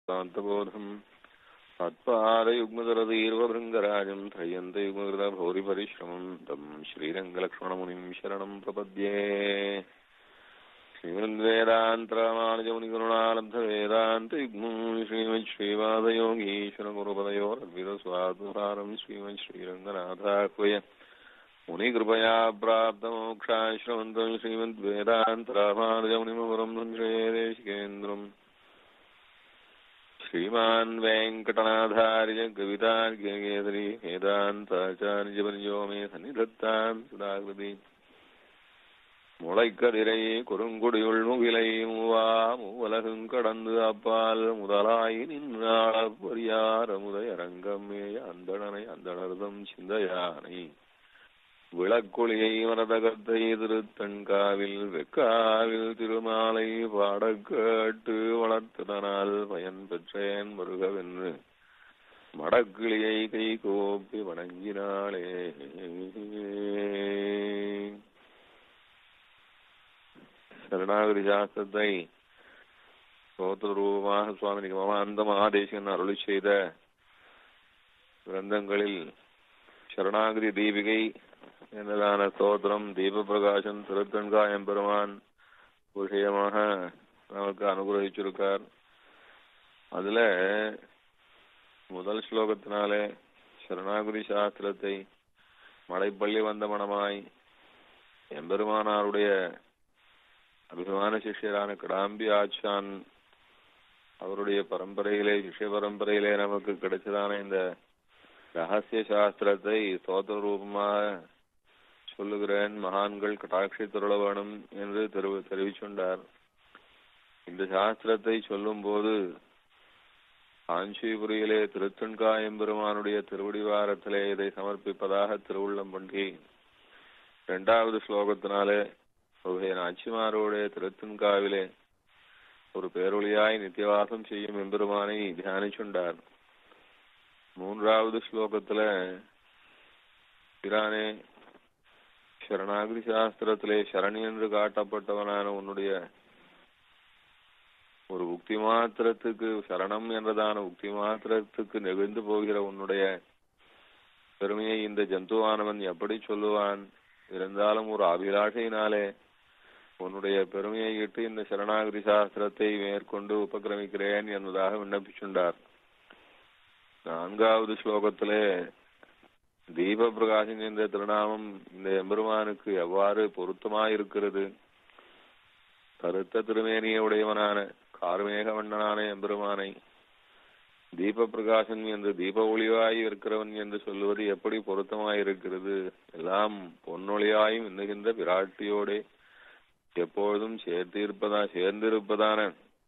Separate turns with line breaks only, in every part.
शान्तबोधम् तत्पादयुग्मदरदीर्वभृङ्गराजम् त्रय्यन्तयुग्मकृतभौरिपरिश्रमम् तम् श्रीरङ्गलक्ष्मणमुनिम् शरणम् प्रपद्ये श्रीमन्वेदान्तरामानुजमुनिगुरुणालब्धवेदान्तयुग्मम् श्रीमत् श्रीवादयोगीश्वरगुरुपदयोरद्वितस्वादुसारम् श्रीमत् श्रीरङ्गनाथाह्वय मुनिकृपया प्राप्तमोक्षाश्रमन्तम् श्रीमद्वेदान्तरामानुजमुनिमपुरम् सञ्जयदेशिकेन्द्रम् श्रीमान् वेङ्कटनाथार्य कवितार्घ्यकेसरी वेदान्ताचार्यवर्यो मे सन्निधत्ताम् सुधाकृति முளைக்கதிரை குறுங்குடியுள் முகிலை மூவா மூவலகும் கடந்து அப்பால் முதலாய் நின்றாள பொறியார் முதயரங்கமே அந்தணனை அந்தணர்தம் சிந்தையானை விளக்கொளியை மரதகத்தை திருத்தன்காவில் வெக்காவில் திருமாலை பாடக் கேட்டு வளர்த்ததனால் பயன் பெற்றேன் வருகவென்று மடக்கிளியை கை கோப்பி வணங்கினாளே சரணாகதி சாஸ்திரத்தை ஸ்தோத்திர ரூபமாக சுவாமி நிகமானந்த மகாதேசன் அருளி செய்த கிரந்தங்களில் சரணாகதி தீபிகை என்னதான ஸ்தோத்திரம் தீப பிரகாசன் திருத்தன்கா எம்பெருமான் விஷயமாக நமக்கு அனுகிரகிச்சிருக்கார் அதுல முதல் ஸ்லோகத்தினாலே சரணாகுதி சாஸ்திரத்தை மலைப்பள்ளி வந்த மனமாய் எம்பெருமானாருடைய அபிமான சிஷ்யரான கிடாம்பி ஆச்சான் அவருடைய பரம்பரையிலே சிஷ்ய பரம்பரையிலே நமக்கு கிடைச்சதான இந்த ரகசிய சாஸ்திரத்தை ஸ்தோத்திர ரூபமாக சொல்லுகிறேன் மகான்கள் கட்டாட்சித்துருள வேணும் என்று தெரிவி தெரிவிச்சுண்டார் இந்த சாஸ்திரத்தை சொல்லும் போது காஞ்சிபுரியிலே திருத்தன்காயம்பெருமானுடைய திருவடிவாரத்திலே இதை சமர்ப்பிப்பதாக திருவுள்ளம் பண்ணி இரண்டாவது ஸ்லோகத்தினாலே உபய நாச்சிமாரோடைய திருத்தன்காவிலே ஒரு பேரொழியாய் நித்தியவாசம் செய்யும் எம்பெருமானை தியானிச்சுண்டார் மூன்றாவது ஸ்லோகத்துல பிரானே சரணாகிரி சாஸ்திரத்திலே சரணி என்று காட்டப்பட்டவனான உன்னுடைய ஒரு உக்தி மாத்திரத்துக்கு சரணம் என்றதான உக்தி மாத்திரத்துக்கு நெகிழ்ந்து போகிற உன்னுடைய பெருமையை இந்த ஜந்துவானவன் எப்படி சொல்லுவான் இருந்தாலும் ஒரு அபிலாஷையினாலே உன்னுடைய பெருமையை இட்டு இந்த சரணாகிரி சாஸ்திரத்தை மேற்கொண்டு உபக்கிரமிக்கிறேன் என்பதாக விண்ணப்பிச்சுண்டார் நான்காவது ஸ்லோகத்திலே தீப பிரகாசன் என்ற திருநாமம் இந்த எம்பெருமானுக்கு எவ்வாறு பொருத்தமாயிருக்கிறது கருத்த திருமேனிய உடையவனான கார்மேகவண்ணனான எம்பெருமானை தீப பிரகாசன் என்று தீப ஒளிவாய் இருக்கிறவன் என்று சொல்லுவது எப்படி பொருத்தமாயிருக்கிறது எல்லாம் பொன்னொழியாயும் இன்னுகின்ற பிராட்டியோடே எப்பொழுதும் சேர்த்து இருப்பதா சேர்ந்திருப்பதான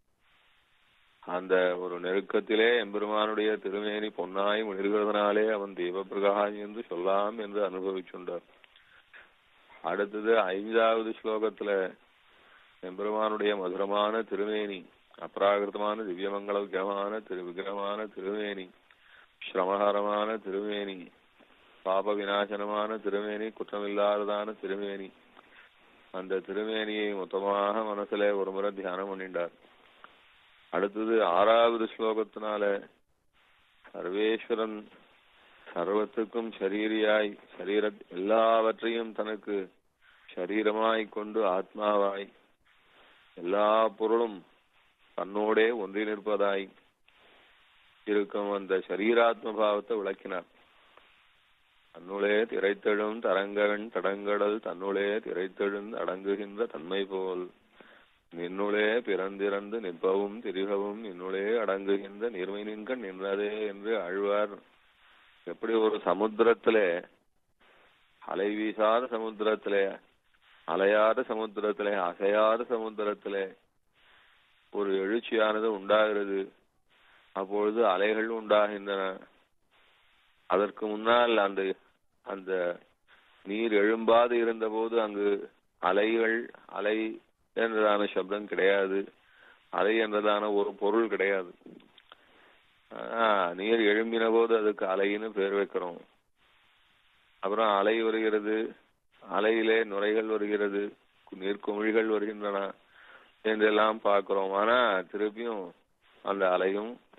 அந்த ஒரு நெருக்கத்திலே எம்பெருமானுடைய திருமேனி பொன்னாய் முனிர்கிறதுனாலே அவன் தீப பிரகாஷ் என்று சொல்லாம் என்று அனுபவிச்சுண்டார் அடுத்தது ஐந்தாவது ஸ்லோகத்துல எம்பெருமானுடைய மதுரமான திருமேனி அப்ராகிருத்தமான திவ்யமங்கள விக்கிரமான திரு விக்கிரமான திருமேனி சிரமஹரமான திருமேனி பாப விநாசனமான திருமேனி குற்றமில்லாததான திருமேனி அந்த திருமேனியை மொத்தமாக மனசுல ஒரு முறை தியானம் பண்ணிட்டார் அடுத்தது ஆறாவது ஸ்லோகத்தினால சர்வேஸ்வரன் சர்வத்துக்கும் சரீரியாய் சரீர எல்லாவற்றையும் தனக்கு சரீரமாய் கொண்டு ஆத்மாவாய் எல்லா பொருளும் தன்னோடே ஒன்றி நிற்பதாய் இருக்கும் அந்த சரீராத்ம பாவத்தை விளக்கினார் தன்னுளே திரைத்தெழும் தரங்ககன் தடங்கடல் தன்னுளே திரைத்தெழுந்து அடங்குகின்ற தன்மை போல் நின்னுளே பிறந்திறந்து நிற்பவும் திரிகவும் நின்னுளே அடங்குகின்ற நீர்மை நின்கண் நின்றதே என்று ஆழ்வார் எப்படி ஒரு சமுத்திரத்திலே அலை வீசாத சமுத்திரத்திலே அலையாத சமுத்திரத்திலே அசையாத சமுத்திரத்திலே ஒரு எழுச்சியானது உண்டாகிறது அப்பொழுது அலைகள் உண்டாகின்றன அதற்கு முன்னால் அந்த அந்த நீர் எழும்பாது இருந்தபோது அங்கு அலைகள் அலை என்றதான சப்தம் கிடையாது அலை என்றதான ஒரு பொருள் கிடையாது நீர் எழும்பின போது அதுக்கு அலைன்னு பேர் வைக்கிறோம் அப்புறம் அலை வருகிறது அலையிலே நுரைகள் வருகிறது நீர்க்குமிழிகள் வருகின்றன என்றெல்லாம் பார்க்கிறோம் ஆனா திருப்பியும் அந்த அலையும்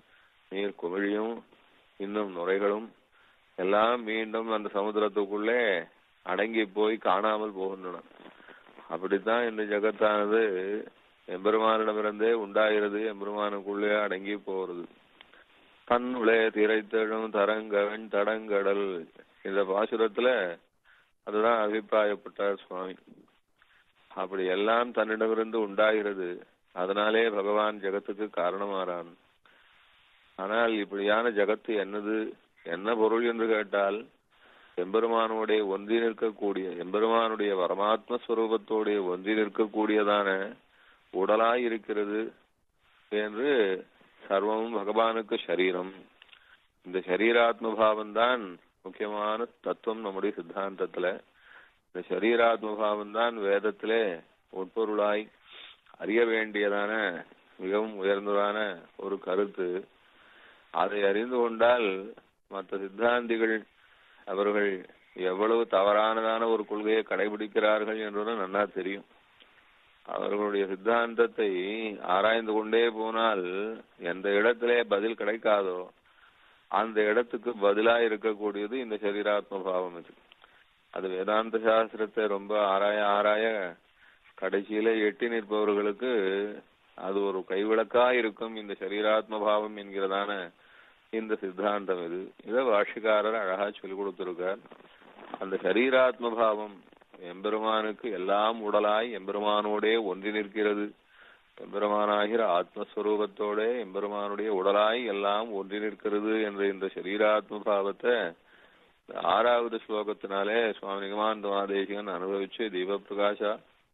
நீர் குமிழியும் இன்னும் நுரைகளும் எல்லாம் மீண்டும் அந்த சமுத்திரத்துக்குள்ளே அடங்கி போய் காணாமல் போகின்றன அப்படித்தான் இந்த ஜகத்தானது எம்பெருமானிடமிருந்தே உண்டாகிறது எம்பெருமானுக்குள்ளே அடங்கி போறது தன்னுளே திரைத்தழும் தரங்கவன் தடங்கடல் இந்த பாசுரத்துல அதுதான் அபிப்பிராயப்பட்டார் சுவாமி அப்படி எல்லாம் தன்னிடமிருந்து உண்டாகிறது அதனாலே பகவான் ஜெகத்துக்கு காரணமாறான் ஆனால் இப்படியான ஜகத்து என்னது என்ன பொருள் என்று கேட்டால் எம்பெருமானுடைய ஒன்றி நிற்கக்கூடிய எம்பெருமானுடைய பரமாத்ம ஸ்வரூபத்தோடைய ஒன்றி நிற்கக்கூடியதான உடலாய் இருக்கிறது என்று சர்வமும் பகவானுக்கு சரீரம் இந்த சரீராத்ம பாவம் தான் முக்கியமான தத்துவம் நம்முடைய சித்தாந்தத்துல இந்த சரீராத்ம பாவம் தான் வேதத்திலே உட்பொருளாய் அறிய வேண்டியதான மிகவும் உயர்ந்ததான ஒரு கருத்து அதை அறிந்து கொண்டால் மற்ற சித்தாந்திகள் அவர்கள் எவ்வளவு தவறானதான ஒரு கொள்கையை கடைபிடிக்கிறார்கள் என்றும் நன்னா தெரியும் அவர்களுடைய சித்தாந்தத்தை ஆராய்ந்து கொண்டே போனால் எந்த இடத்திலே பதில் கிடைக்காதோ அந்த இடத்துக்கு பதிலா இருக்கக்கூடியது இந்த சரீராத்ம பாவம் இது அது வேதாந்த சாஸ்திரத்தை ரொம்ப ஆராய ஆராய கடைசியில எட்டி நிற்பவர்களுக்கு அது ஒரு கைவிளக்கா இருக்கும் இந்த சரீராத்ம பாவம் என்கிறதான இந்த சித்தாந்தம் இது இதை பாஷிக்காரர் அழகா சொல்லிக் கொடுத்திருக்கார் அந்த சரீராத்ம பாவம் எம்பெருமானுக்கு எல்லாம் உடலாய் எம்பெருமானோடே ஒன்றி நிற்கிறது எம்பெருமானாகிற ஆத்மஸ்வரூபத்தோட எம்பெருமானுடைய உடலாய் எல்லாம் ஒன்றி நிற்கிறது என்ற இந்த சரீராத்ம பாவத்தை ஆறாவது ஸ்லோகத்தினாலே சுவாமி நிகமாந்த மகாதேசிகன் அனுபவிச்சு தீப பிரகாஷா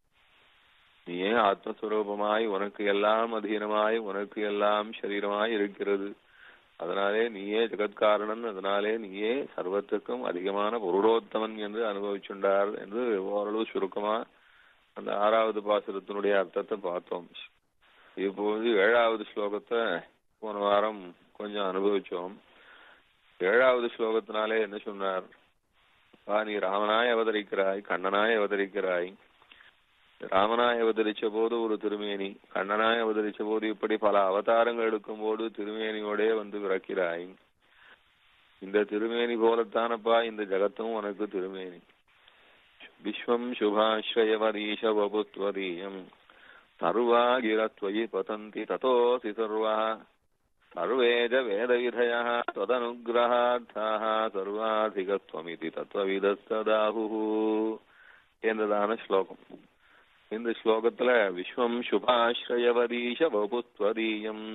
நீயே ஆத்மஸ்வரூபமாய் உனக்கு எல்லாம் அதீனமாய் உனக்கு எல்லாம் சரீரமாய் இருக்கிறது அதனாலே நீயே ஜெகத்காரணன் அதனாலே நீயே சர்வத்துக்கும் அதிகமான பொருளோத்தமன் என்று அனுபவிச்சுண்டார் என்று ஓரளவு சுருக்கமா அந்த ஆறாவது பாசுரத்தினுடைய அர்த்தத்தை பார்த்தோம் இப்போது ஏழாவது ஸ்லோகத்தை போன வாரம் கொஞ்சம் அனுபவிச்சோம் ஏழாவது ஸ்லோகத்தினாலே என்ன சொன்னார் வா நீ ராமனாய் அவதரிக்கிறாய் கண்ணனாய் அவதரிக்கிறாய் ராமனாய் அவதரிச்ச போது ஒரு திருமேனி கண்ணனாய் அவதரிச்ச போது இப்படி பல அவதாரங்கள் எடுக்கும் போது திருமேனியோடே வந்து பிறக்கிறாய் இந்த திருமேனி போலத்தானப்பா இந்த ஜகத்தும் உனக்கு திருமேனி விஸ்வம் சுபாஸ்ரயவரீஷ வபுத்வதீயம் சர்வாகிரத்வயி பதந்தி ததோசி சர்வா சர்வேஜ வேதவிதய ததனுகிரகார்த்தாக சர்வாதிகத்வமிதி தத்துவவிதஸ்ததாஹு என்றதான ஸ்லோகம் இந்த ஸ்லோகத்துல விஸ்வம் சுபாஸ்ரயவரீஷ வபுத்வதீயம்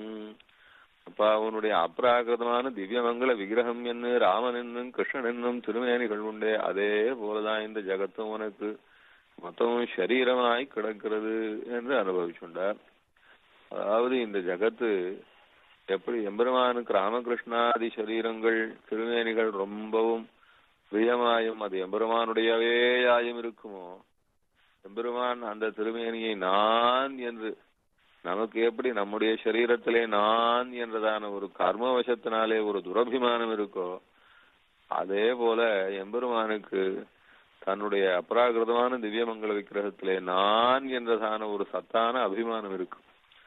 அப்பா அவனுடைய அப்ராகிருதமான திவ்யமங்கள விக்கிரகம் என்ன ராமன் என்னும் கிருஷ்ணன் என்னும் திருமேனிகள் உண்டே அதே போலதான் இந்த ஜகத்தும் உனக்கு மொத்தமும் சரீரமாய் கிடக்கிறது என்று அனுபவிச்சுண்டார் அதாவது இந்த ஜகத்து எப்படி எம்பெருமானுக்கு ராமகிருஷ்ணாதி சரீரங்கள் திருமேனிகள் ரொம்பவும் பிரியமாயும் அது எம்பெருமானுடையவேயாயும் இருக்குமோ எம்பெருமான் அந்த திருமேனியை நான் என்று நமக்கு எப்படி நம்முடைய சரீரத்திலே நான் என்றதான ஒரு கர்மவசத்தினாலே ஒரு துரபிமானம் இருக்கோ அதே போல எம்பெருமானுக்கு தன்னுடைய அபராகிருதமான திவ்யமங்கல விக்கிரகத்திலே நான் என்றதான ஒரு சத்தான அபிமானம் இருக்கு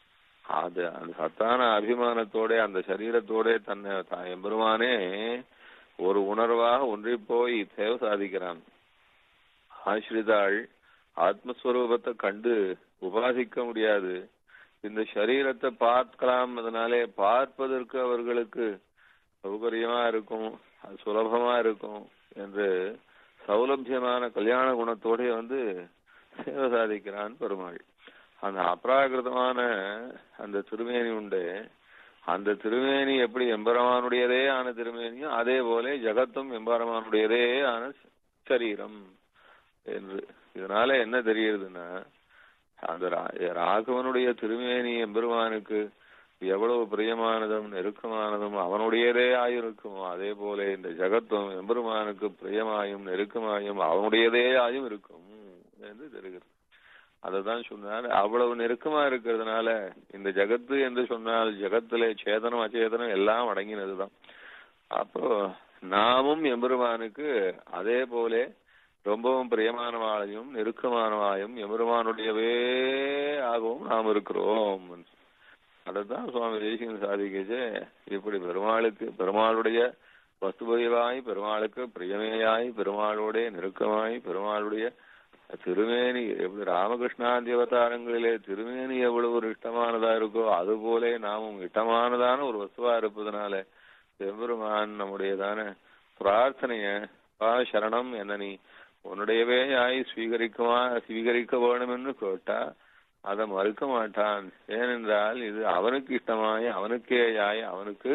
அது அந்த சத்தான அபிமானத்தோட அந்த சரீரத்தோட தன்னை தான் எம்பெருமானே ஒரு உணர்வாக ஒன்றி போய் தேவ சாதிக்கிறான் ஆசிரிதாள் ஆத்மஸ்வரூபத்தை கண்டு உபாசிக்க முடியாது இந்த சரீரத்தை பார்க்கலாம் அதனாலே பார்ப்பதற்கு அவர்களுக்கு சௌகரியமா இருக்கும் அது சுலபமா இருக்கும் என்று சௌலபியமான கல்யாண குணத்தோட வந்து சேவை சாதிக்கிறான் பெருமாள் அந்த அப்ராகிருதமான அந்த திருமேனி உண்டு அந்த திருமேனி எப்படி எம்பெருமானுடையதே ஆன திருமேனியும் அதே போல ஜகத்தும் எம்பெருமானுடையதே ஆன சரீரம் என்று இதனால என்ன தெரியுதுன்னா அந்த ராகவனுடைய திருமேனி எம்பெருமானுக்கு எவ்வளவு பிரியமானதும் நெருக்கமானதும் அவனுடையதே ஆயிருக்குமோ அதே போல இந்த ஜகத்தும் எம்பெருமானுக்கு பிரியமாயும் நெருக்கமாயும் அவனுடையதே ஆயும் இருக்கும் என்று தெரிகிறது அததான் சொன்னார் அவ்வளவு நெருக்கமா இருக்கிறதுனால இந்த ஜகத்து என்று சொன்னால் ஜகத்திலே சேதனம் அச்சேதனம் எல்லாம் அடங்கினதுதான் அப்போ நாமும் எம்பெருமானுக்கு அதே போல ரொம்பவும் பிரியமானவாளையும் நெருக்கமானவாயும் எம்பெருமானுடையவே ஆகவும் நாம் இருக்கிறோம் அதுதான் சுவாமி தேசிகன் சாதிக்கச்சு இப்படி பெருமாளுக்கு பெருமாளுடைய வஸ்துபதிவாய் பெருமாளுக்கு பிரியமேயாய் பெருமாளோட நெருக்கமாய் பெருமாளுடைய திருமேனி எப்படி ராமகிருஷ்ணாந்தி அவதாரங்களிலே திருமேனி எவ்வளவு ஒரு இஷ்டமானதா இருக்கோ அது போல நாமும் இஷ்டமானதான ஒரு வஸ்துவா இருப்பதனால எம்பெருமான் நம்முடையதான பிரார்த்தனைய பா சரணம் என்ன நீ உன்னுடையவே ஆய் ஸ்வீகரிக்குமா ஸ்வீகரிக்க வேணும்னு கேட்டா அதை மறுக்க மாட்டான் ஏனென்றால் இது அவனுக்கு இஷ்டமாய் அவனுக்கே ஆய் அவனுக்கு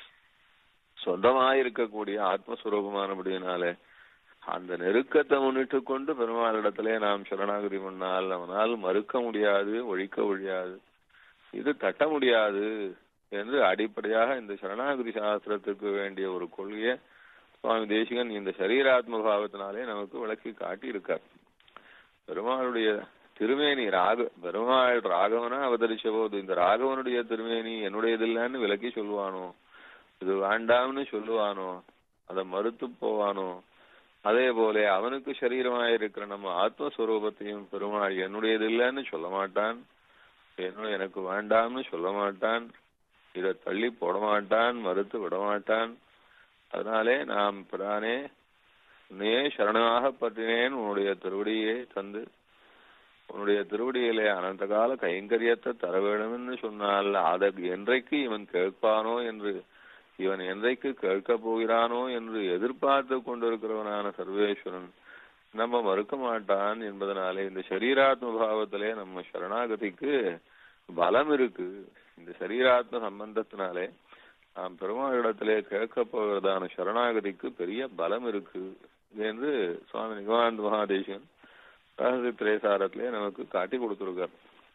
சொந்தமாய் இருக்கக்கூடிய ஆத்மஸ்வரூபமானபடியினாலே அந்த நெருக்கத்தை முன்னிட்டு கொண்டு பெருமாளிடத்திலே நாம் சரணாகதி பண்ணால் அவனால் மறுக்க முடியாது ஒழிக்க முடியாது இது தட்ட முடியாது என்று அடிப்படையாக இந்த சரணாகதி சாஸ்திரத்துக்கு வேண்டிய ஒரு கொள்கையை சுவாமி தேசிகன் இந்த சரீராத்ம பாவத்தினாலே நமக்கு விளக்கி காட்டி இருக்கார் பெருமாளுடைய திருமேனி ராக பெருமாள் ராகவனா அவதரிச்ச போது இந்த ராகவனுடைய திருமேனி என்னுடையதில்லன்னு விளக்கி சொல்லுவானோ இது வேண்டாம்னு சொல்லுவானோ அதை மறுத்து போவானோ அதே போல அவனுக்கு சரீரமாக இருக்கிற நம்ம ஆத்மஸ்வரூபத்தையும் பெருமாள் என்னுடையது இல்லைன்னு சொல்ல மாட்டான் என்ன எனக்கு வேண்டாம்னு சொல்ல மாட்டான் இதை தள்ளி போட மாட்டான் மறுத்து விட மாட்டான் அதனாலே நாம் பிரானே நே சரணமாக பற்றினேன் உன்னுடைய திருவடியை தந்து உன்னுடைய திருவடியிலே அனந்த கால கைங்கரியத்தை தர வேண்டும்னு சொன்னால் அதை என்றைக்கு இவன் கேட்பானோ என்று இவன் என்றைக்கு கேட்கப் போகிறானோ என்று எதிர்பார்த்து கொண்டிருக்கிறவனான சர்வேஸ்வரன் நம்ம மறுக்க மாட்டான் என்பதனாலே இந்த சரீராத்ம பாவத்திலே நம்ம சரணாகதிக்கு பலம் இருக்கு இந்த சரீராத்ம சம்பந்தத்தினாலே நாம் பெருமாளிடத்திலே கேட்கப் போவதான சரணாகதிக்கு பெரிய பலம் இருக்கு என்று சுவாமி நிகமானந்த மகாதேசன் ரகசிய திரேசாரத்திலே நமக்கு காட்டி கொடுத்திருக்கார்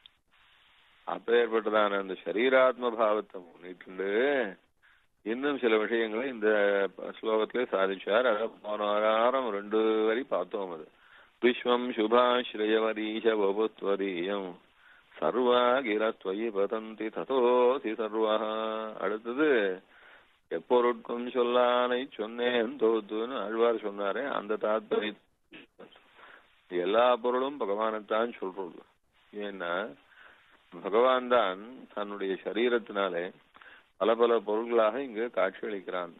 அப்பேற்பட்டதான அந்த சரீராத்ம பாவத்தை முன்னிட்டு இன்னும் சில விஷயங்களை இந்த ஸ்லோகத்திலே சாதிச்சார் அத போன வாரம் ரெண்டு வரி பார்த்தோம் அது விஸ்வம் சுபாஸ்ரயவரீஷ வபுத்வதீயம் சர்வா கிரஸ்வயி பதந்தி ததோசி சர்வா அடுத்தது எப்பொருட்கும் சொல்லானை சொன்னேன் தோத்துன்னு ஆழ்வார் சொன்னாரே அந்த தாத்பரிய எல்லா பொருளும் பகவானைத்தான் சொல்றது ஏன்னா பகவான் தான் தன்னுடைய சரீரத்தினாலே பல பல பொருள்களாக இங்கு காட்சியளிக்கிறான்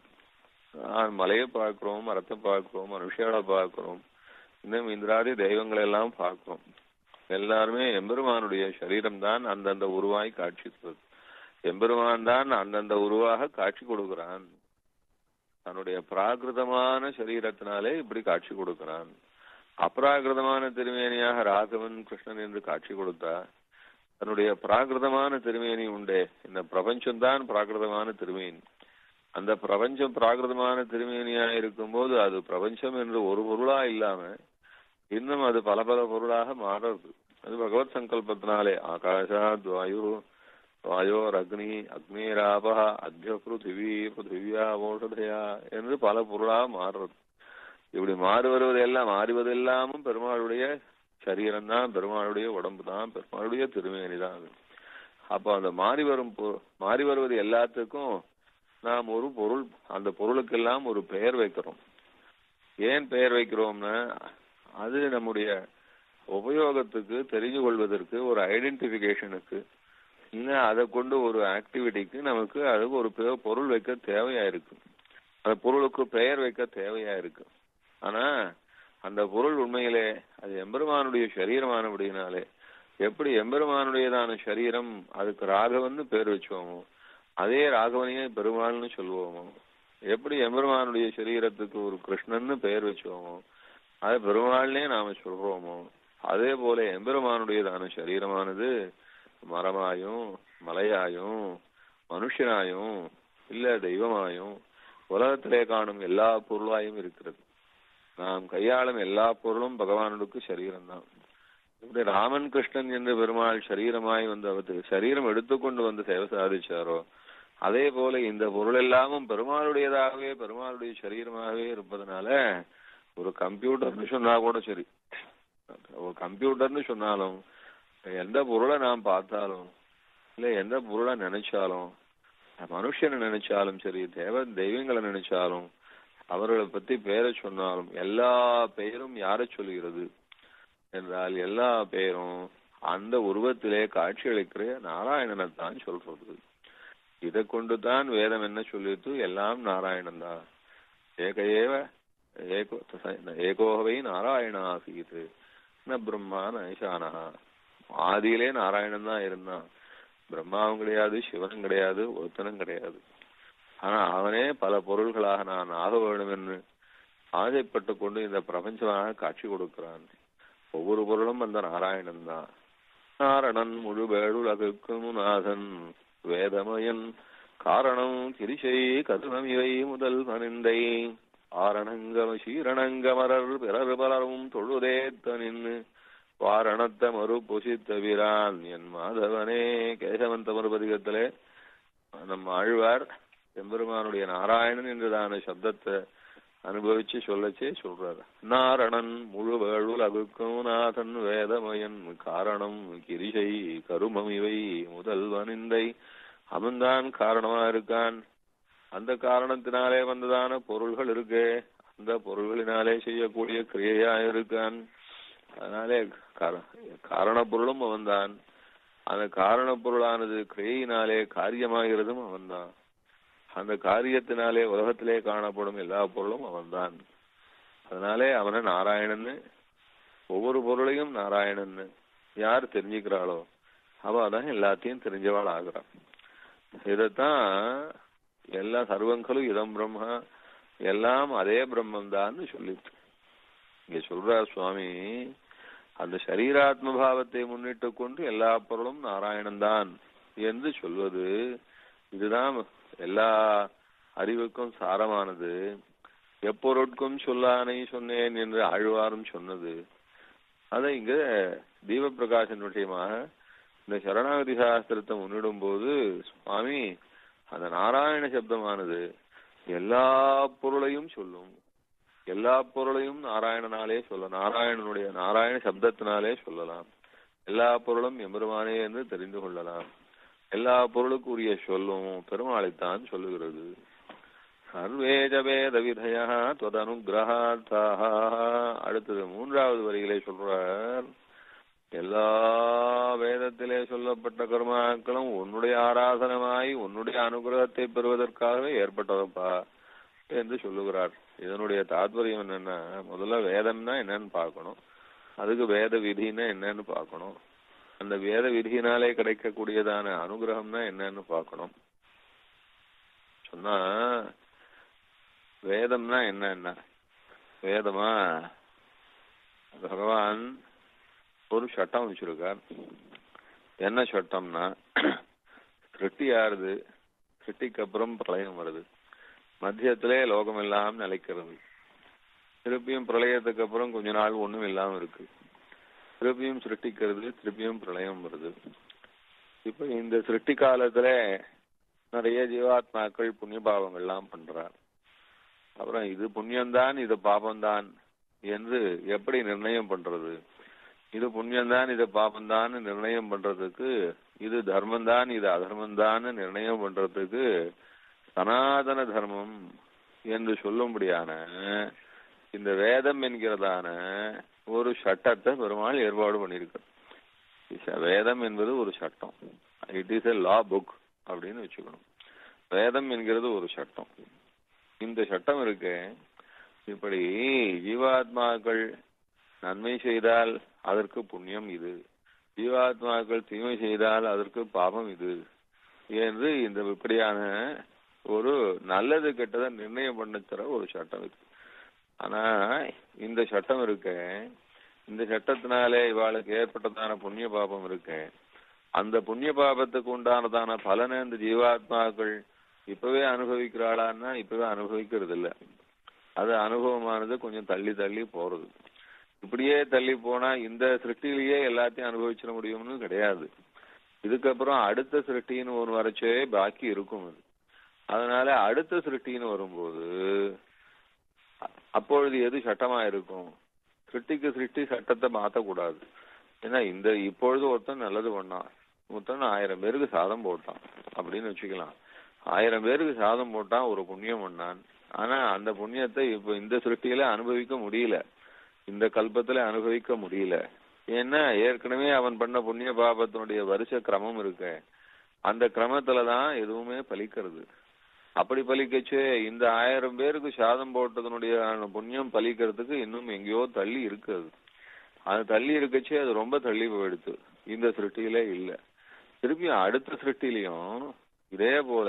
மலையை பார்க்கிறோம் மரத்தை பார்க்கிறோம் மனுஷால பார்க்கிறோம் இன்னும் இந்திராதி தெய்வங்களை எல்லாம் பார்க்கிறோம் எல்லாருமே எம்பெருமானுடைய சரீரம் தான் அந்தந்த உருவாய் காட்சி தருது எம்பெருமான் தான் அந்தந்த உருவாக காட்சி கொடுக்கிறான் தன்னுடைய பிராகிருதமான சரீரத்தினாலே இப்படி காட்சி கொடுக்கிறான் அப்ராகிருதமான திருமேனியாக ராகவன் கிருஷ்ணன் என்று காட்சி கொடுத்தா தன்னுடைய பிராகிருதமான திருமேனி உண்டே இந்த பிரபஞ்சம்தான் பிராகிருதமான திருமேனி அந்த பிரபஞ்சம் பிராகிருதமான திருமேனியா இருக்கும்போது அது பிரபஞ்சம் என்று ஒரு பொருளா இல்லாம இன்னும் அது பல பல பொருளாக மாறுறது அது பகவத் சங்கல்பத்தினாலே ஆகாஷாத் வாயு வாயோர் அக்னி அக்னிராபா அத்திய பிருத்திவி பிருத்திவியா ஓஷதையா என்று பல பொருளாக மாறுறது இப்படி மாறி வருவது எல்லாம் மாறுவதெல்லாமும் பெருமாளுடைய சரீரம் தான் பெருமாளுடைய உடம்பு தான் பெருமாளுடைய திருமேனி தான் அது அப்போ அந்த மாறி வரும் மாறி வருவது எல்லாத்துக்கும் நாம் ஒரு பொருள் அந்த பொருளுக்கெல்லாம் ஒரு பெயர் வைக்கிறோம் ஏன் பெயர் வைக்கிறோம்னா அது நம்முடைய உபயோகத்துக்கு தெரிஞ்சு கொள்வதற்கு ஒரு ஐடென்டிபிகேஷனுக்கு இல்லை அதை கொண்டு ஒரு ஆக்டிவிட்டிக்கு நமக்கு அதுக்கு ஒரு பொருள் வைக்க தேவையா இருக்கு அந்த பொருளுக்கு பெயர் வைக்க தேவையா இருக்கு ஆனா அந்த பொருள் உண்மையிலே அது எம்பெருமானுடைய சரீரமானபடினாலே எப்படி எம்பெருமானுடையதான சரீரம் அதுக்கு ராகவன்னு பேர் வச்சோமோ அதே ராகவனையே பெருமாள்னு சொல்லுவோமோ எப்படி எம்பெருமானுடைய சரீரத்துக்கு ஒரு கிருஷ்ணன்னு பெயர் வச்சோமோ அது பெருமாள்னே நாம சொல்றோமோ அதே போல எம்பெருமானுடையதான சரீரமானது மரமாயும் மலையாயும் மனுஷனாயும் இல்ல தெய்வமாயும் உலகத்திலே காணும் எல்லா பொருளாயும் இருக்கிறது நாம் கையாளும் எல்லா பொருளும் பகவானுக்கு சரீரம் தான் இப்படி ராமன் கிருஷ்ணன் என்று பெருமாள் சரீரமாய் வந்து அவர் சரீரம் எடுத்துக்கொண்டு வந்து சேவை சாதிச்சாரோ அதே போல இந்த பொருள் எல்லாமும் பெருமாளுடையதாகவே பெருமாளுடைய சரீரமாகவே இருப்பதனால ஒரு கம்ப்யூட்டர்னு சொன்னா கூட சரி ஒரு கம்ப்யூட்டர்னு சொன்னாலும் எந்த பொருளை நாம் பார்த்தாலும் இல்ல எந்த பொருளை நினைச்சாலும் மனுஷனை நினைச்சாலும் சரி தேவ தெய்வங்களை நினைச்சாலும் அவர்களை பத்தி பெயரை சொன்னாலும் எல்லா பெயரும் யாரை சொல்லுகிறது என்றால் எல்லா பெயரும் அந்த உருவத்திலே காட்சியளிக்கிற நாராயணனை தான் சொல்றது இதை கொண்டுதான் வேதம் என்ன சொல்லிட்டு எல்லாம் நாராயணன் தான் ஏக ஏவ ஏகோ ஏகோகவை நாராயணா ஆசீது ந பிரம்மா நைஷானா ஆதியிலே நாராயணன் தான் இருந்தான் பிரம்மாவும் கிடையாது சிவனும் கிடையாது ஒருத்தனும் கிடையாது ஆனா அவனே பல பொருள்களாக நான் ஆக வேண்டும் என்று ஆசைப்பட்டு கொண்டு இந்த பிரபஞ்சமாக காட்சி கொடுக்கிறான் ஒவ்வொரு பொருளும் அந்த நாராயணன் தான் நாரணன் முழு வேடுலகுக்கும் நாதன் வேதமயன் காரணம் திரிசை கதுனம் இவை முதல் மனிந்தை ஆரணங்கம சீரணங்கமரர் பிறர் பலரும் தொழுதேத்த நின்னு வாரணத்த மறு பொசித்த வீரான் என் மாதவனே கேசவந்த மறுபதிகத்திலே நம் ஆழ்வார் எம்பெருமானுடைய நாராயணன் என்றதான சப்தத்தை அனுபவிச்சு சொல்லச்சே சொல்றாரு நாரணன் முழு வேழுல் அகுக்கும் நாதன் வேதமயன் காரணம் கிரிசை கருமம் இவை முதல்வனிந்தை அவன்தான் காரணமா இருக்கான் அந்த காரணத்தினாலே வந்ததான பொருள்கள் இருக்கு அந்த பொருள்களினாலே செய்யக்கூடிய கிரியையா இருக்கான் அதனாலே காரண பொருளும் அவன்தான் அந்த காரண பொருளானது கிரியையினாலே காரியமாகிறதும் அவன்தான் அந்த காரியத்தினாலே உலகத்திலே காணப்படும் எல்லா பொருளும் அவன்தான் அதனாலே அவனை நாராயணன்னு ஒவ்வொரு பொருளையும் நாராயணன்னு யார் தெரிஞ்சுக்கிறாளோ அவ தான் எல்லாத்தையும் தெரிஞ்சவாள் ஆகிறான் இதத்தான் எல்லா சர்வங்களும் இதம் பிரம்மா எல்லாம் அதே பிரம்மம் தான் சொல்லிட்டு இங்க சொல்றார் சுவாமி அந்த சரீராத்ம பாவத்தை முன்னிட்டு கொண்டு எல்லா பொருளும் நாராயணன் தான் என்று சொல்வது இதுதான் எல்லா அறிவுக்கும் சாரமானது எப்பொருட்கும் சொல்லானை சொன்னேன் என்று ஆழ்வாரும் சொன்னது அதை இங்க தீபப்பிரகாசன் விஷயமாக இந்த சரணாகதி சாஸ்திரத்தை முன்னிடும் போது சுவாமி அந்த நாராயண சப்தமானது எல்லா பொருளையும் சொல்லும் எல்லா பொருளையும் நாராயணனாலே சொல்ல நாராயணனுடைய நாராயண சப்தத்தினாலே சொல்லலாம் எல்லா பொருளும் எம்பெருமானே என்று தெரிந்து கொள்ளலாம் எல்லா பொருளுக்கு உரிய சொல்லும் பெருமாளைத்தான் சொல்லுகிறது சர்வேஜ வேத விதயா துவதனுகிரகார்த்தாக அடுத்தது மூன்றாவது வரிகளை சொல்றார் எல்லா வேதத்திலே சொல்லப்பட்ட கர்மாக்களும் உன்னுடைய ஆராதனமாய் உன்னுடைய அனுகிரகத்தை பெறுவதற்காகவே ஏற்பட்டதப்பா என்று சொல்லுகிறார் இதனுடைய தாத்பரியம் என்னன்னா முதல்ல வேதம்னா என்னன்னு பார்க்கணும் அதுக்கு வேத விதினா என்னன்னு பார்க்கணும் அந்த வேத விதியினாலே கிடைக்கக்கூடியதான அனுகிரகம்னா என்னன்னு பார்க்கணும் சொன்னா வேதம்னா என்ன வேதமா பகவான் ஒரு சட்டம் வச்சிருக்கார் என்ன சட்டம்னா சிருஷ்டி ஆறுது சிருஷ்டிக்கு அப்புறம் பிரளயம் வருது மத்தியத்திலே லோகம் எல்லாம் நிலைக்கிறது திருப்பியும் பிரளயத்துக்கு அப்புறம் கொஞ்ச நாள் ஒண்ணும் இல்லாம இருக்கு திருப்பியும் சிருஷ்டிக்கிறது திருப்பியும் பிரளயம் வருது இப்ப இந்த சிருஷ்டி காலத்துல நிறைய ஜீவாத்மாக்கள் புண்ணிய பாவங்கள்லாம் பண்றார் அப்புறம் இது புண்ணியம்தான் இது பாபம்தான் என்று எப்படி நிர்ணயம் பண்றது இது புண்ணியம்தான் இது பாபம்தான் நிர்ணயம் பண்றதுக்கு இது தர்மம்தான் இது அதர்மம்தான் நிர்ணயம் பண்றதுக்கு சனாதன தர்மம் என்று சொல்லும்படியான இந்த வேதம் என்கிறதான ஒரு சட்டத்தை பெருமாள் ஏற்பாடு பண்ணியிருக்கு வேதம் என்பது ஒரு சட்டம் it is a law book அப்படின்னு வச்சுக்கணும் வேதம் என்கிறது ஒரு சட்டம் இந்த சட்டம் இருக்கு இப்படி ஜீவாத்மாக்கள் நன்மை செய்தால் அதற்கு புண்ணியம் இது ஜீவாத்மாக்கள் தீமை செய்தால் அதற்கு பாபம் இது என்று இந்த இப்படியான ஒரு நல்லது கெட்டதை நிர்ணயம் பண்ண தர ஒரு சட்டம் இருக்கு ஆனா இந்த சட்டம் இருக்க இந்த சட்டத்தினாலே இவாளுக்கு ஏற்பட்டதான புண்ணிய பாபம் இருக்கு அந்த புண்ணிய பாபத்துக்கு உண்டானதான பலனை இந்த ஜீவாத்மாக்கள் இப்பவே அனுபவிக்கிறாளான்னா இப்பவே அனுபவிக்கிறது இல்ல அது அனுபவமானது கொஞ்சம் தள்ளி தள்ளி போறது இப்படியே தள்ளி போனா இந்த சிருஷ்டிலேயே எல்லாத்தையும் அனுபவிச்சிட முடியும்னு கிடையாது இதுக்கப்புறம் அடுத்த சிருஷ்டின்னு ஒரு வரைச்சே பாக்கி இருக்கும் அது அதனால அடுத்த சிருஷ்டின்னு வரும்போது அப்பொழுது எது சட்டமா இருக்கும் சிருஷ்டிக்கு சிருஷ்டி சட்டத்தை மாத்தக்கூடாது ஏன்னா இந்த இப்பொழுது ஒருத்தன் நல்லது பண்ணான் ஒருத்தன் ஆயிரம் பேருக்கு சாதம் போட்டான் அப்படின்னு வச்சுக்கலாம் ஆயிரம் பேருக்கு சாதம் போட்டான் ஒரு புண்ணியம் பண்ணான் ஆனா அந்த புண்ணியத்தை இப்ப இந்த சிருஷ்டியில அனுபவிக்க முடியல இந்த கல்பத்துல அனுபவிக்க முடியல ஏன்னா ஏற்கனவே அவன் பண்ண புண்ணிய பாபத்தினுடைய வருஷ கிரமம் இருக்கு அந்த கிரமத்துலதான் எதுவுமே பலிக்கிறது அப்படி பலிக்கச்சு இந்த ஆயிரம் பேருக்கு சாதம் போட்டதனுடைய புண்ணியம் பலிக்கிறதுக்கு இன்னும் எங்கேயோ தள்ளி இருக்குது அது தள்ளி இருக்கச்சு அது ரொம்ப தள்ளி போயிடுது இந்த சிருஷ்டியில இல்ல திருப்பி அடுத்த சிருஷ்டிலையும் இதே போல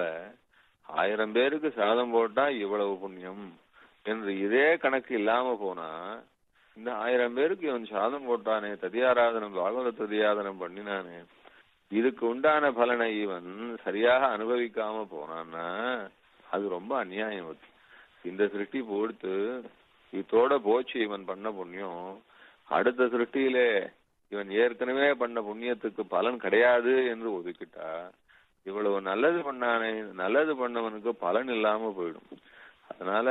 ஆயிரம் பேருக்கு சாதம் போட்டா இவ்வளவு புண்ணியம் என்று இதே கணக்கு இல்லாம போனா இந்த ஆயிரம் பேருக்கு இவன் சாதம் போட்டானே ததியாராதனம் பாகவத ததியாதனம் பண்ணினானே இதுக்கு உண்டான பலனை இவன் சரியாக அனுபவிக்காம போனான்னா அது ரொம்ப அநியாயம் அது இந்த சிருஷ்டி போடுத்து இதோட போச்சு இவன் பண்ண புண்ணியம் அடுத்த சிருஷ்டியிலே இவன் ஏற்கனவே பண்ண புண்ணியத்துக்கு பலன் கிடையாது என்று ஒதுக்கிட்டா இவ்வளவு நல்லது பண்ணானே நல்லது பண்ணவனுக்கு பலன் இல்லாம போயிடும் அதனால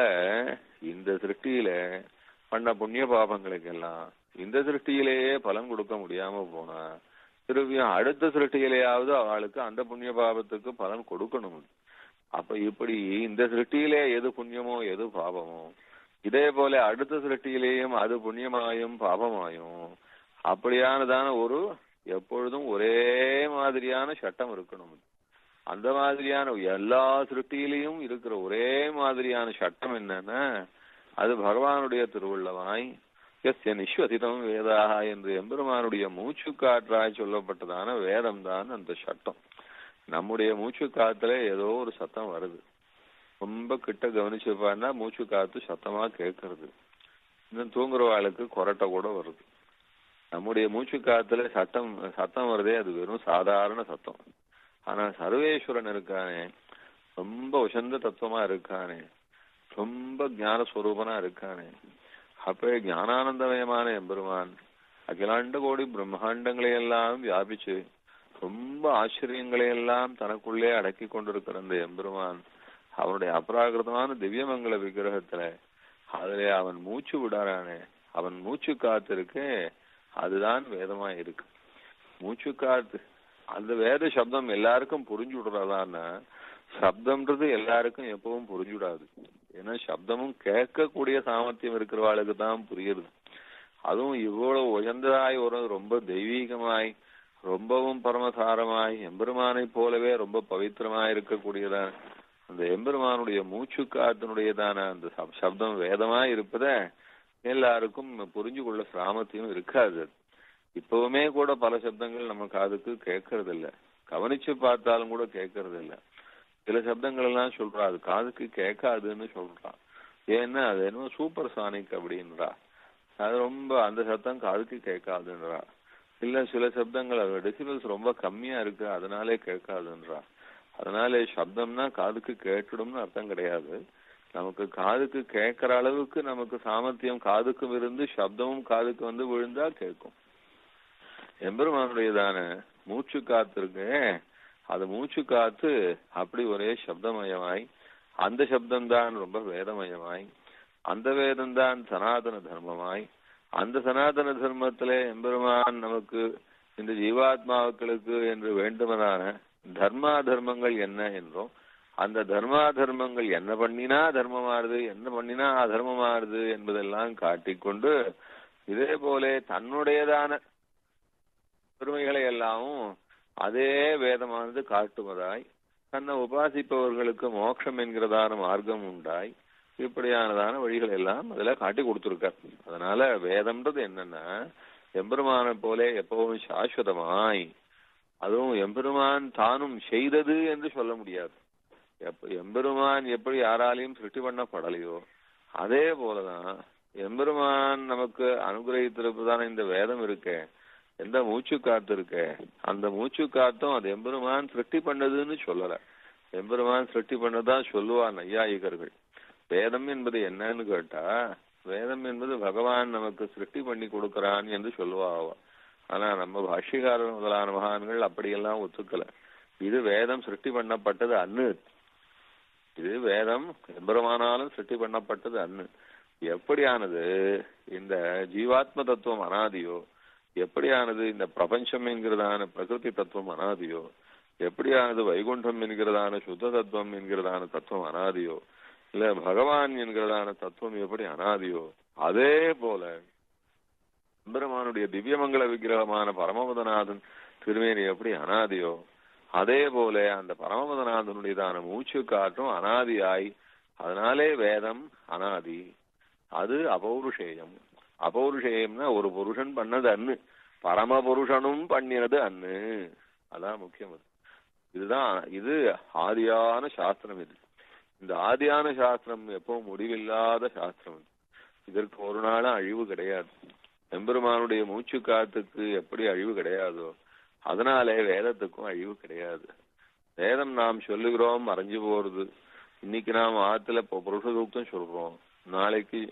இந்த சிருஷ்டியில பண்ண புண்ணிய பாபங்களுக்கெல்லாம் இந்த சிருஷ்டியிலேயே பலன் கொடுக்க முடியாம போனா திரும்பியும் அடுத்த சிருஷ்டியிலேயாவது அவளுக்கு அந்த புண்ணிய பாபத்துக்கு பலன் கொடுக்கணும் அப்ப இப்படி இந்த சிருஷ்டியிலே எது புண்ணியமோ எது பாபமோ இதே போல அடுத்த சிருஷ்டியிலேயும் அது புண்ணியமாயும் பாபமாயும் அப்படியானதான ஒரு எப்பொழுதும் ஒரே மாதிரியான சட்டம் இருக்கணும் அந்த மாதிரியான எல்லா சிருஷ்டியிலையும் இருக்கிற ஒரே மாதிரியான சட்டம் என்னன்னா அது பகவானுடைய திருவுள்ளவாய் எஸ்ய நிஸ்வசிதம் வேதாக என்று எம்பெருமானுடைய மூச்சு காற்றாய் சொல்லப்பட்டதான வேதம் தான் அந்த சட்டம் நம்முடைய மூச்சு காத்துல ஏதோ ஒரு சத்தம் வருது ரொம்ப கிட்ட கவனிச்சுப்பான்னா மூச்சு காத்து சத்தமா கேட்கறது இன்னும் தூங்குறவாளுக்கு கொரட்டை கூட வருது நம்முடைய மூச்சு காத்துல சட்டம் சத்தம் வருதே அது வெறும் சாதாரண சத்தம் ஆனா சர்வேஸ்வரன் இருக்கானே ரொம்ப உசந்த தத்துவமா இருக்கானே ரொம்ப ஞான ஸ்வரூபனா இருக்கானே அப்ப ஞானானந்தமயமான எம்பெருமான் அகிலாண்ட கோடி பிரம்மாண்டங்களை எல்லாம் வியாபிச்சு ரொம்ப ஆச்சரியங்களை எல்லாம் தனக்குள்ளே அடக்கி கொண்டிருக்கிற அந்த எம்பெருமான் அவனுடைய அபராகிருதமான திவ்யமங்கல விக்கிரகத்துல அதுல அவன் மூச்சு விடாரானே அவன் மூச்சு காத்து இருக்கு அதுதான் வேதமா இருக்கு மூச்சு காத்து அந்த வேத சப்தம் எல்லாருக்கும் புரிஞ்சு விடுறதான்னா சப்தம்ன்றது எல்லாருக்கும் எப்பவும் புரிஞ்சுடாது ஏன்னா சப்தமும் கேட்கக்கூடிய சாமர்த்தியம் இருக்கிறவாளுக்கு தான் புரியுது அதுவும் இவ்வளவு உயர்ந்ததாய் ஒரு ரொம்ப தெய்வீகமாய் ரொம்பவும் பரமசாரமாய் எம்பெருமானை போலவே ரொம்ப பவித்திரமாய் இருக்கக்கூடியதான் அந்த எம்பெருமானுடைய மூச்சு காத்தினுடையதான அந்த சப்தம் வேதமா இருப்பத எல்லாருக்கும் புரிஞ்சு கொள்ள சாமர்த்தியம் இருக்காது இப்பவுமே கூட பல சப்தங்கள் நம்ம காதுக்கு கேட்கறது இல்ல கவனிச்சு பார்த்தாலும் கூட கேட்கறது இல்ல சில சப்தங்கள் எல்லாம் சொல்றா அது காதுக்கு கேட்காதுன்னு சொல்றான் ஏன்னா அது என்னமோ சூப்பர் சானிக் அப்படின்றா அது ரொம்ப அந்த சத்தம் காதுக்கு கேட்காதுன்றா இல்ல சில சப்தங்கள் அது டெசிபல்ஸ் ரொம்ப கம்மியா இருக்கு அதனாலே கேட்காதுன்றா அதனால சப்தம்னா காதுக்கு கேட்டுடும்னு அர்த்தம் கிடையாது நமக்கு காதுக்கு கேட்கற அளவுக்கு நமக்கு சாமர்த்தியம் காதுக்கும் இருந்து சப்தமும் காதுக்கு வந்து விழுந்தா கேட்கும் எம்பெருமானுடையதான மூச்சு காத்து இருக்கு அது மூச்சு காத்து அப்படி ஒரே சப்தமயமாய் அந்த சப்தம் தான் ரொம்ப வேதமயமாய் அந்த வேதம் தான் சனாதன தர்மமாய் அந்த சனாதன தர்மத்திலே எம்பெருமான் நமக்கு இந்த ஜீவாத்மாக்களுக்கு என்று வேண்டுமதான தர்மா தர்மங்கள் என்ன என்றும் அந்த தர்மா தர்மங்கள் என்ன பண்ணினா தர்மமாறுது என்ன பண்ணினா அதர்மமாறுது என்பதெல்லாம் காட்டிக்கொண்டு இதே போல தன்னுடையதான பெருமைகளை எல்லாமும் அதே வேதமானது காட்டுவதாய் தன்னை உபாசிப்பவர்களுக்கு மோட்சம் என்கிறதான மார்க்கம் உண்டாய் இப்படியானதான வழிகள் எல்லாம் அதுல காட்டி கொடுத்திருக்கார் அதனால வேதம்ன்றது என்னன்னா எம்பெருமானை போல எப்பவும் சாஸ்வதமாய் அதுவும் எம்பெருமான் தானும் செய்தது என்று சொல்ல முடியாது எப்ப எம்பெருமான் எப்படி யாராலையும் சிருஷ்டி பண்ணப்படலையோ அதே போலதான் எம்பெருமான் நமக்கு அனுகிரகித்திருப்பதான இந்த வேதம் இருக்கே எந்த மூச்சு காத்து இருக்கே அந்த மூச்சு காத்தும் அது எம்பெருமான் சிருஷ்டி பண்ணதுன்னு சொல்லல எம்பெருமான் சிருஷ்டி பண்ணதான் சொல்லுவான் நையாயிகர்கள் வேதம் என்பது என்னன்னு கேட்டா வேதம் என்பது பகவான் நமக்கு சிருஷ்டி பண்ணி கொடுக்கறான் என்று சொல்லுவா ஆனா நம்ம பாஷ்யக்காரர் முதலான மகான்கள் அப்படியெல்லாம் ஒத்துக்கல இது வேதம் சிருஷ்டி பண்ணப்பட்டது அன்னு இது வேதம் எம்பெருமானாலும் சிருஷ்டி பண்ணப்பட்டது அன்னு எப்படியானது இந்த ஜீவாத்ம தத்துவம் அனாதியோ எப்படியானது இந்த பிரபஞ்சம் என்கிறதான பிரகிருதி தத்துவம் அனாதியோ எப்படியானது வைகுண்டம் என்கிறதான சுத்த தத்துவம் என்கிறதான தத்துவம் அனாதியோ இல்ல பகவான் என்கிறதான தத்துவம் எப்படி அனாதியோ அதே போல எம்பெருமானுடைய திவ்யமங்கல விக்கிரகமான பரமபதநாதன் திருமேனி எப்படி அனாதியோ அதே போல அந்த பரமபதநாதனுடையதான மூச்சு காற்றும் அனாதியாய் அதனாலே வேதம் அனாதி அது அபௌருஷேயம் அபௌருஷேயம்னா ஒரு புருஷன் பண்ணது அன்னு பரமபுருஷனும் பண்ணினது அன்னு அதான் முக்கியம் அது இதுதான் இது ஆதியான சாஸ்திரம் இது இந்த ஆதியான சாஸ்திரம் எப்பவும் முடிவில்லாத சாஸ்திரம் இது இதற்கு ஒரு நாளும் அழிவு கிடையாது எம்பெருமானுடைய மூச்சு காத்துக்கு எப்படி அழிவு கிடையாதோ அதனாலே வேதத்துக்கும் அழிவு கிடையாது வேதம் நாம் சொல்லுகிறோம் மறைஞ்சு போறது இன்னைக்கு நாம் ஆத்துல இப்போ புருஷ சூக்தம் சொல்றோம் நாளைக்கு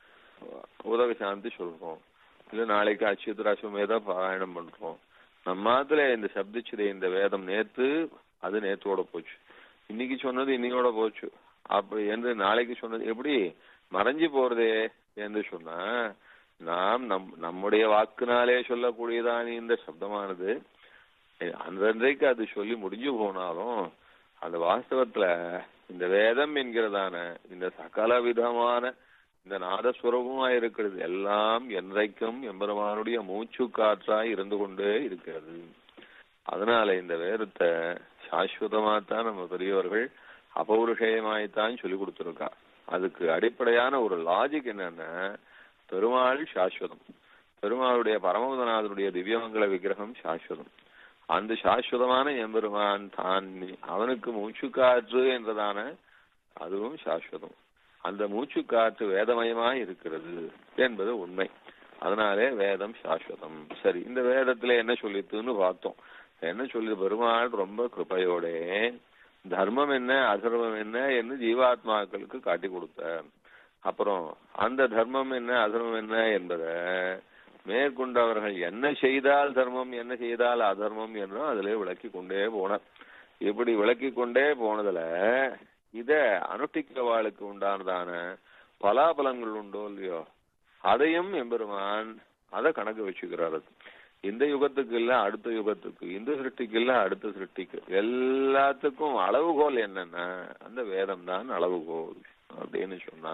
உதக சாந்தி சொல்றோம் இல்ல நாளைக்கு அச்சுதராசமேதா பாராயணம் பண்றோம் நம்ம ஆத்துல இந்த சப்திச்சுதே இந்த வேதம் நேத்து அது நேத்தோட போச்சு இன்னைக்கு சொன்னது இன்னையோட போச்சு அப்படி என்று நாளைக்கு சொன்னது எப்படி மறைஞ்சு போறதே என்று சொன்னா நாம் நம் நம்முடைய வாக்குனாலே சொல்லக்கூடியதான இந்த சப்தமானது அன்றன்றைக்கு அது சொல்லி முடிஞ்சு போனாலும் அந்த வாஸ்தவத்துல இந்த வேதம் என்கிறதான இந்த சகல விதமான இந்த நாதஸ்வரூபமா இருக்கிறது எல்லாம் என்றைக்கும் எம்பெருமானுடைய மூச்சு காற்றாய் இருந்து கொண்டே இருக்கிறது அதனால இந்த வேதத்தை சாஸ்வதமாத்தான் நம்ம பெரியவர்கள் அபௌருஷயமாய்த்தான் சொல்லி கொடுத்துருக்கா அதுக்கு அடிப்படையான ஒரு லாஜிக் என்னன்னா பெருமாள் சாஸ்வதம் பெருமாளுடைய பரமபதநாதனுடைய திவ்யமங்கல விக்கிரகம் சாஸ்வதம் அந்த சாஸ்வதமான எம்பெருமான் தான் அவனுக்கு மூச்சு காற்று என்றதான அதுவும் சாஸ்வதம் அந்த மூச்சு காற்று வேதமயமாய் இருக்கிறது என்பது உண்மை அதனாலே வேதம் சாஸ்வதம் சரி இந்த வேதத்துல என்ன சொல்லித்துன்னு பார்த்தோம் என்ன சொல்லி பெருமாள் ரொம்ப கிருப்பையோட தர்மம் என்ன அதர்மம் என்ன என்று ஜீவாத்மாக்களுக்கு காட்டி கொடுத்த அப்புறம் அந்த தர்மம் என்ன அதர்மம் என்ன என்பதை மேற்கொண்டவர்கள் என்ன செய்தால் தர்மம் என்ன செய்தால் அதர்மம் என்றும் அதிலே விளக்கி கொண்டே போனார் இப்படி விளக்கி கொண்டே போனதுல இத அனுஷ்டிக்கிறவாளுக்கு உண்டானதான பலாபலங்கள் உண்டோ இல்லையோ அதையும் எம்பெருமான் அதை கணக்கு வச்சுக்கிறார் அது இந்த யுகத்துக்கு இல்ல அடுத்த யுகத்துக்கு இந்த சிருஷ்டிக்கு இல்ல அடுத்த சிருஷ்டிக்கு எல்லாத்துக்கும் அளவுகோல் என்னன்னா அந்த வேதம் தான் அளவுகோல் அப்படின்னு சொன்னா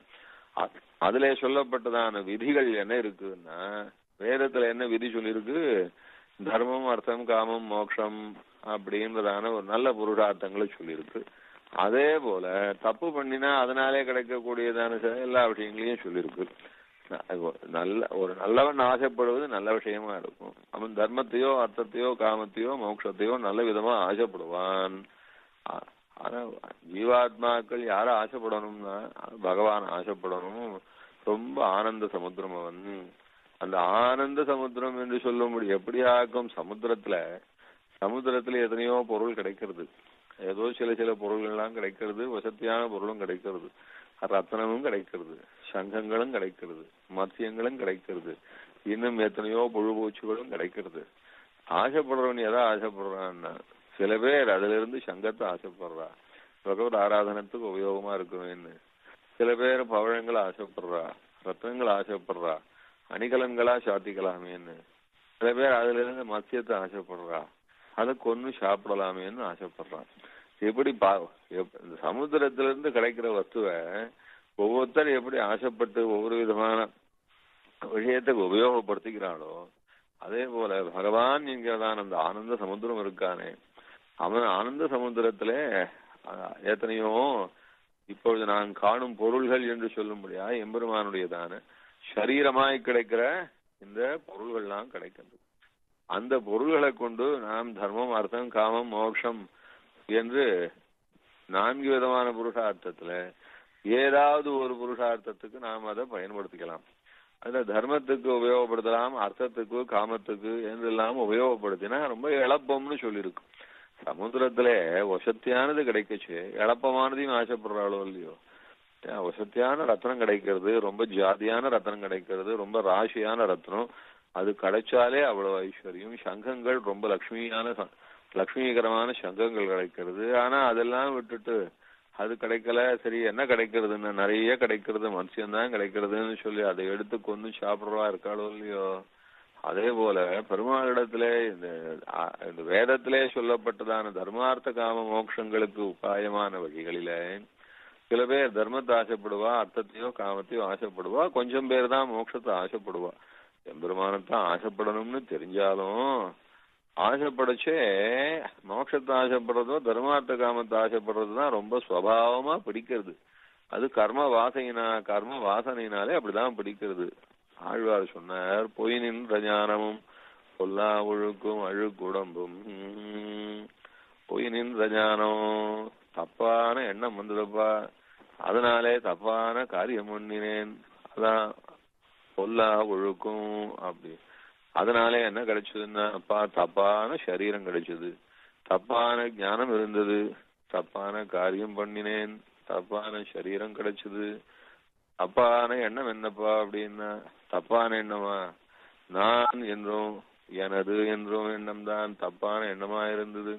அதுல சொல்லப்பட்டதான விதிகள் என்ன இருக்குன்னா வேதத்துல என்ன விதி சொல்லியிருக்கு தர்மம் அர்த்தம் காமம் மோட்சம் அப்படின்றதான ஒரு நல்ல புருஷார்த்தங்களை சொல்லியிருக்கு அதே போல தப்பு பண்ணினா அதனாலே கிடைக்கக்கூடியதான எல்லா விஷயங்களையும் சொல்லியிருக்கு நல்ல ஒரு நல்லவன் ஆசைப்படுவது நல்ல விஷயமா இருக்கும் அவன் தர்மத்தையோ அர்த்தத்தையோ காமத்தையோ மோட்சத்தையோ நல்ல விதமா ஆசைப்படுவான் ஆனா ஜீவாத்மாக்கள் யார ஆசைப்படணும்னா பகவான் ஆசைப்படணும் ரொம்ப ஆனந்த சமுத்திரம் அவன் அந்த ஆனந்த சமுத்திரம் என்று சொல்ல முடியும் எப்படி ஆக்கும் சமுத்திரத்துல சமுத்திரத்துல எத்தனையோ பொருள் கிடைக்கிறது ஏதோ சில சில பொருள்கள்லாம் கிடைக்கிறது வசதியான பொருளும் கிடைக்கிறது ரத்தனமும் கிடைக்கிறது சங்கங்களும் கிடைக்கிறது மத்தியங்களும் கிடைக்கிறது இன்னும் எத்தனையோ புழுபூச்சிகளும் கிடைக்கிறது ஆசைப்படுறவன் எதை ஆசைப்படுறான்னா சில பேர் அதுல இருந்து சங்கத்தை ஆசைப்படுறா பகவத் ஆராதனத்துக்கு உபயோகமா இருக்கணும்னு சில பேர் பவழங்கள் ஆசைப்படுறா ரத்னங்கள் ஆசைப்படுறா அணிகலன்களா சாத்திக்கலாமேன்னு சில பேர் அதுல இருந்து மத்தியத்தை ஆசைப்படுறா அதை கொன்னு சாப்பிடலாமேன்னு ஆசைப்படுறான் எப்படி பா இந்த சமுத்திரத்துல இருந்து கிடைக்கிற வஸ்துவை ஒவ்வொருத்தர் எப்படி ஆசைப்பட்டு ஒவ்வொரு விதமான விஷயத்துக்கு உபயோகப்படுத்திக்கிறானோ அதே போல பகவான் என்கிறதான அந்த ஆனந்த சமுத்திரம் இருக்கானே அவன் ஆனந்த சமுத்திரத்துல எத்தனையோ இப்பொழுது நான் காணும் பொருள்கள் என்று சொல்ல முடியா எம்பெருமானுடையதான சரீரமாய் கிடைக்கிற இந்த பொருள்கள்லாம் கிடைக்கின்றது அந்த பொருள்களை கொண்டு நாம் தர்மம் அர்த்தம் காமம் மோட்சம் என்று நான்கு விதமான புருஷார்த்தத்துல ஏதாவது ஒரு புருஷார்த்தத்துக்கு நாம் அதை பயன்படுத்திக்கலாம் அதுல தர்மத்துக்கு உபயோகப்படுத்தலாம் அர்த்தத்துக்கு காமத்துக்கு என்றெல்லாம் உபயோகப்படுத்தினா ரொம்ப இழப்பம்னு சொல்லியிருக்கு சமுத்திரத்துல வசத்தியானது கிடைக்கச்சு இழப்பமானதையும் ஆசைப்படுறாளோ இல்லையோ வசத்தியான ரத்னம் கிடைக்கிறது ரொம்ப ஜாதியான ரத்னம் கிடைக்கிறது ரொம்ப ராசியான ரத்னம் அது கிடைச்சாலே அவ்வளவு ஐஸ்வர்யம் சங்கங்கள் ரொம்ப லட்சுமியான லட்சுமிகரமான சங்கங்கள் கிடைக்கிறது ஆனா அதெல்லாம் விட்டுட்டு அது கிடைக்கல சரி என்ன கிடைக்கிறதுன்னு நிறைய கிடைக்கிறது மனுஷன்தான் கிடைக்கிறதுன்னு சொல்லி அதை எடுத்து கொண்டு சாப்பிடுறவா இருக்காளோ இல்லையோ அதே போல பெருமாளிடத்திலே இந்த இந்த வேதத்திலே சொல்லப்பட்டதான தர்மார்த்த காம மோட்சங்களுக்கு உபாயமான வழிகளில சில பேர் தர்மத்தை ஆசைப்படுவா அர்த்தத்தையோ காமத்தையோ ஆசைப்படுவா கொஞ்சம் பேர் தான் மோட்சத்தை ஆசைப்படுவா எம்பெருமானத்தான் ஆசைப்படணும்னு தெரிஞ்சாலும் ஆசைப்படச்சே மோட்சத்தை ஆசைப்படுறதோ தர்மார்த்த காமத்தை ஆசைப்படுறது தான் ரொம்ப சுவாவமா பிடிக்கிறது அது கர்ம வாசையினா கர்ம வாசனையினாலே அப்படிதான் பிடிக்கிறது ஆழ்வார் சொன்னார் பொய் நின்ற ஞானமும் பொல்லா ஒழுக்கும் அழுக்குடம்பும் பொய் நின்ற ஞானம் தப்பான எண்ணம் வந்ததுப்பா அதனாலே தப்பான காரியம் பண்ணினேன் அதான் பொல்லா ஒழுக்கும் அப்படி அதனாலே என்ன கிடைச்சதுன்னா அப்பா தப்பான சரீரம் கிடைச்சது தப்பான ஞானம் இருந்தது தப்பான காரியம் பண்ணினேன் தப்பான சரீரம் கிடைச்சது தப்பான எண்ணம் என்னப்பா அப்படின்னா தப்பான எண்ணமா நான் என்றும் எனது என்றும் எண்ணம் தான் தப்பான எண்ணமா இருந்தது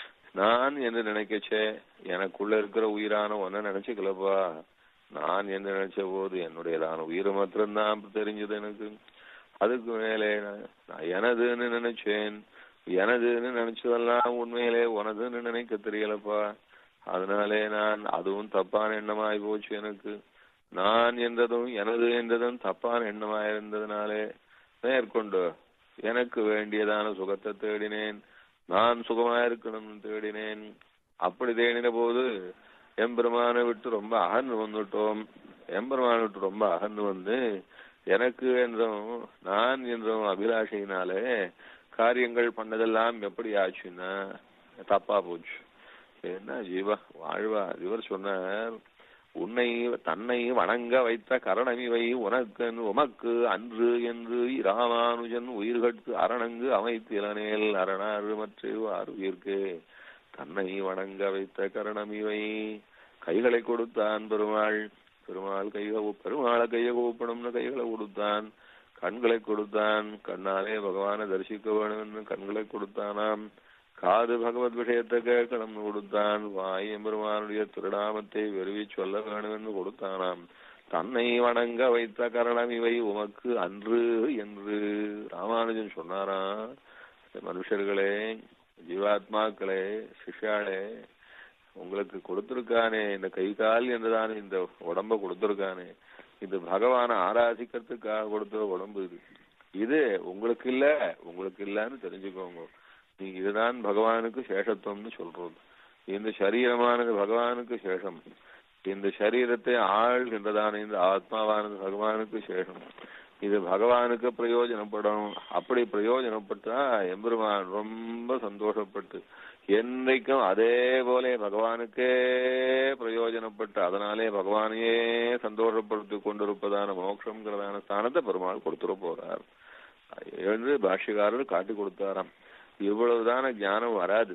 நான் என்று நினைக்கச்சே எனக்குள்ள இருக்கிற உயிரான ஒன்ன நினைச்சுக்கலப்பா நான் என்று நினைச்ச போது என்னுடையதான உயிர் மாத்திரம்தான் தெரிஞ்சது எனக்கு அதுக்கு மேலே நான் எனதுன்னு நினைச்சேன் எனதுன்னு நினைச்சதெல்லாம் உண்மையிலே உனதுன்னு நினைக்க தெரியலப்பா அதனாலே நான் அதுவும் தப்பான எண்ணமாய் போச்சு எனக்கு நான் என்றதும் எனது என்றதும் தப்பான எண்ணமாய் இருந்ததுனாலே மேற்கொண்டு எனக்கு வேண்டியதான சுகத்தை தேடினேன் நான் சுகமா இருக்கணும்னு தேடினேன் அப்படி தேடின போது எம்பெருமானை விட்டு ரொம்ப அகன்று வந்துட்டோம் எம்பெருமானை விட்டு ரொம்ப அகன்று வந்து எனக்கு என்றும் நான் என்றும் அபிலாஷையினாலே காரியங்கள் பண்ணதெல்லாம் எப்படி ஆச்சுன்னா தப்பா போச்சு என்ன ஜீவா வாழ்வா இவர் சொன்னார் உன்னை தன்னை வணங்க வைத்த கரணமிவை உனக்கு உமக்கு அன்று என்று ராமானுஜன் உயிர்கட்கு அரணங்கு அமைத்திலனேல் அரணாறு மற்ற உயிர்க்கு தன்னை வணங்க வைத்த கரணமிவை கைகளை கொடுத்தான் பெருமாள் பெருமாள் கைக பெருமாளை கைய கூப்பணும்னு கைகளை கொடுத்தான் கண்களை கொடுத்தான் கண்ணாலே பகவானை தரிசிக்க வேணும்னு கண்களை கொடுத்தானாம் காது பகவத் விஷயத்தை கேட்கணும்னு கொடுத்தான் வாய் எம்பெருமானுடைய திருநாமத்தை வெறுவி சொல்ல வேணும்னு கொடுத்தானாம் தன்னை வணங்க வைத்த கரணம் இவை உமக்கு அன்று என்று ராமானுஜன் சொன்னாராம் மனுஷர்களே ஜீவாத்மாக்களே சிஷ்யாளே உங்களுக்கு கொடுத்திருக்கானே இந்த கை கால் என்றுதான் இந்த உடம்ப கொடுத்திருக்கானே இது பகவான ஆராதிக்கிறதுக்காக கொடுத்த உடம்பு இது இது உங்களுக்கு இல்ல உங்களுக்கு இல்லன்னு தெரிஞ்சுக்கோங்க நீங்க இதுதான் பகவானுக்கு சேஷத்துவம்னு சொல்றது இந்த சரீரமானது பகவானுக்கு சேஷம் இந்த சரீரத்தை ஆள்கின்றதான இந்த ஆத்மாவானது பகவானுக்கு சேஷம் இது பகவானுக்கு பிரயோஜனப்படணும் அப்படி பிரயோஜனப்பட்டா எம்பெருமான் ரொம்ப சந்தோஷப்பட்டு என்னைக்கும் அதே போல பகவானுக்கே பிரயோஜனப்பட்டு அதனாலே பகவானையே சந்தோஷப்படுத்தி கொண்டிருப்பதான மோட்சம்ங்கிறதான ஸ்தானத்தை பெருமாள் கொடுத்துட போறார் என்று பாஷ்யக்காரர் காட்டி கொடுத்தாராம் இவ்வளவுதான ஞானம் வராது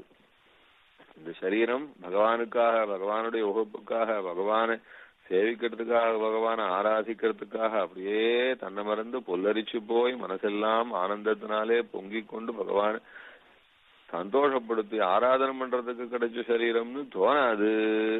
இந்த சரீரம் பகவானுக்காக பகவானுடைய உகப்புக்காக பகவானை சேவிக்கிறதுக்காக பகவானை ஆராதிக்கிறதுக்காக அப்படியே தன்னை மறந்து பொல்லரிச்சு போய் மனசெல்லாம் ஆனந்தத்தினாலே பொங்கிக் கொண்டு பகவான் சந்தோஷப்படுத்தி ஆராதனை பண்றதுக்கு கிடைச்ச சரீரம்னு தோணாது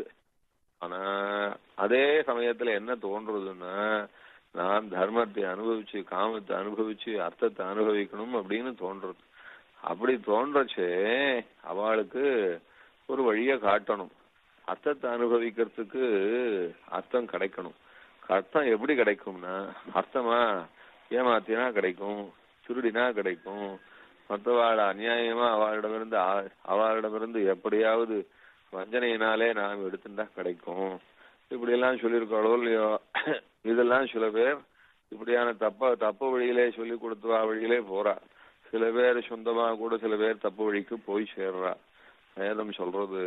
ஆனா அதே சமயத்துல என்ன தோன்றதுன்னா நான் தர்மத்தை அனுபவிச்சு காமத்தை அனுபவிச்சு அர்த்தத்தை அனுபவிக்கணும் அப்படின்னு தோன்றது அப்படி தோன்றச்சே அவளுக்கு ஒரு வழிய காட்டணும் அர்த்தத்தை அனுபவிக்கிறதுக்கு அர்த்தம் கிடைக்கணும் அர்த்தம் எப்படி கிடைக்கும்னா அர்த்தமா ஏமாத்தினா கிடைக்கும் திருடினா கிடைக்கும் மற்றவாள் அநியாயமா அவளிடமிருந்து அவளிடமிருந்து எப்படியாவது வஞ்சனையினாலே நாம் எடுத்துட்டா கிடைக்கும் இப்படி எல்லாம் சொல்லியிருக்காளோ இல்லையோ இதெல்லாம் சில பேர் இப்படியான தப்ப தப்பு வழியிலே சொல்லி கொடுத்தவா வழியிலே போறா சில பேர் சொந்தமா கூட சில பேர் தப்பு வழிக்கு போய் சேர்றா வேதம் சொல்றது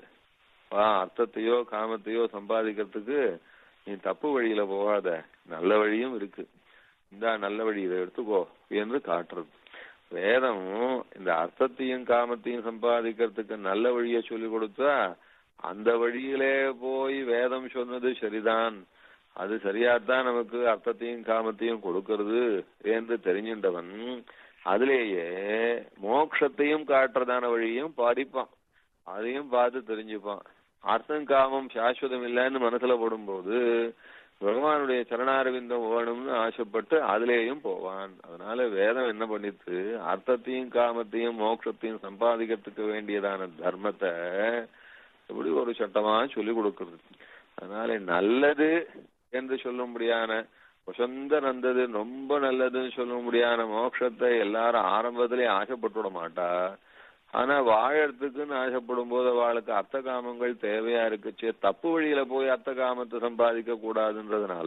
வா அர்த்தத்தையோ காமத்தையோ சம்பாதிக்கிறதுக்கு நீ தப்பு வழியில போகாத நல்ல வழியும் இருக்கு இந்த நல்ல வழி இதை எடுத்துக்கோ என்று காட்டுறது வேதம் இந்த அர்த்தத்தையும் காமத்தையும் சம்பாதிக்கிறதுக்கு நல்ல வழியை சொல்லி கொடுத்தா அந்த வழியிலே போய் வேதம் சொன்னது சரிதான் அது சரியாத்தான் நமக்கு அர்த்தத்தையும் காமத்தையும் கொடுக்கிறது என்று தெரிஞ்சின்றவன் அதுலேயே மோக்ஷத்தையும் காட்டுறதான வழியும் படிப்பான் அதையும் பார்த்து தெரிஞ்சுப்பான் அர்த்தம் காமம் சாஸ்வதம் இல்லைன்னு மனசுல போடும்போது பகவானுடைய சரணாரவிந்தம் வேணும்னு ஆசைப்பட்டு அதுலேயும் போவான் அதனால வேதம் என்ன பண்ணிட்டு அர்த்தத்தையும் காமத்தையும் மோட்சத்தையும் சம்பாதிக்கிறதுக்கு வேண்டியதான தர்மத்தை இப்படி ஒரு சட்டமா சொல்லி கொடுக்கிறது அதனால நல்லது என்று சொல்லும்படியான வசந்த நந்தது ரொம்ப நல்லதுன்னு சொல்ல முடியாத மோட்சத்தை எல்லாரும் ஆரம்பத்திலே ஆசைப்பட்டுவிட மாட்டா ஆனா வாழறதுக்குன்னு ஆசைப்படும் போது அவளுக்கு அர்த்த காமங்கள் தேவையா இருக்குச்சு தப்பு வழியில போய் அர்த்த காமத்தை சம்பாதிக்க கூடாதுன்றதுனால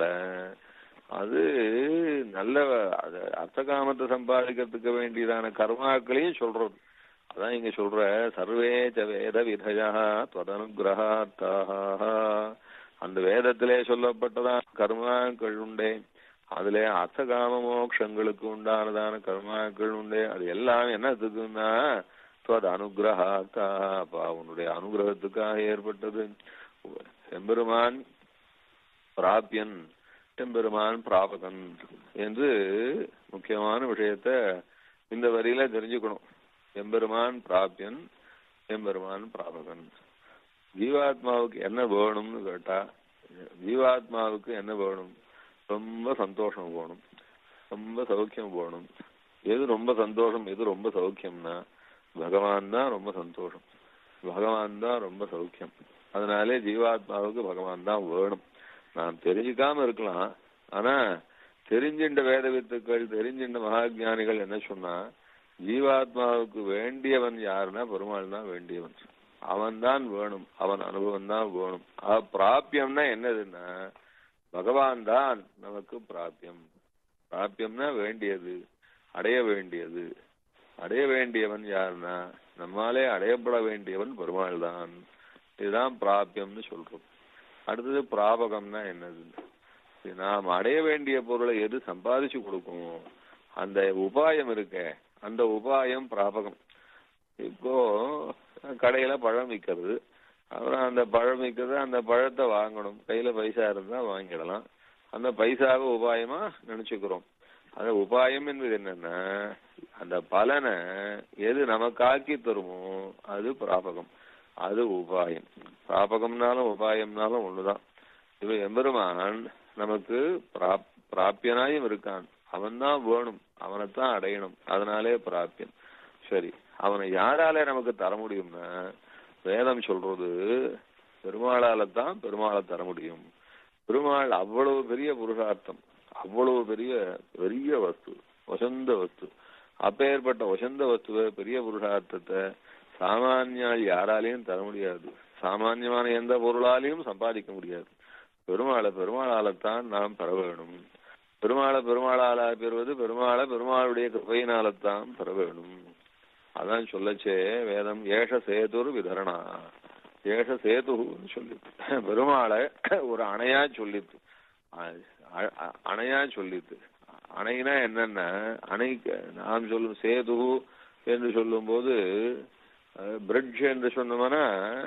அது நல்ல அது அர்த்த காமத்தை சம்பாதிக்கிறதுக்கு வேண்டியதான கர்மாக்களையும் சொல்றது அதான் இங்க சொல்ற சர்வே ச வேத விதயா துவதனுகிரகார்த்தாக அந்த வேதத்திலே சொல்லப்பட்டதான் கர்மாக்கள் உண்டே அதுல அர்த்தகாம மோக்ஷங்களுக்கு உண்டானதான கர்மாக்கள் உண்டே அது எல்லாம் என்னத்துக்குன்னா துவத் அனுகிரகார்த்தா அப்பா உன்னுடைய அனுகிரகத்துக்காக ஏற்பட்டது எம்பெருமான் பிராபியன் எம்பெருமான் பிராபகன் என்று முக்கியமான விஷயத்த இந்த வரியில தெரிஞ்சுக்கணும் எம்பெருமான் பிராபியன் எம்பெருமான் பிராபகன் ஜீவாத்மாவுக்கு என்ன வேணும்னு கேட்டா ஜீவாத்மாவுக்கு என்ன வேணும் ரொம்ப சந்தோஷம் வேணும் ரொம்ப சௌக்கியம் வேணும் எது ரொம்ப சந்தோஷம் எது ரொம்ப சௌக்கியம்னா பகவான் தான் ரொம்ப சந்தோஷம் பகவான் தான் ரொம்ப சௌக்கியம் அதனாலே ஜீவாத்மாவுக்கு பகவான் தான் வேணும் நான் தெரிஞ்சுக்காம இருக்கலாம் ஆனா தெரிஞ்சின்ற வேத வித்துக்கள் தெரிஞ்சின்ற மகாஜானிகள் என்ன சொன்னா ஜீவாத்மாவுக்கு வேண்டியவன் யாருன்னா பெருமாள் தான் வேண்டியவன் அவன் தான் வேணும் அவன் அனுபவம் தான் வேணும் பிராபியம்னா என்னதுன்னா பகவான் தான் நமக்கு பிராபியம் பிராபியம்னா வேண்டியது அடைய வேண்டியது அடைய வேண்டியவன் யாருன்னா நம்மாலே அடையப்பட வேண்டியவன் பெருமாள் தான் இதுதான் பிராபியம்னு சொல்றோம் அடுத்தது பிராபகம்னா என்னது நாம் அடைய வேண்டிய பொருளை எது சம்பாதிச்சு கொடுக்கும் அந்த உபாயம் இருக்க அந்த உபாயம் பிராபகம் இப்போ கடையில பழம் விற்கிறது அப்புறம் அந்த பழம் விற்கிறது அந்த பழத்தை வாங்கணும் கையில பைசா இருந்தா வாங்கிடலாம் அந்த பைசாவை உபாயமா நினைச்சுக்கிறோம் அந்த உபாயம் என்பது என்னன்னா அந்த பலனை எது நமக்காக்கி தருமோ அது பிராபகம் அது உபாயம் பிராபகம்னாலும் உபாயம்னாலும் ஒண்ணுதான் இவ எம்பெருமான் நமக்கு பிராப்பியனாயும் இருக்கான் அவன் தான் வேணும் அவனைத்தான் அடையணும் அதனாலே பிராப்பியன் சரி அவனை யாராலே நமக்கு தர முடியும்னா வேதம் சொல்றது பெருமாளால தான் பெருமாளை தர முடியும் பெருமாள் அவ்வளவு பெரிய புருஷார்த்தம் அவ்வளவு பெரிய பெரிய வஸ்து வசந்த வஸ்து அப்பேற்பட்ட வசந்த வஸ்துவ பெரிய புருஷார்த்தத்தை சாமானியால் யாராலையும் தர முடியாது சாமானியமான எந்த பொருளாலையும் சம்பாதிக்க முடியாது பெருமாளை பெருமாளால்தான் நாம் பெற வேணும் பெருமாளை பெருமாளால பெறுவது பெருமாளை பெருமாளுடைய கிருப்பையினால்தான் பெற வேணும் அதான் சொல்லச்சே வேதம் ஏஷ சேதுர் விதரணா ஏஷ சேதுன்னு சொல்லித்து பெருமாளை ஒரு அணையா சொல்லித்து அணையா சொல்லித்து அணைனா என்னன்னா அணைக்கு நாம் சொல்லும் சேது என்று சொல்லும் போது பிரிட்ஜ் என்று சொன்னோம்னா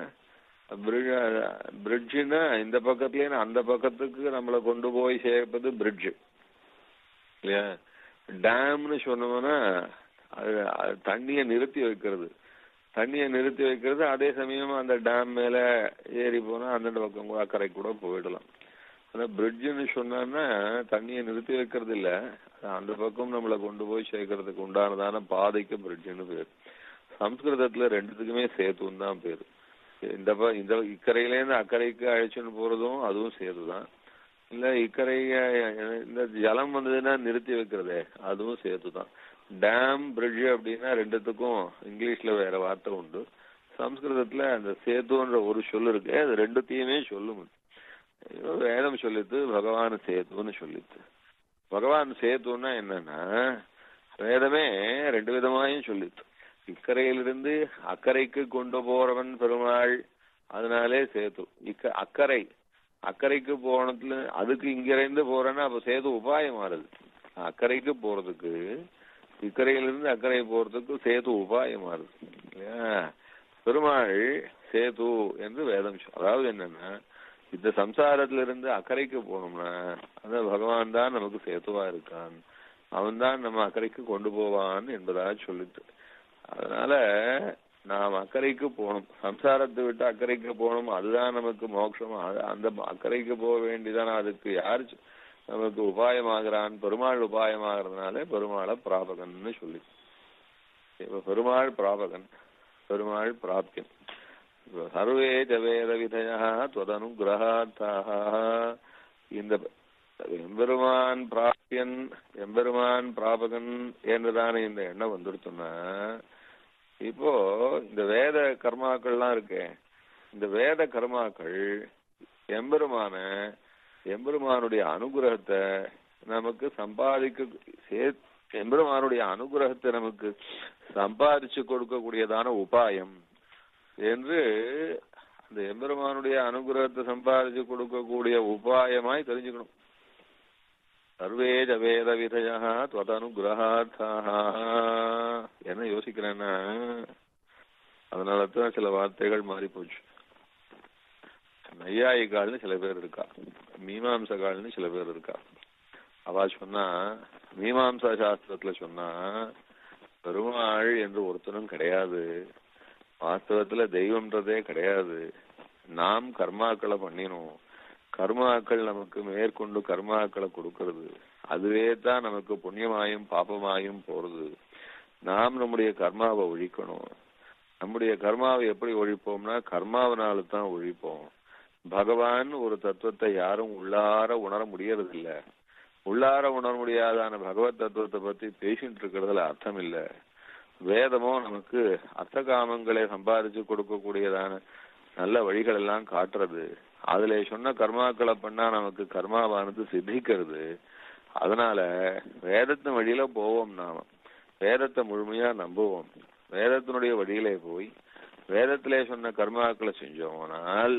பிரிட்ஜுன்னா இந்த பக்கத்துலயே அந்த பக்கத்துக்கு நம்மளை கொண்டு போய் சேர்ப்பது பிரிட்ஜ் இல்லையா டேம்னு சொன்னோம்னா அது தண்ணிய நிறுத்தி வைக்கிறது தண்ணிய நிறுத்தி வைக்கிறது அதே சமயம் அந்த டேம் மேல ஏறி போனா அந்தந்த பக்கம் கூட அக்கறை கூட போயிடலாம் ஆனா பிரிட்ஜுன்னு சொன்னா தண்ணியை நிறுத்தி வைக்கிறது இல்ல அந்த பக்கம் நம்மளை கொண்டு போய் சேர்க்கறதுக்கு உண்டானதான பாதைக்கு பிரிட்ஜுன்னு பேர் சம்ஸ்கிருதத்துல ரெண்டுத்துக்குமே சேத்துன்னு தான் பேரு இந்த இந்த இக்கரையிலேருந்து அக்கறைக்கு அழைச்சுன்னு போறதும் அதுவும் சேதுதான் இல்ல இக்கரை இந்த ஜலம் வந்ததுன்னா நிறுத்தி வைக்கிறதே அதுவும் சேர்த்துதான் டேம் பிரிட்ஜ் அப்படின்னா ரெண்டுத்துக்கும் இங்கிலீஷ்ல வேற வார்த்தை உண்டு சம்ஸ்கிருதத்துல அந்த சேத்துன்ற ஒரு சொல் இருக்கு அது ரெண்டுத்தையுமே சொல்லும் வேதம் சொல்லித்து பகவான் சேத்துன்னு சொல்லித்து பகவான் சேத்துன்னா என்னன்னா வேதமே ரெண்டு விதமாயும் சொல்லித்து இக்கரையிலிருந்து அக்கறைக்கு கொண்டு போறவன் பெருமாள் அதனாலே சேத்து இக்க அக்கறை அக்கறைக்கு போனதுல அதுக்கு இங்க இருந்து போறேன்னா அப்ப சேது உபாயம் மாறுது அக்கறைக்கு போறதுக்கு இக்கரையிலிருந்து அக்கறை போறதுக்கு சேது உபாயம் மாறுது இல்லையா பெருமாள் சேது என்று வேதம் அதாவது என்னன்னா இந்த சம்சாரத்துல இருந்து அக்கறைக்கு போனோம்னா அந்த பகவான் தான் நமக்கு சேத்துவா இருக்கான் அவன் தான் நம்ம அக்கறைக்கு கொண்டு போவான் என்பதாக சொல்லிட்டு அதனால நாம் அக்கறைக்கு போகணும் சம்சாரத்தை விட்டு அக்கறைக்கு போகணும் அதுதான் நமக்கு மோட்சம் அந்த அக்கறைக்கு போக வேண்டியதான அதுக்கு யாரு நமக்கு உபாயமாகிறான் பெருமாள் உபாயமாகறதுனால பெருமாளை பிராபகன்னு சொல்லி இப்ப பெருமாள் பிராபகன் பெருமாள் பிராப்தியன் சர்வே வேத விதயா துவதனுகிரகாத்தாக இந்த எம்பெருமான் பிராபியன் எம்பெருமான் பிராபகன் என்றுதானே இந்த எண்ணம் வந்துடுத்துன்னா இப்போ இந்த வேத கர்மாக்கள்லாம் இருக்கே இந்த வேத கர்மாக்கள் எம்பெருமான எம்பெருமானுடைய அனுகிரகத்தை நமக்கு சம்பாதிக்க சே- எம்பெருமானுடைய அனுகிரகத்தை நமக்கு சம்பாதிச்சு கொடுக்கக்கூடியதான உபாயம் என்று அந்த எம்பெருமானுடைய அனுகிரகத்தை சம்பாதிச்சு கொடுக்கக்கூடிய உபாயமாய் தெரிஞ்சுக்கணும் சர்வே ஜ வேத விதயா துவதனுகிரகார்த்தாக என்ன யோசிக்கிறேன்னா அதனால தான் சில வார்த்தைகள் மாறி போச்சு நையாயிகால்னு சில பேர் இருக்கா மீமாம்சகால்னு சில பேர் இருக்கா அவ சொன்னா மீமாம்சா சாஸ்திரத்துல சொன்னா பெருமாள் என்று ஒருத்தனும் கிடையாது வாஸ்தவத்துல தெய்வம்ன்றதே கிடையாது நாம் கர்மாக்களை பண்ணினோம் கர்மாக்கள் நமக்கு மேற்கொண்டு கர்மாக்களை கொடுக்கிறது அதுவே தான் நமக்கு புண்ணியமாயும் பாபமாயும் போறது நாம் நம்முடைய கர்மாவை ஒழிக்கணும் நம்முடைய கர்மாவை எப்படி ஒழிப்போம்னா கர்மாவனால தான் ஒழிப்போம் பகவான் ஒரு தத்துவத்தை யாரும் உள்ளார உணர முடியறதில்ல உள்ளார உணர முடியாதான பகவத் தத்துவத்தை பத்தி பேசிட்டு இருக்கிறதுல அர்த்தம் இல்ல வேதமோ நமக்கு அர்த்த காமங்களை சம்பாதிச்சு கொடுக்கக்கூடியதான நல்ல வழிகள் எல்லாம் காட்டுறது அதுல சொன்ன கர்மாக்களை பண்ணா நமக்கு கர்மாவானது சித்திக்கிறது அதனால வேதத்தின் வழியில போவோம் நாம வேதத்தை முழுமையா நம்புவோம் வேதத்தினுடைய வழியிலே போய் வேதத்திலே சொன்ன கர்மாக்களை செஞ்சோம்னால்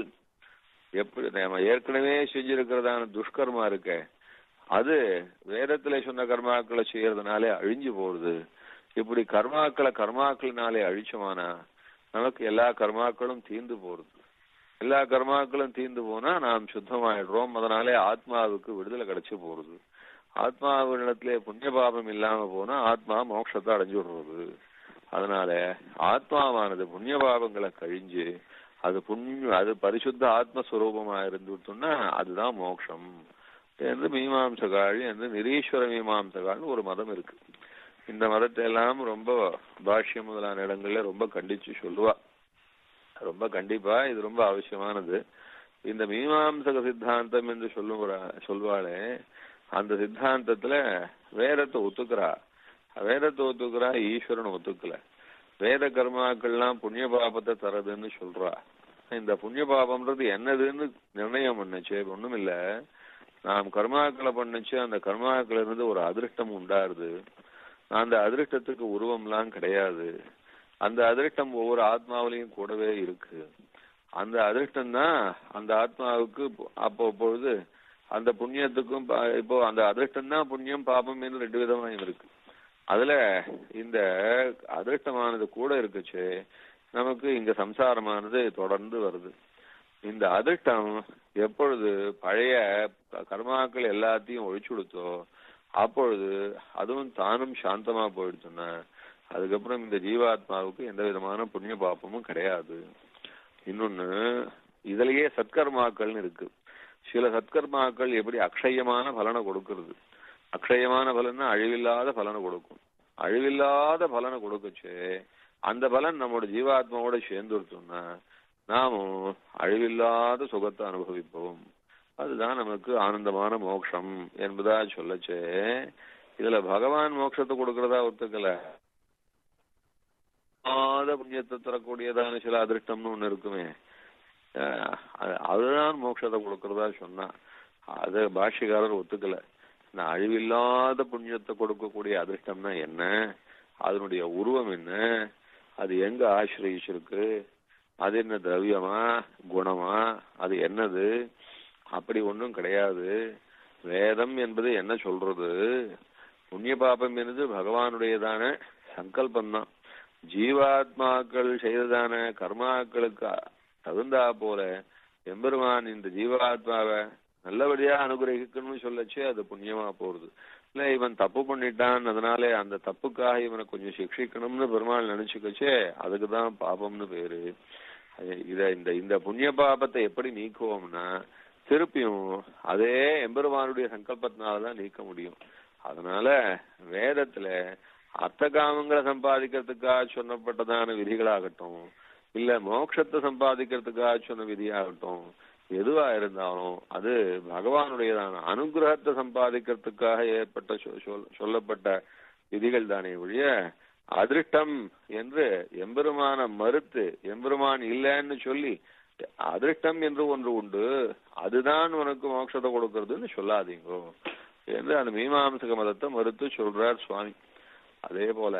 எப்படி நம்ம ஏற்கனவே செஞ்சிருக்கிறதான துஷ்கர்மா இருக்க அது வேதத்திலே சொன்ன கர்மாக்களை செய்யறதுனாலே அழிஞ்சு போறது இப்படி கர்மாக்களை கர்மாக்களினாலே அழிச்சோமானா நமக்கு எல்லா கர்மாக்களும் தீர்ந்து போறது எல்லா கர்மாக்களும் தீர்ந்து போனா நாம் சுத்தமாயிடுறோம் அதனாலே ஆத்மாவுக்கு விடுதலை கிடைச்சு போறது ஆத்மாவிடத்திலே புண்ணிய பாபம் இல்லாம போனா ஆத்மா மோட்சத்தை அடைஞ்சு விடுறது அதனால ஆத்மாவானது புண்ணிய பாபங்களை கழிஞ்சு அது புண்ணிய அது பரிசுத்த ஆத்மஸ்வரூபமா இருந்துட்டோம்னா அதுதான் மோட்சம் என்று மீமாம்சகாள் என்று நிரீஸ்வர மீமாம்சகாள்னு ஒரு மதம் இருக்கு இந்த மதத்தை எல்லாம் ரொம்ப பாஷ்யம் முதலான இடங்கள்ல ரொம்ப கண்டிச்சு சொல்லுவா ரொம்ப கண்டிப்பா இது ரொம்ப அவசியமானது இந்த மீமாம்சக சித்தாந்தம் என்று சொல்லும் சொல்வாளே அந்த சித்தாந்தத்துல வேதத்தை ஒத்துக்கிறா வேதத்தை ஒத்துக்கிறா ஈஸ்வரன் ஒத்துக்கல வேத கர்மாக்கள்லாம் புண்ணிய பாபத்தை தரதுன்னு சொல்றா இந்த புண்ணிய பாபம்ன்றது என்னதுன்னு நிர்ணயம் பண்ணுச்சு ஒண்ணும் இல்ல நாம் கர்மாக்களை பண்ணுச்சு அந்த கர்மாக்கள் இருந்து ஒரு அதிருஷ்டம் உண்டாருது அந்த அதிருஷ்டத்துக்கு உருவம்லாம் கிடையாது அந்த அதிருஷ்டம் ஒவ்வொரு ஆத்மாவிலையும் கூடவே இருக்கு அந்த அதிருஷ்டம் தான் அந்த ஆத்மாவுக்கு அப்போ பொழுது அந்த புண்ணியத்துக்கும் பா- இப்போ அந்த அதிருஷ்டம் தான் புண்ணியம் பாபம் என்று ரெண்டு விதமாயும் இருக்கு அதுல இந்த அதிருஷ்டமானது கூட இருக்குச்சு நமக்கு இங்க சம்சாரமானது தொடர்ந்து வருது இந்த அதிர்ஷ்டம் எப்பொழுது பழைய கர்மாக்கள் எல்லாத்தையும் ஒழிச்சு கொடுத்தோ அப்பொழுது அதுவும் தானும் சாந்தமா போயிடுச்சுன்னா அதுக்கப்புறம் இந்த ஜீவாத்மாவுக்கு எந்த விதமான புண்ணிய பாப்பமும் கிடையாது இன்னொன்னு இதுலயே சத்கர்மாக்கள்னு இருக்கு சில சத்கர்மாக்கள் எப்படி அக்ஷயமான பலனை கொடுக்கிறது அக்ஷயமான பலன்னா அழிவில்லாத பலனை கொடுக்கும் அழிவில்லாத பலனை கொடுக்குச்சு அந்த பலன் நம்மளோட ஜீவாத்மாவோட சேர்ந்துருத்தோம்னா நாமும் அழிவில்லாத சுகத்தை அனுபவிப்போம் அதுதான் நமக்கு ஆனந்தமான மோட்சம் என்பதா சொல்லச்சே இதுல பகவான் மோட்சத்தை கொடுக்கறதா ஒத்துக்கல ஆத புண்ணியத்தை தரக்கூடியதான சில அதிருஷ்டம்னு ஒண்ணு இருக்குமே அஹ் அது- அதுதான் மோட்சத்தை கொடுக்கறதா சொன்னா அத பாஷ்யக்காரர் ஒத்துக்கல இந்த அழிவில்லாத புண்ணியத்தை கொடுக்கக்கூடிய அதிர்ஷ்டம்னா என்ன அதனுடைய உருவம் என்ன அது எங்க ஆசிரயிச்சிருக்கு அது என்ன திரவியமா குணமா அது என்னது அப்படி ஒண்ணும் கிடையாது வேதம் என்பது என்ன சொல்றது புண்ணிய பாபம் என்பது பகவானுடையதான சங்கல்பம் தான் ஜீவாத்மாக்கள் செய்ததான கர்மாக்களுக்கு தகுந்தா போல எம்பெருமான் இந்த ஜீவாத்மாவை நல்லபடியா அனுகிரகிக்கணும்னு சொல்லச்சு அது புண்ணியமா போறது இல்ல இவன் தப்பு பண்ணிட்டான் அதனாலே அந்த தப்புக்காக இவனை கொஞ்சம் சிக்ஷிக்கணும்னு பெருமாள் நினைச்சுக்கச்சே அதுக்குதான் பாபம்னு பேரு அது- இத இந்த இந்த புண்ணிய பாபத்தை எப்படி நீக்குவோம்னா திருப்பியும் அதே எம்பெருமானுடைய சங்கல்பத்தினாலதான் நீக்க முடியும் அதனால வேதத்துல அர்த்த காமங்களை சம்பாதிக்கிறதுக்காக சொன்னப்பட்டதான விதிகளாகட்டும் இல்ல மோட்சத்தை சம்பாதிக்கிறதுக்காக சொன்ன விதியாகட்டும் எதுவா இருந்தாலும் அது பகவானுடையதான அனுகிரகத்தை சம்பாதிக்கிறதுக்காக ஏற்பட்ட சொ- சொல்- சொல்லப்பட்ட விதிகள் தானே ஒழிய அதிருஷ்டம் என்று எம்பெருமான மறுத்து எம்பெருமான் இல்லைன்னு சொல்லி அதிருஷ்டம் என்று ஒன்று உண்டு அதுதான் உனக்கு மோட்சத்தை கொடுக்கறதுன்னு சொல்லாதீங்கோ என்று அந்த மீமாம்சக மதத்தை மறுத்து சொல்றார் சுவாமி அதே போல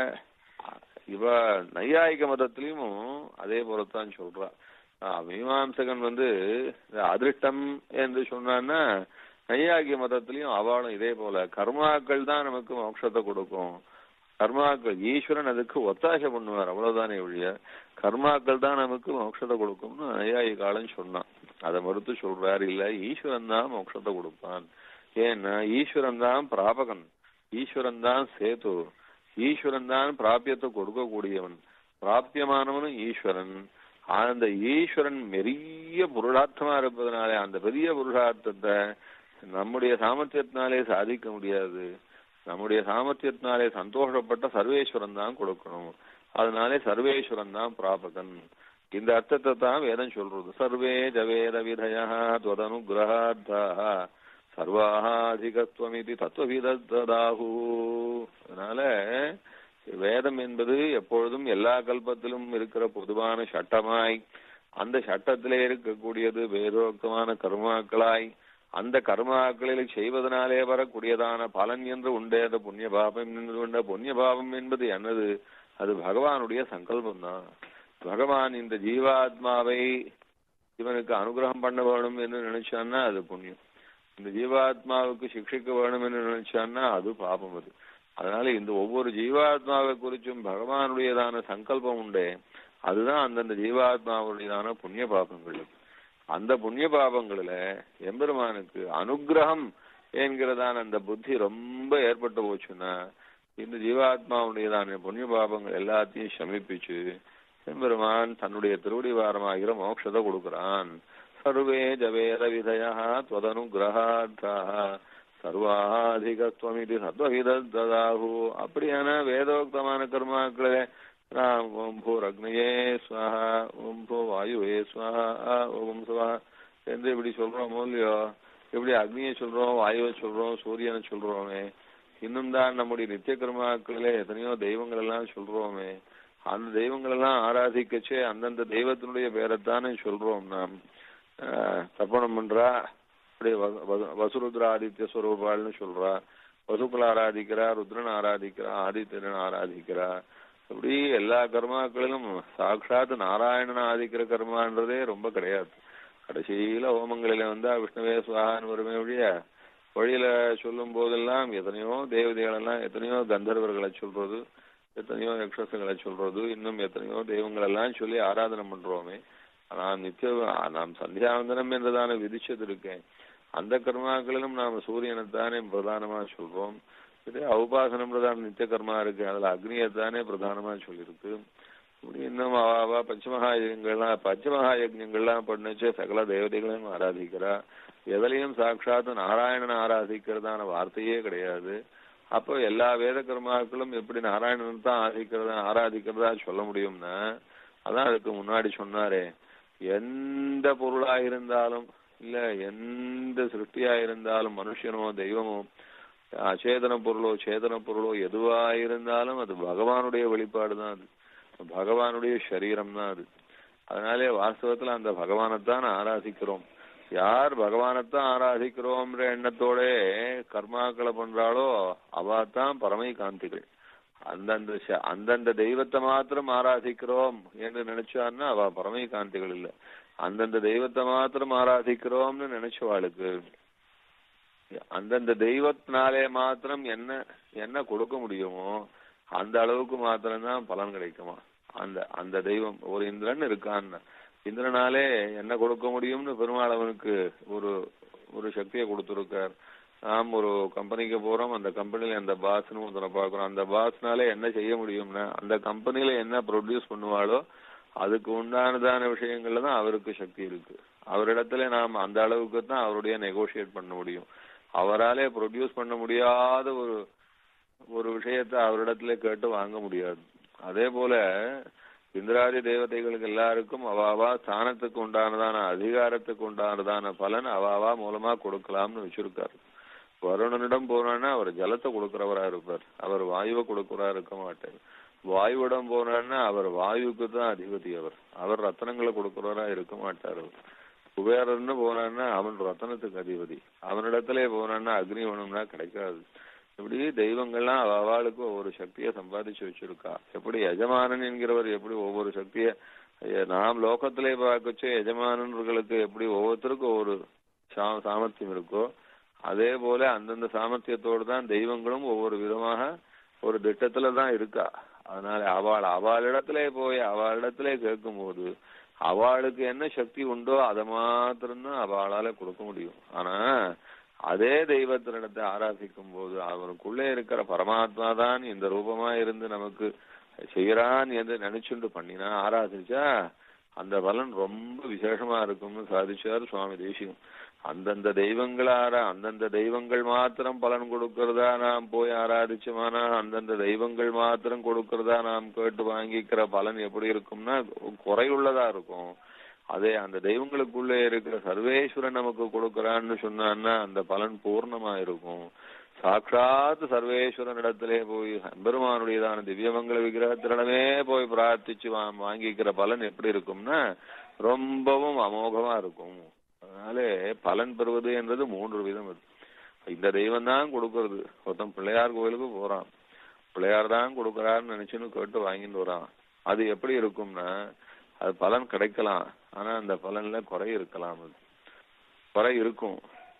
இவ நையாயிக மதத்திலையும் அதே போலத்தான் சொல்றா ஆஹ் மீமாம்சகன் வந்து இந்த அதிருஷ்டம் என்று சொன்னான்னா நையாகிய மதத்திலையும் அவளும் இதே போல கர்மாக்கள் தான் நமக்கு மோட்சத்தை கொடுக்கும் கர்மாக்கள் ஈஸ்வரன் அதுக்கு ஒத்தாசை பண்ணுவார் அவ்வளவுதானே ஒழிய கர்மாக்கள் தான் நமக்கு மோட்சத்தை கொடுக்கும்னு நையாயிகாலன் சொன்னான் அதை மறுத்து சொல்றாரு இல்ல ஈஸ்வரன் தான் மோட்சத்தை கொடுப்பான் ஏன்னா ஈஸ்வரன் தான் பிராபகன் ஈஸ்வரன் தான் சேது ஈஸ்வரன் தான் பிராபியத்தை கொடுக்கக்கூடியவன் பிராபியமானவனும் ஈஸ்வரன் அந்த ஈஸ்வரன் பெரிய புருஷார்த்தமா இருப்பதனாலே அந்த பெரிய புருஷார்த்தத்தை நம்முடைய சாமர்த்தியத்தினாலே சாதிக்க முடியாது நம்முடைய சாமர்த்தியத்தினாலே சந்தோஷப்பட்ட சர்வேஸ்வரன் தான் கொடுக்கணும் அதனாலே சர்வேஸ்வரன் தான் பிராபகன் இந்த அர்த்தத்தை தான் வேதம் சொல்றது சர்வே ஜவேத விதயா துவதனுகிரகார்த்தா சர்வாக அதிகத்துவமிதி தத்துவவிதாகு அதனால வேதம் என்பது எப்பொழுதும் எல்லா கல்பத்திலும் இருக்கிற பொதுவான சட்டமாய் அந்த சட்டத்திலே இருக்கக்கூடியது வேதோக்தமான கர்மாக்களாய் அந்த கர்மாக்களில் செய்வதனாலே வரக்கூடியதான பலன் என்று உண்டே அந்த புண்ணிய பாபம் என்று உண்ட புண்ணிய பாபம் என்பது என்னது அது பகவானுடைய சங்கல்பம் தான் பகவான் இந்த ஜீவாத்மாவை இவனுக்கு அனுகிரகம் பண்ண வேணும் என்று நினைச்சான்னா அது புண்ணியம் இந்த ஜீவாத்மாவுக்கு சிக்ஷிக்க வேணும் என்று நினைச்சான்னா அது பாபம் அது அதனால இந்த ஒவ்வொரு ஜீவாத்மாவை குறிச்சும் பகவானுடையதான சங்கல்பம் உண்டே அதுதான் அந்தந்த ஜீவாத்மாவுடையதான புண்ணிய பாபங்கள் அந்த புண்ணிய பாபங்களில எம்பெருமானுக்கு அனுகிரகம் என்கிறதான அந்த புத்தி ரொம்ப ஏற்பட்டு போச்சுன்னா இந்த ஜீவாத்மாவுடையதான புண்ணிய பாபங்கள் எல்லாத்தையும் சமிப்பிச்சு எம்பெருமான் தன்னுடைய திருவடி வாரமாகிற மோட்சத்தை கொடுக்கிறான் சர்வே ஜவேத விதயா துவதனுகிரகார்த்தா சர்வாதிகத்துவமிதி சத்வவிதாகு அப்படியான வேதோக்தமான கர்மாக்களே ராம் ஓம் பூரக்னியே ஸ்வஹா ஓம் பூ வாயுவே ஸ்வஹா ஓம் சுவா என்று இப்படி சொல்றோமோ இல்லையோ இப்படி அக்னியை சொல்றோம் வாயுவை சொல்றோம் சூரியனை சொல்றோமே இன்னும் தான் நம்முடைய நித்திய கர்மாக்களிலே எத்தனையோ தெய்வங்கள் எல்லாம் சொல்றோமே அந்த தெய்வங்கள் எல்லாம் ஆராதிக்கச்சே அந்தந்த தெய்வத்தினுடைய பேரைத்தானே சொல்றோம் நாம் ஆஹ் தர்ப்பணம் பண்றா அப்படியே வ- வ- வசுருத்ர ஆதித்ய ஸ்வரூபாள்னு சொல்றா வசுக்களை ஆராதிக்கிறா ருத்ரன் ஆராதிக்கிறா ஆதித்யன் ஆராதிக்கிறா இப்படி எல்லா கர்மாக்களிலும் சாட்சாத் நாராயணன் ஆதிக்கிற கர்மான்றதே ரொம்ப கிடையாது கடைசியில ஹோமங்களில வந்தா விஷ்ணுவே சுவாகான்னு வருமே ஒழிய வழியில சொல்லும் போதெல்லாம் எத்தனையோ தேவதைகள் எல்லாம் எத்தனையோ கந்தர்வர்களை சொல்றது எத்தனையோ யக்ஷசுகளை சொல்றது இன்னும் எத்தனையோ தெய்வங்கள் எல்லாம் சொல்லி ஆராதனை பண்றோமே நாம் நித்திய நாம் சந்தியாவந்தனம் என்றுதானே விதிச்சது இருக்கேன் அந்த கர்மாக்களிலும் நாம சூரியனைத்தானே பிரதானமா சொல்றோம் இதே உபாசனம் பிரதான நித்திய கர்மா இருக்கு அதுல அக்னியைத்தானே பிரதானமா சொல்லியிருக்கு இப்படி இன்னும் அவ அவ பஞ்சமகா யஜ்யங்கள்லாம் பஞ்சமகா யஜ்யங்கள்லாம் பண்ணுச்சு சகல தேவதைகளையும் ஆராதிக்கிறா எதுலையும் சாட்சாத் நாராயணன் ஆராதிக்கிறதான வார்த்தையே கிடையாது அப்போ எல்லா வேத கர்மாக்களும் எப்படி நாராயணன் தான் ஆராதிக்கிறதா ஆராதிக்கிறதா சொல்ல முடியும்னா அதான் அதுக்கு முன்னாடி சொன்னாரே எந்த பொருளா இருந்தாலும் இல்ல எந்த சிருஷ்டியா இருந்தாலும் மனுஷனோ தெய்வமோ அச்சேதன பொருளோ சேதன பொருளோ எதுவா இருந்தாலும் அது பகவானுடைய வெளிப்பாடு தான் அது பகவானுடைய சரீரம் தான் அது அதனாலே வாஸ்தவத்துல அந்த பகவானைத்தான் ஆராதிக்கிறோம் யார் பகவானைத்தான் ஆராதிக்கிறோம்ன்ற எண்ணத்தோட கர்மாக்களை பண்றாளோ அவாத்தான் பரமை காந்திகள் அந்தந்த ச- அந்தந்த தெய்வத்தை மாத்திரம் ஆராதிக்கிறோம் என்று நினைச்சான்னா அவ பரமை காந்திகள் இல்ல அந்தந்த தெய்வத்தை மாத்திரம் ஆராதிக்கிறோம்னு நினைச்சவாளுக்கு அந்தந்த தெய்வத்தினாலே மாத்திரம் என்ன என்ன கொடுக்க முடியுமோ அந்த அளவுக்கு மாத்திரம்தான் பலன் கிடைக்குமா அந்த அந்த தெய்வம் ஒரு இந்திரன் இருக்கான்னு இந்திரனாலே என்ன கொடுக்க முடியும்னு பெருமாள் அவனுக்கு ஒரு ஒரு சக்தியை கொடுத்துருக்கார் நாம் ஒரு கம்பெனிக்கு போறோம் அந்த கம்பெனில அந்த பாஸ்னு ஒருத்தனை பாக்குறோம் அந்த பாஸ்னால என்ன செய்ய முடியும்னா அந்த கம்பெனில என்ன ப்ரொடியூஸ் பண்ணுவாளோ அதுக்கு உண்டானதான விஷயங்கள்ல தான் அவருக்கு சக்தி இருக்கு அவரிடத்துல நாம் அந்த அளவுக்கு தான் அவருடைய நெகோஷியேட் பண்ண முடியும் அவராலே ப்ரொடியூஸ் பண்ண முடியாத ஒரு ஒரு விஷயத்தை அவரிடத்துல கேட்டு வாங்க முடியாது அதே போல இந்திராதி தேவதைகளுக்கு எல்லாருக்கும் அவாவா ஸ்தானத்துக்கு உண்டானதான அதிகாரத்துக்கு உண்டானதான பலன் அவாவா மூலமா கொடுக்கலாம்னு வச்சிருக்காரு வருணனிடம் போனான்னா அவர் ஜலத்தை கொடுக்கிறவரா இருப்பார் அவர் வாயுவை கொடுக்கிறவரா இருக்க மாட்டார் வாயுவிடம் போனான்னா அவர் வாயுவுக்கு தான் அதிபதி அவர் அவர் ரத்தனங்களை கொடுக்கிறவரா இருக்க மாட்டார் அவர் குபேரன்னு போனான்னா அவன் ரத்தனத்துக்கு அதிபதி அவனிடத்திலே போனான்னா அக்னி வேணும்னா கிடைக்காது இப்படி தெய்வங்கள்லாம் அவ அவளுக்கு ஒவ்வொரு சக்தியை சம்பாதிச்சு வச்சிருக்கா எப்படி எஜமானன் என்கிறவர் எப்படி ஒவ்வொரு சக்திய ஐய, நாம் லோகத்திலே பார்க்கச்சு எஜமானர்களுக்கு எப்படி ஒவ்வொருத்தருக்கும் ஒவ்வொரு சா- சாமர்த்தியம் இருக்கோ அதே போல அந்தந்த சாமர்த்தியத்தோடு தான் தெய்வங்களும் ஒவ்வொரு விதமாக ஒரு திட்டத்துல தான் இருக்கா அதனால அவள் அவளிடத்திலே போய் அவளிடத்திலே கேட்கும் போது அவளுக்கு என்ன சக்தி உண்டோ அதை மாத்திரம்தான் அவளால கொடுக்க முடியும் ஆனா அதே தெய்வத்தினிடத்தை ஆராதிக்கும் போது அவனுக்குள்ளே இருக்கிற பரமாத்மா தான் இந்த ரூபமா இருந்து நமக்கு செய்யறான் என்று நினைச்சுண்டு பண்ணினா ஆராதிச்சா அந்த பலன் ரொம்ப விசேஷமா இருக்கும்னு சாதிச்சார் சுவாமி தேசிகம் அந்தந்த தெய்வங்களார அந்தந்த தெய்வங்கள் மாத்திரம் பலன் கொடுக்கறதா நாம் போய் ஆராதிச்சோமானா அந்தந்த தெய்வங்கள் மாத்திரம் கொடுக்கறதா நாம் கேட்டு வாங்கிக்கிற பலன் எப்படி இருக்கும்னா குறையுள்ளதா இருக்கும் அதே அந்த தெய்வங்களுக்குள்ளே இருக்கிற சர்வேஸ்வரன் நமக்கு கொடுக்கறான்னு சொன்னான்னா அந்த பலன் பூர்ணமா இருக்கும் சாட்சாத் சர்வேஸ்வரன் இடத்திலே போய் பெருமானுடையதான திவ்யமங்கல விக்கிரகத்திடமே போய் பிரார்த்திச்சு வா- வாங்கிக்கிற பலன் எப்படி இருக்கும்னா ரொம்பவும் அமோகமா இருக்கும் அதனாலே பலன் பெறுவது என்றது மூன்று விதம் இருக்கு இந்த தெய்வம் தான் கொடுக்கறது ஒருத்தன் பிள்ளையார் கோயிலுக்கு போறான் பிள்ளையார் தான் கொடுக்கறாருன்னு நினைச்சுன்னு கேட்டு வாங்கிட்டு வரான் அது எப்படி இருக்கும்னா அது பலன் கிடைக்கலாம் ஆனா அந்த பலன்ல குறை இருக்கலாம் அது குறை இருக்கும்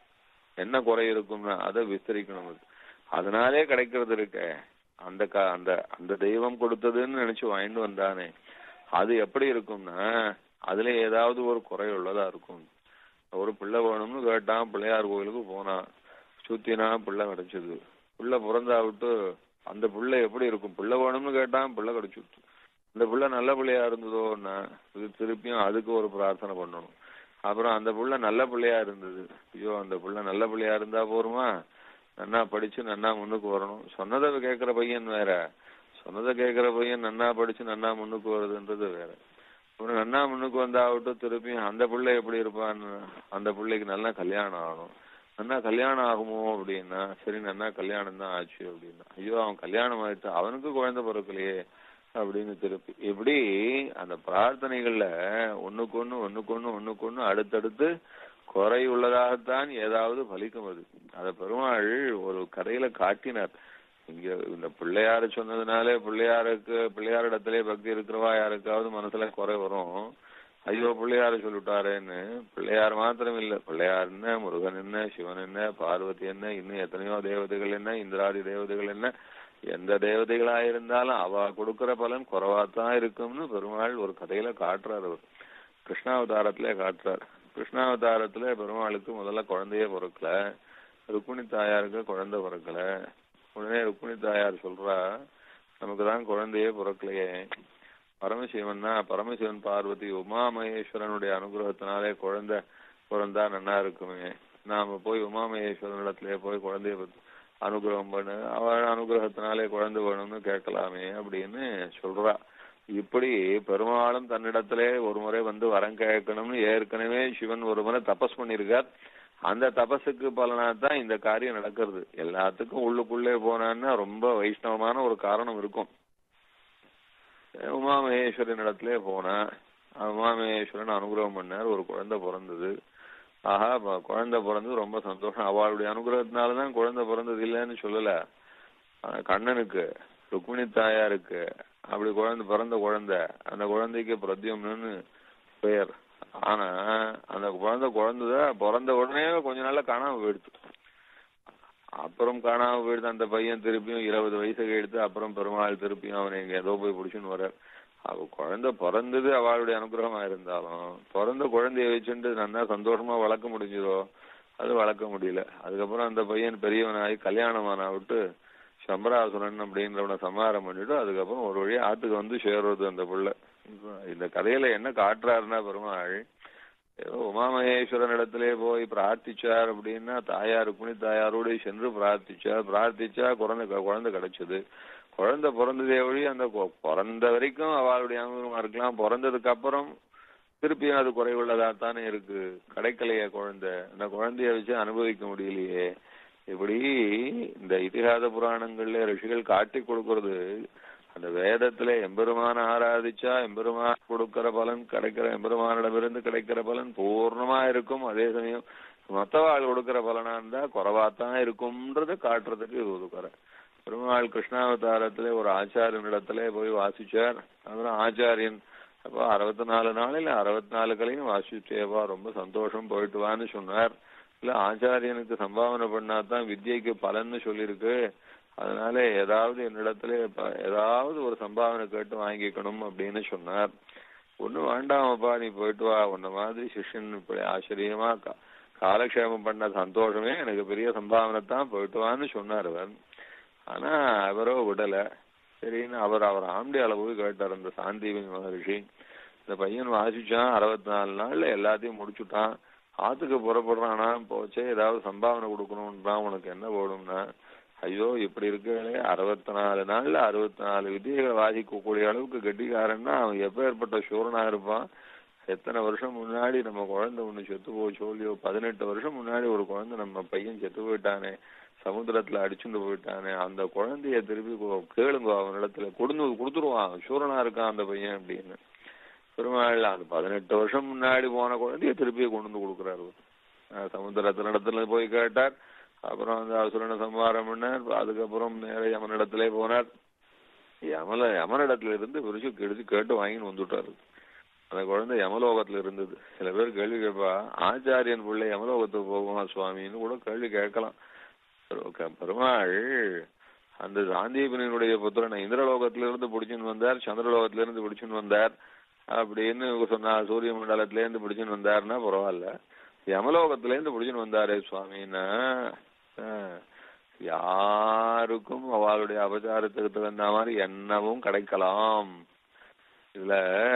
என்ன குறை இருக்கும்னா அதை விஸ்தரிக்கணும் அது அதனாலே கிடைக்கிறது இருக்க அந்த க அந்த அந்த தெய்வம் கொடுத்ததுன்னு நினைச்சு வாங்கிட்டு வந்தானே அது எப்படி இருக்கும்னா அதுல ஏதாவது ஒரு குறை உள்ளதா இருக்கும் ஒரு பிள்ளை வேணும்னு கேட்டான் பிள்ளையார் கோயிலுக்கு போனான் சுத்தினா பிள்ளை கிடைச்சது பிள்ளை பிறந்தா விட்டு அந்த பிள்ளை எப்படி இருக்கும் பிள்ளை வேணும்னு கேட்டான் பிள்ளை கிடைச்சுட்டு இந்த பிள்ளை நல்ல பிள்ளையா இருந்ததோன்னா இது திருப்பியும் அதுக்கு ஒரு பிரார்த்தனை பண்ணணும் அப்புறம் அந்த புள்ள நல்ல பிள்ளையா இருந்தது ஐயோ அந்த புள்ள நல்ல பிள்ளையா இருந்தா போருமா நன்னா படிச்சு நன்னா முன்னுக்கு வரணும் சொன்னதை கேட்கிற பையன் வேற சொன்னதை கேட்கிற பையன் நன்னா படிச்சு நன்னா முன்னுக்கு வருதுன்றது வேற அப்புறம் நன்னா முன்னுக்கு வந்தாவிட்டு திருப்பியும் அந்த பிள்ளை எப்படி இருப்பான்னு அந்த பிள்ளைக்கு நல்லா கல்யாணம் ஆகணும் நன்னா கல்யாணம் ஆகுமோ அப்படின்னா சரி நன்னா கல்யாணம் தான் ஆச்சு அப்படின்னா ஐயோ அவன் கல்யாணம் ஆயிடுச்சு அவனுக்கு குழந்தை பிறக்கலையே அப்படின்னு திருப்பி இப்படி அந்த பிரார்த்தனைகள்ல ஒண்ணுக்கு ஒண்ணு ஒண்ணுக்கு ஒண்ணு ஒண்ணுக்கு ஒண்ணு அடுத்தடுத்து குறை உள்ளதாகத்தான் ஏதாவது பலிக்கும் அது அத பெருமாள் ஒரு கதையில காட்டினார் இங்க இந்த பிள்ளையார சொன்னதுனாலே பிள்ளையாருக்கு பிள்ளையாரிடத்திலே பக்தி இருக்கிறவா யாருக்காவது மனசுல குறை வரும் ஐயோ பிள்ளையார சொல்லிட்டாரேன்னு பிள்ளையார் மாத்திரம் இல்ல பிள்ளையார் என்ன முருகன் என்ன சிவன் என்ன பார்வதி என்ன இன்னும் எத்தனையோ தேவதைகள் என்ன இந்திராதி தேவதைகள் என்ன எந்த தேவதைகளா இருந்தாலும் அவ கொடுக்கிற பலன் குறைவாத்தான் இருக்கும்னு பெருமாள் ஒரு கதையில காட்டுறாரு அவர் கிருஷ்ணாவதாரத்திலே காட்டுறார் கிருஷ்ணாவதாரத்துல பெருமாளுக்கு முதல்ல குழந்தையே பிறக்கல ருக்மிணி தாயாருக்கு குழந்தை பிறக்கல உடனே ருக்மிணி தாயார் சொல்றா நமக்கு தான் குழந்தையே பிறக்கலையே பரமசிவன் தான் பரமசிவன் பார்வதி உமா மகேஸ்வரனுடைய அனுகிரகத்தினாலே குழந்தை பிறந்தா நன்னா இருக்குமே நாம போய் உமா மகேஸ்வரன் இடத்துல போய் குழந்தைய பத்தி அனுகிரகம் பண்ணு அவள் அனுகிரகத்தினாலே குழந்தை வேணும்னு கேட்கலாமே அப்படின்னு சொல்றா இப்படி பெருமாளும் தன்னிடத்திலே ஒரு முறை வந்து வரம் கேட்கணும்னு ஏற்கனவே சிவன் ஒரு முறை தபஸ் பண்ணியிருக்கார் அந்த தபஸுக்கு பலனா தான் இந்த காரியம் நடக்கிறது எல்லாத்துக்கும் உள்ளுக்குள்ளே போனான்னா ரொம்ப வைஷ்ணவமான ஒரு காரணம் இருக்கும் உமாமகேஸ்வரன் இடத்துல போனா உமாமகேஸ்வரன் அனுகிரகம் பண்ணார் ஒரு குழந்தை பிறந்தது ஆஹா ப- குழந்தை பிறந்தது ரொம்ப சந்தோஷம் அவளுடைய அனுகிரகத்தினாலதான் குழந்தை பிறந்தது இல்லைன்னு சொல்லல ஆனா கண்ணனுக்கு ருக்மிணி தாயாருக்கு அப்படி குழந்தை பிறந்த குழந்தை அந்த குழந்தைக்கு பிரத்யும்னு பெயர் ஆனா அந்த குழந்தை குழந்தை பிறந்த உடனே கொஞ்ச நாள்ல காணாம போயிடுச்சு அப்புறம் காணாம போயிடுது அந்த பையன் திருப்பியும் இருபது வயசுக்கு எடுத்து அப்புறம் பெருமாள் திருப்பியும் அவனை எங்க ஏதோ போய் பிடிச்சுன்னு வர்றார் அவ குழந்தை பிறந்தது அவளுடைய அனுகிரகமா இருந்தாலும் பிறந்த குழந்தைய வச்சுட்டு நல்லா சந்தோஷமா வளர்க்க முடிஞ்சதோ அது வளர்க்க முடியல அதுக்கப்புறம் அந்த பையன் பெரியவனாகி கல்யாணமான விட்டு சம்பராசுரன் அப்படின்றவனை சமாரம் பண்ணிட்டு அதுக்கப்புறம் ஒரு வழியா ஆத்துக்கு வந்து சேர்றது அந்த புள்ள இப்ப இந்த கதையில என்ன காட்டுறாருன்னா பெருமாள் ஏதோ உமாமகேஸ்வரன் இடத்திலே போய் பிரார்த்திச்சார் அப்படின்னா தாயார் புனி தாயாரோடு சென்று பிரார்த்திச்சார் பிரார்த்திச்சா குழந்தை குழந்தை கிடைச்சது குழந்தை பிறந்ததே ஒழி அந்த கொ- பிறந்த வரைக்கும் அவளுடைய அனுபவமா இருக்கலாம் பிறந்ததுக்கு அப்புறம் திருப்பியும் அது குறைவுள்ளதா தானே இருக்கு கிடைக்கலையே குழந்தை அந்த குழந்தைய வச்சு அனுபவிக்க முடியலையே இப்படி இந்த இதிகாத புராணங்கள்ல ரிஷிகள் காட்டி கொடுக்கறது அந்த வேதத்துல எம்பெருமான ஆராதிச்சா எம்பெருமான் கொடுக்கிற பலன் கிடைக்கிற எம்பெருமானிடமிருந்து கிடைக்கிற பலன் பூர்ணமா இருக்கும் அதே சமயம் மத்தவாள் கொடுக்கிற பலனா இருந்தா குறைவாத்தான் இருக்கும்ன்றத காட்டுறதுக்கு இது ஒதுக்குற பெருமாள் கிருஷ்ணாவதாரத்துல ஒரு ஆச்சாரியனிடத்துல போய் வாசிச்சார் அப்புறம் ஆச்சாரியன் அப்போ அறுபத்தி நாலு நாளில் அறுபத்தி நாலு கலையும் வாசிச்சேவா ரொம்ப சந்தோஷம் போயிட்டு வான்னு சொன்னார் இல்ல ஆச்சாரியனுக்கு சம்பாவனை பண்ணாதான் வித்யைக்கு பலன்னு சொல்லியிருக்கு அதனால ஏதாவது என்னிடத்துல ப- ஏதாவது ஒரு சம்பாவனை கேட்டு வாங்கிக்கணும் அப்படின்னு சொன்னார் ஒண்ணும் வேண்டாமப்பா நீ போயிட்டு வா உன்ன மாதிரி சிஷ்யன் இப்படி ஆச்சரியமா கா- காலக்ஷேமம் பண்ண சந்தோஷமே எனக்கு பெரிய சம்பாவனை தான் போயிட்டு வான்னு சொன்னார் அவர் ஆனா அவரோ விடல சரின்னு அவர் அவர் ஆம்டியால போய் கேட்டார் அந்த சாந்தீபனி மகரிஷி இந்த பையன் வாசிச்சான் அறுபத்தி நாலு நாள்ல எல்லாத்தையும் முடிச்சுட்டான் ஆத்துக்கு புறப்படுறானா போச்சே ஏதாவது சம்பாவனை கொடுக்கணும்ன்றான் உனக்கு என்ன போடும்னா ஐயோ இப்படி இருக்கே அறுபத்தி நாலு நாள்ல அறுபத்தி நாலு விதிகளை வாசிக்கக்கூடிய அளவுக்கு கெட்டிக்காரன்னா அவன் எப்பேற்பட்ட சூரனா இருப்பான் எத்தனை வருஷம் முன்னாடி நம்ம குழந்தை ஒண்ணு செத்து போச்சோ இல்லையோ பதினெட்டு வருஷம் முன்னாடி ஒரு குழந்தை நம்ம பையன் செத்து போயிட்டானே சமுத்திரத்துல அடிச்சுட்டு போயிட்டானே அந்த குழந்தைய திருப்பி கொ- கேளுங்க அவனிடத்துல கொடுந்து கொடுத்துருவான் சூரனா இருக்கான் அந்த பையன் அப்படின்னு பெருமாள் அந்த பதினெட்டு வருஷம் முன்னாடி போன குழந்தைய திருப்பி கொண்டு வந்து கொடுக்குறாரு அஹ் சமுத்திரத்தினிடத்துல போய் கேட்டார் அப்புறம் அந்த அசுரனை சம்ஹாரம் பண்ணார் அதுக்கப்புறம் நேர யமனிடத்திலே போனார் யமல யமனிடத்துல இருந்து விரிச்சு கெடுத்து கேட்டு வாங்கின்னு வந்துட்டாரு அந்த குழந்தை யமலோகத்துல இருந்தது சில பேர் கேள்வி கேட்பா ஆச்சாரியன் பிள்ளை யமலோகத்துக்கு போகுமா சுவாமின்னு கூட கேள்வி கேட்கலாம் பெரு- பெருமாள் அந்த சாந்தீபனினுடைய புத்திரனை இந்திரலோகத்துல இருந்து பிடிச்சுன்னு வந்தார் சந்திரலோகத்துல இருந்து பிடிச்சுன்னு வந்தார் அப்படின்னு சொன்னா சூரிய மண்டலத்துல இருந்து பிடிச்சுன்னு வந்தாருன்னா பரவாயில்ல யமலோகத்துல இருந்து பிடிச்சுன்னு வந்தாரே சுவாமின்னா ஆஹ், யாருக்கும் அவளுடைய அபச்சாரத்துக்கு தகுந்த மாதிரி என்னவும் கிடைக்கலாம் இதுல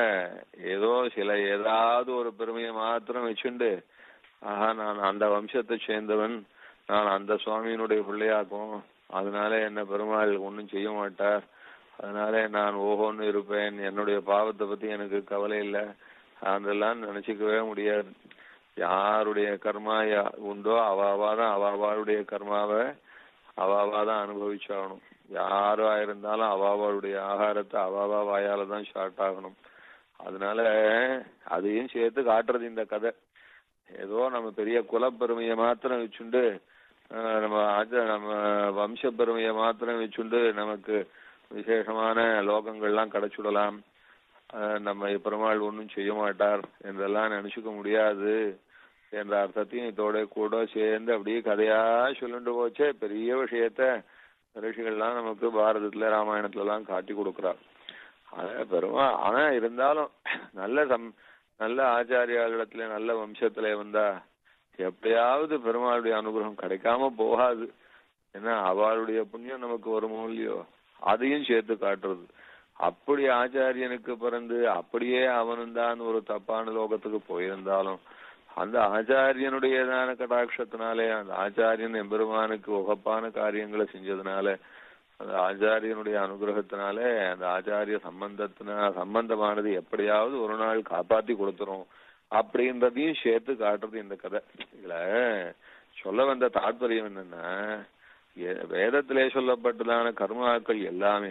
ஏதோ சில ஏதாவது ஒரு பெருமையை மாத்திரம் வச்சுண்டு ஆஹா நான் அந்த வம்சத்தை சேர்ந்தவன் நான் அந்த சுவாமியினுடைய பிள்ளையாக்கும் அதனால என்ன பெருமாள் ஒண்ணும் செய்ய மாட்டார் அதனால நான் ஓஹோன்னு இருப்பேன் என்னுடைய பாவத்தை பத்தி எனக்கு கவலை இல்லை அதெல்லாம் நினைச்சுக்கவே முடியாது யாருடைய கர்மா யா- உண்டோ அவாவாதான் அவாவாளுடைய கர்மாவை அவாவாதான் அனுபவிச்சாகணும் யாரா இருந்தாலும் அவாவாளுடைய ஆகாரத்தை அவாவா வாயால தான் ஷார்ட் ஆகணும் அதனால அதையும் சேர்த்து காட்டுறது இந்த கதை ஏதோ நம்ம பெரிய குலப்பெருமையை மாத்திரம் வச்சுண்டு ஆஹ், நம்ம ஆச்ச நம்ம வம்ச பெருமையை மாத்திரம் வச்சுண்டு நமக்கு விசேஷமான லோகங்கள்லாம் கிடைச்சுடலாம் ஆஹ், நம்ம பெருமாள் ஒன்றும் செய்ய மாட்டார் என்றெல்லாம் நினைச்சுக்க முடியாது என்ற அர்த்தத்தையும் இதோட கூட சேர்ந்து அப்படியே கதையா சொல்லிட்டு போச்சே பெரிய விஷயத்த ரிஷிகள்லாம் நமக்கு பாரதத்துல ராமாயணத்துல எல்லாம் காட்டி கொடுக்குறார் அத பெருமா ஆனா இருந்தாலும் நல்ல சம் நல்ல ஆச்சாரியாளிடத்துல நல்ல வம்சத்துல வந்தா எப்பயாவது பெருமாளுடைய அனுகிரகம் கிடைக்காம போகாது ஏன்னா அவளுடைய புண்ணியம் நமக்கு வருமோ இல்லையோ அதையும் சேர்த்து காட்டுறது அப்படி ஆச்சாரியனுக்கு பிறந்து அப்படியே அவனும் தான் ஒரு தப்பான லோகத்துக்கு போயிருந்தாலும் அந்த ஆச்சாரியனுடையதான கடாட்சத்தினாலே அந்த ஆச்சாரியன் எம்பெருமானுக்கு உகப்பான காரியங்களை செஞ்சதுனால அந்த ஆச்சாரியனுடைய அனுகிரகத்தினாலே அந்த ஆச்சாரிய சம்பந்தத்தினா சம்பந்தமானது எப்படியாவது ஒரு நாள் காப்பாத்தி கொடுத்துரும் அப்படின்றதையும் சேர்த்து காட்டுறது இந்த கதை இதுல சொல்ல வந்த தாற்பயம் என்னன்னா எ- வேதத்திலே சொல்லப்பட்டதான கர்மாக்கள் எல்லாமே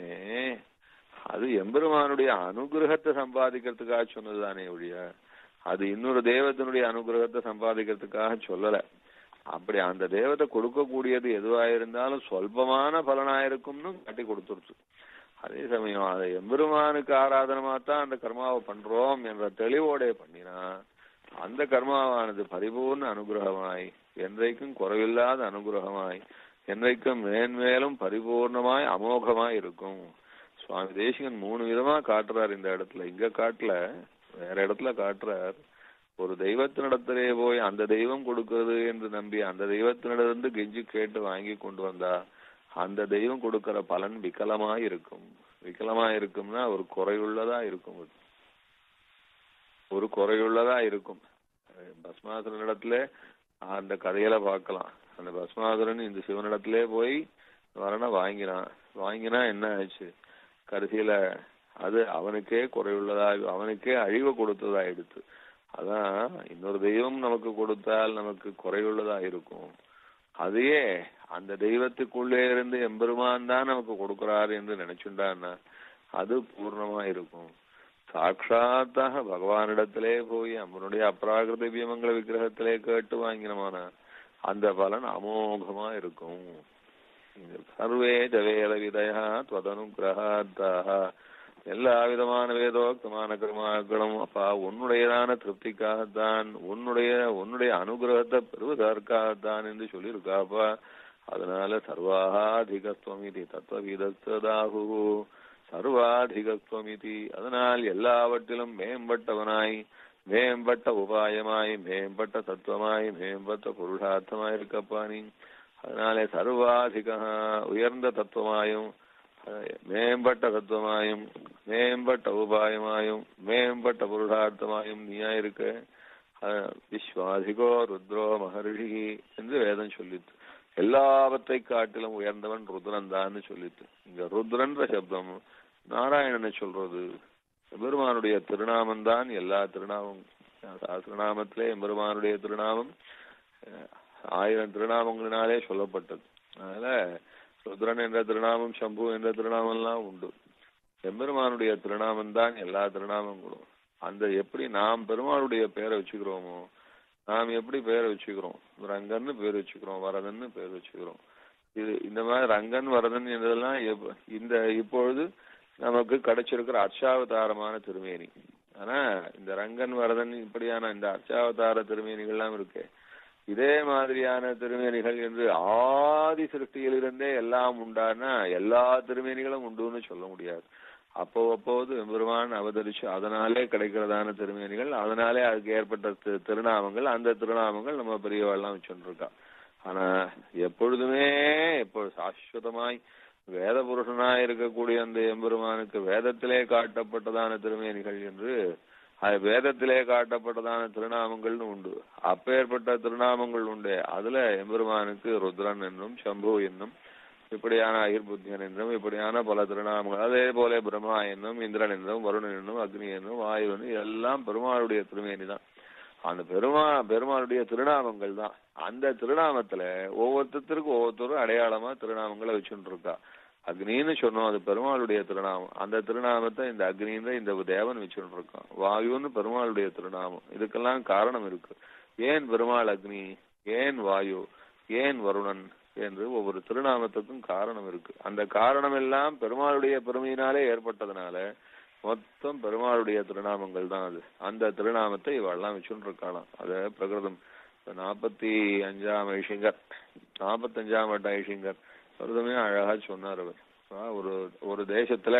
அது எம்பெருமானுடைய அனுகிரகத்தை சம்பாதிக்கிறதுக்காக சொன்னதுதானே ஒழிய அது இன்னொரு தேவத்தினுடைய அனுகிரகத்தை சம்பாதிக்கிறதுக்காக சொல்லல அப்படி அந்த தேவத்தை கொடுக்கக்கூடியது எதுவா இருந்தாலும் சொல்பமான பலனா இருக்கும்னு காட்டி கொடுத்துருச்சு அதே சமயம் அதை எம்பெருமானுக்கு ஆராதனமா தான் அந்த கர்மாவை பண்றோம் என்ற தெளிவோட பண்ணினா அந்த கர்மாவானது பரிபூர்ண அனுகிரகமாய் என்றைக்கும் குறைவில்லாத அனுகிரகமாய் என்றைக்கும் மேன்மேலும் பரிபூர்ணமாய் அமோகமாய் இருக்கும் சுவாமி தேசிகன் மூணு விதமா காட்டுறார் இந்த இடத்துல இங்க காட்டல வேற இடத்துல காட்டுறார் ஒரு தெய்வத்தினிடத்திலே போய் அந்த தெய்வம் கொடுக்கிறது என்று நம்பி அந்த தெய்வத்தினிடமிருந்து கெஞ்சி கேட்டு வாங்கி கொண்டு வந்தா அந்த தெய்வம் கொடுக்கிற பலன் விகலமா இருக்கும் விகலமா இருக்கும்னா ஒரு குறையுள்ளதா இருக்கும் அது. ஒரு குறையுள்ளதா இருக்கும் பஸ்மாசுரன் இடத்துல அந்த கதையில பார்க்கலாம் அந்த பஸ்மாசுரன் இந்த சிவனிடத்திலே போய் வரனை வாங்கினான் வாங்கினா என்ன ஆச்சு கடைசியில அது அவனுக்கே குறைவுள்ளதா அவனுக்கே அழிவை கொடுத்ததா எடுத்து அதான் இன்னொரு தெய்வம் நமக்கு கொடுத்தால் நமக்கு குறைவுள்ளதா இருக்கும் அதையே அந்த தெய்வத்துக்குள்ளே இருந்து எம்பெருமான் தான் நமக்கு கொடுக்கிறார் என்று நினைச்சுட்டான்னா அது பூர்ணமா இருக்கும் சாட்சாத்தாக பகவானிடத்திலே போய் அவனுடைய அப்ராகிருத திவ்யமங்கள விக்கிரகத்திலே கேட்டு வாங்கினமான அந்த பலன் அமோகமா இருக்கும் சர்வே ஜவேத விதயா துவதனுகிரகாத்தாக எல்லா விதமான வேதோக்தமான கர்மாக்களும் அப்பா உன்னுடையதான திருப்திக்காகத்தான் உன்னுடைய உன்னுடைய அனுகிரகத்தை பெறுவதற்காகத்தான் என்று சொல்லியிருக்காப்பா அதனால சர்வாதிகத்துவம் இது தத்துவவிதத்ததாகு சர்வாதிகத்துவம் இது அதனால் எல்லாவற்றிலும் மேம்பட்டவனாய் மேம்பட்ட உபாயமாய் மேம்பட்ட தத்துவமாய் மேம்பட்ட புருஷார்த்தமாய் இருக்கப்பா நீ அதனாலே சர்வாதிக உயர்ந்த தத்துவமாயும் மேம்பட்ட தத்துவமாயும் மேம்பட்ட உபாயமாயும் மேம்பட்ட புருஷார்த்தமாயும் நீயா இருக்க விஸ்வாதிகோ ருத்ரோ மகர்ஷி என்று வேதம் சொல்லித்து எல்லாவற்றை காட்டிலும் உயர்ந்தவன் ருத்ரன் தான் சொல்லித்து இங்க ருத்ரன்ற சப்தம் நாராயணனை சொல்றது பெருமானுடைய திருநாமம் தான் எல்லா திருநாமம் திருநாமத்திலே எம்பெருமானுடைய திருநாமம் ஆயிரம் திருநாமங்களினாலே சொல்லப்பட்டது அதனால ருத்ரன் என்ற திருநாமம் சம்பு என்ற திருநாமம் எல்லாம் உண்டு எம்பெருமானுடைய திருநாமம் தான் எல்லா திருநாமங்களும் அந்த எப்படி நாம் பெருமாளுடைய பேரை வச்சுக்கிறோமோ நாம் எப்படி பேரை வச்சுக்கிறோம் ரங்கன்னு பேர் வச்சுக்கிறோம் வரதன்னு பேர் வச்சுக்கிறோம் இது இந்த மாதிரி ரங்கன் வரதன் என்றதெல்லாம் இந்த இப்பொழுது நமக்கு கிடைச்சிருக்கிற அர்ச்சாவதாரமான திருமேனி ஆனா இந்த ரங்கன் வரதன் இப்படியான இந்த அர்ச்சாவதார திருமேனிகள்லாம் இருக்கு இதே மாதிரியான திருமேனிகள் என்று ஆதி சிருஷ்டியிலிருந்தே எல்லாம் உண்டானா எல்லா திருமேனிகளும் உண்டுன்னு சொல்ல முடியாது அப்போ அப்போது பெருமான் அவதரிச்சு அதனாலே கிடைக்கிறதான திருமேனிகள் அதனாலே அதுக்கு ஏற்பட்ட திருநாமங்கள் அந்த திருநாமங்கள் நம்ம பெரியவாள்லாம் வச்சுருக்கா ஆனா எப்பொழுதுமே எப்பொழுது சாஸ்வதமாய் வேத புருஷனாய் இருக்கக்கூடிய அந்த எம்பெருமானுக்கு வேதத்திலே காட்டப்பட்டதான திருமேனிகள் என்று அது வேதத்திலே காட்டப்பட்டதான திருநாமங்கள்னு உண்டு அப்பேற்பட்ட திருநாமங்கள் உண்டு அதுல எம்பெருமானுக்கு ருத்ரன் என்னும் சம்பு என்னும் இப்படியான அகிர்புத்தியன் என்றும் இப்படியான பல திருநாமங்கள் அதே போல பிரம்மா என்னும் இந்திரன் என்றும் வருணன் என்னும் அக்னி என்னும் வாயு என்னும் எல்லாம் பெருமாளுடைய திருமேனி தான் அந்த பெருமா பெருமாளுடைய திருநாமங்கள் தான் அந்த திருநாமத்துல ஒவ்வொருத்தருக்கும் ஒவ்வொருத்தரும் அடையாளமா திருநாமங்களை வச்சுட்டு இருக்கா அக்னின்னு சொன்னோம் அது பெருமாளுடைய திருநாமம் அந்த திருநாமத்தை இந்த அக்னின்ற இந்த தேவன் வச்சுட்டு இருக்கான் வாயுன்னு பெருமாளுடைய திருநாமம் இதுக்கெல்லாம் காரணம் இருக்கு ஏன் பெருமாள் அக்னி ஏன் வாயு ஏன் வருணன் என்று ஒவ்வொரு திருநாமத்துக்கும் காரணம் இருக்கு அந்த காரணம் எல்லாம் பெருமாளுடைய பெருமையினாலே ஏற்பட்டதுனால மொத்தம் பெருமாளுடைய திருநாமங்கள் தான் அது அந்த திருநாமத்தை இவெல்லாம் வச்சுட்டு இருக்காளாம் அத பிரகிருதம் நாற்பத்தி அஞ்சாம் ஐஷிங்கர் நாற்பத்தி அஞ்சாம் வட்ட ஐஷிங்கர் பிரகிருதமே அழகா சொன்னார் அவர் ஒரு ஒரு தேசத்துல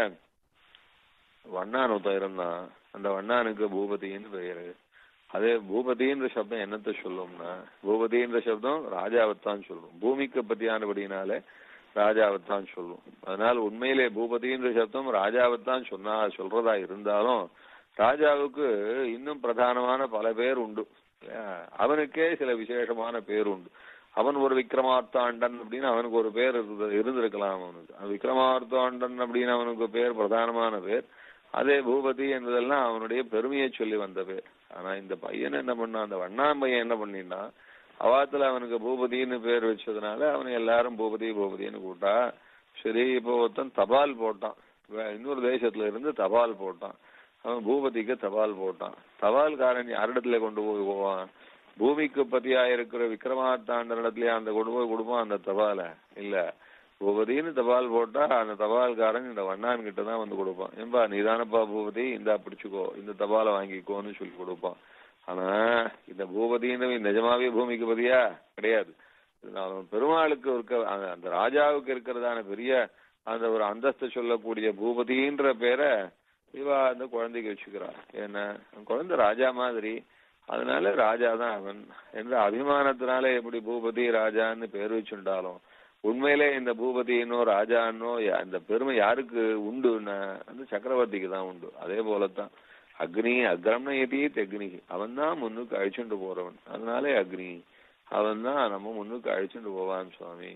வண்ணான் ஒருத்தன் இருந்தான் அந்த வண்ணானுக்கு பூபதின்னு பெயரு அதே பூபதின்ற சப்தம் என்னத்தை சொல்லும்னா பூபதின்ற சப்தம் ராஜாவைத்தான் சொல்லும் பூமிக்கு பத்தியானபடினாலே ராஜாவைத்தான் சொல்லும் அதனால உண்மையிலே பூபதின்ற சப்தம் ராஜாவைத்தான் சொன்னா சொல்றதா இருந்தாலும் ராஜாவுக்கு இன்னும் பிரதானமான பல பேர் உண்டு அவனுக்கே சில விசேஷமான பேர் உண்டு அவன் ஒரு விக்ரமார்த்தாண்டன் அப்படின்னு அவனுக்கு ஒரு பேர் இருந்திருக்கலாம் அவனுக்கு விக்ரமார்த்தாண்டன் அப்படின்னு அவனுக்கு பேர் பிரதானமான பேர் அதே பூபதி என்பதெல்லாம் அவனுடைய பெருமையை சொல்லி வந்த பேர் ஆனா இந்த பையன் என்ன பண்ணான் அந்த வண்ணாம் பையன் என்ன பண்ணினா அவாத்துல அவனுக்கு பூபதின்னு பேர் வச்சதுனால அவனை எல்லாரும் பூபதி பூபதின்னு கூட்டா சரி இப்போ ஒருத்தன் தபால் போட்டான் இன்னொரு தேசத்துல இருந்து தபால் போட்டான் அவன் பூபதிக்கு தபால் போட்டான் தபால்காரன் யாரிடத்துல கொண்டு போய் போவான் பூமிக்கு பத்தியா இருக்கிற விக்ரமார்த்தாண்ட இடத்துல அந்த கொண்டு போய் கொடுப்பான் அந்த தபால இல்ல பூபதின்னு தபால் போட்டா அந்த தபால்காரன் இந்த வண்ணான் கிட்ட தான் வந்து கொடுப்பான் ஏன்பா நீதானப்பா பூபதி இந்தா பிடிச்சுக்கோ இந்த தபாலை வாங்கிக்கோன்னு சொல்லி கொடுப்பான் ஆனா இந்த பூபதின்னு நிஜமாவே பூமிக்கு பதியா கிடையாது பெருமாளுக்கு இருக்க அந்த ராஜாவுக்கு இருக்கிறதான பெரிய அந்த ஒரு அந்தஸ்து சொல்லக்கூடிய பூபதின்ற பேரை இவா அந்த குழந்தைக்கு வச்சுக்கிறா ஏன்னா குழந்தை ராஜா மாதிரி அதனால ராஜா தான் அவன் என்ற அபிமானத்தினால எப்படி பூபதி ராஜான்னு பேர் வச்சுட்டாலும் உண்மையிலே இந்த பூபதினோ ராஜானோ அந்த பெருமை யாருக்கு உண்டுன்னா அந்த சக்கரவர்த்திக்கு தான் உண்டு அதே போலத்தான் அக்னி அக்ரம்ன எதீத் அக்னி அவன் தான் முன்னுக்கு அழிச்சுட்டு போறவன் அதனாலே அக்னி அவன் தான் நம்ம முன்னுக்கு அழிச்சுட்டு போவான் சுவாமி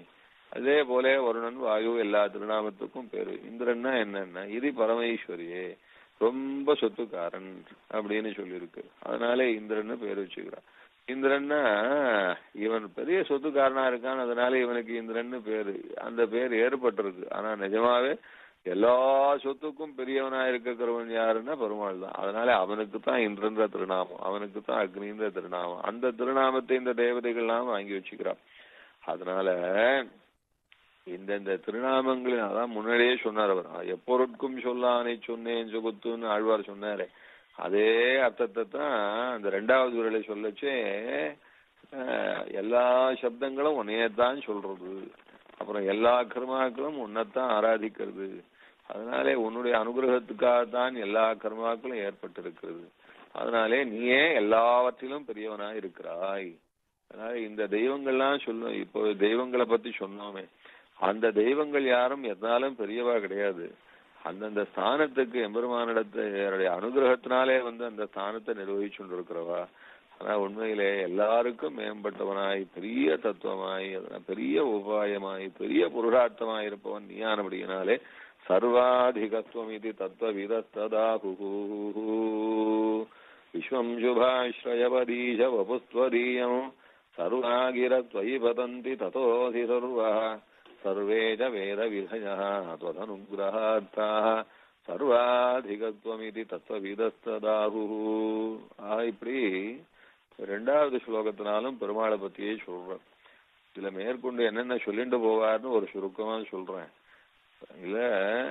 அதே போல வருணன் வாயு எல்லா திருநாமத்துக்கும் பேரு இந்திரன்னா என்னன்னா இது பரமேஸ்வரியே ரொம்ப சொத்துக்காரன் அப்படின்னு சொல்லியிருக்கு அதனால இந்திரன்னு பேர் வச்சுக்கிறான் இந்திரன்னா இவன் பெரிய சொத்துக்காரனா இருக்கான் அதனால இவனுக்கு இந்திரன்னு பேரு அந்த பேர் ஏற்பட்டிருக்கு ஆனா நிஜமாவே எல்லா சொத்துக்கும் பெரியவனா இருக்கிறவன் யாருன்னா பெருமாள் தான் அதனால அவனுக்கு தான் இந்திரன்ற திருநாமம் அவனுக்கு தான் அக்னின்ற திருநாமம் அந்த திருநாமத்தை இந்த தேவதைகள்லாம் வாங்கி வச்சுக்கிறான் அதனால இந்த இந்த திருநாமங்களின் அதான் முன்னாடியே சொன்னார் அவர் எப்பொருட்கும் சொல்லானை சொன்னேன் சொகுத்துன்னு ஆழ்வார் சொன்னாரே அதே அர்த்தத்தை தான் அந்த ரெண்டாவது விரலை சொல்லச்சே அஹ், எல்லா சப்தங்களும் உன்னையத்தான் சொல்றது அப்புறம் எல்லா கர்மாக்களும் உன்னைத்தான் ஆராதிக்கிறது அதனாலே உன்னுடைய அனுகிரகத்துக்காகத்தான் எல்லா கர்மாக்களும் ஏற்பட்டிருக்கிறது அதனாலே நீயே எல்லாவற்றிலும் பெரியவனா இருக்கிறாய் அதனால இந்த தெய்வங்கள்லாம் சொல்லும் இப்போ தெய்வங்களை பத்தி சொன்னோமே அந்த தெய்வங்கள் யாரும் எதாலும் பெரியவா கிடையாது அந்தந்த ஸ்தானத்துக்கு எம்பெருமானிடத்தை அனுகிரகத்தினாலே வந்து அந்த ஸ்தானத்தை நிர்வகிச்சுட்டு இருக்கிறவா ஆனா உண்மையிலே எல்லாருக்கும் மேம்பட்டவனாய் பெரிய தத்துவமாய் அதனால் பெரிய உபாயமாய் பெரிய புருஷார்த்தமாய் இருப்பவன் நீயானபடியினாலே சர்வாதிகத்துவம் இது தத்துவவிதஸ்ததாஹு விஸ்வம் சுபாஸ்ரயவதீஷ வபுஸ்வதீயம் சர்வாகிரத்வயி பதந்தி ததோசி சர்வா சர்வே ச வேத விதயः त्वदनुग्रहार्थाः சர்வாதிகத்துவம் இது தத்துவவிதஸ்ததாஹு ஆ இப்படி ரெண்டாவது ஸ்லோகத்தினாலும் பெருமாளை பத்தியே சொல்றேன் இதுல மேற்கொண்டு என்னென்ன சொல்லிட்டு போவார்னு ஒரு சுருக்கமா சொல்றேன் இதுல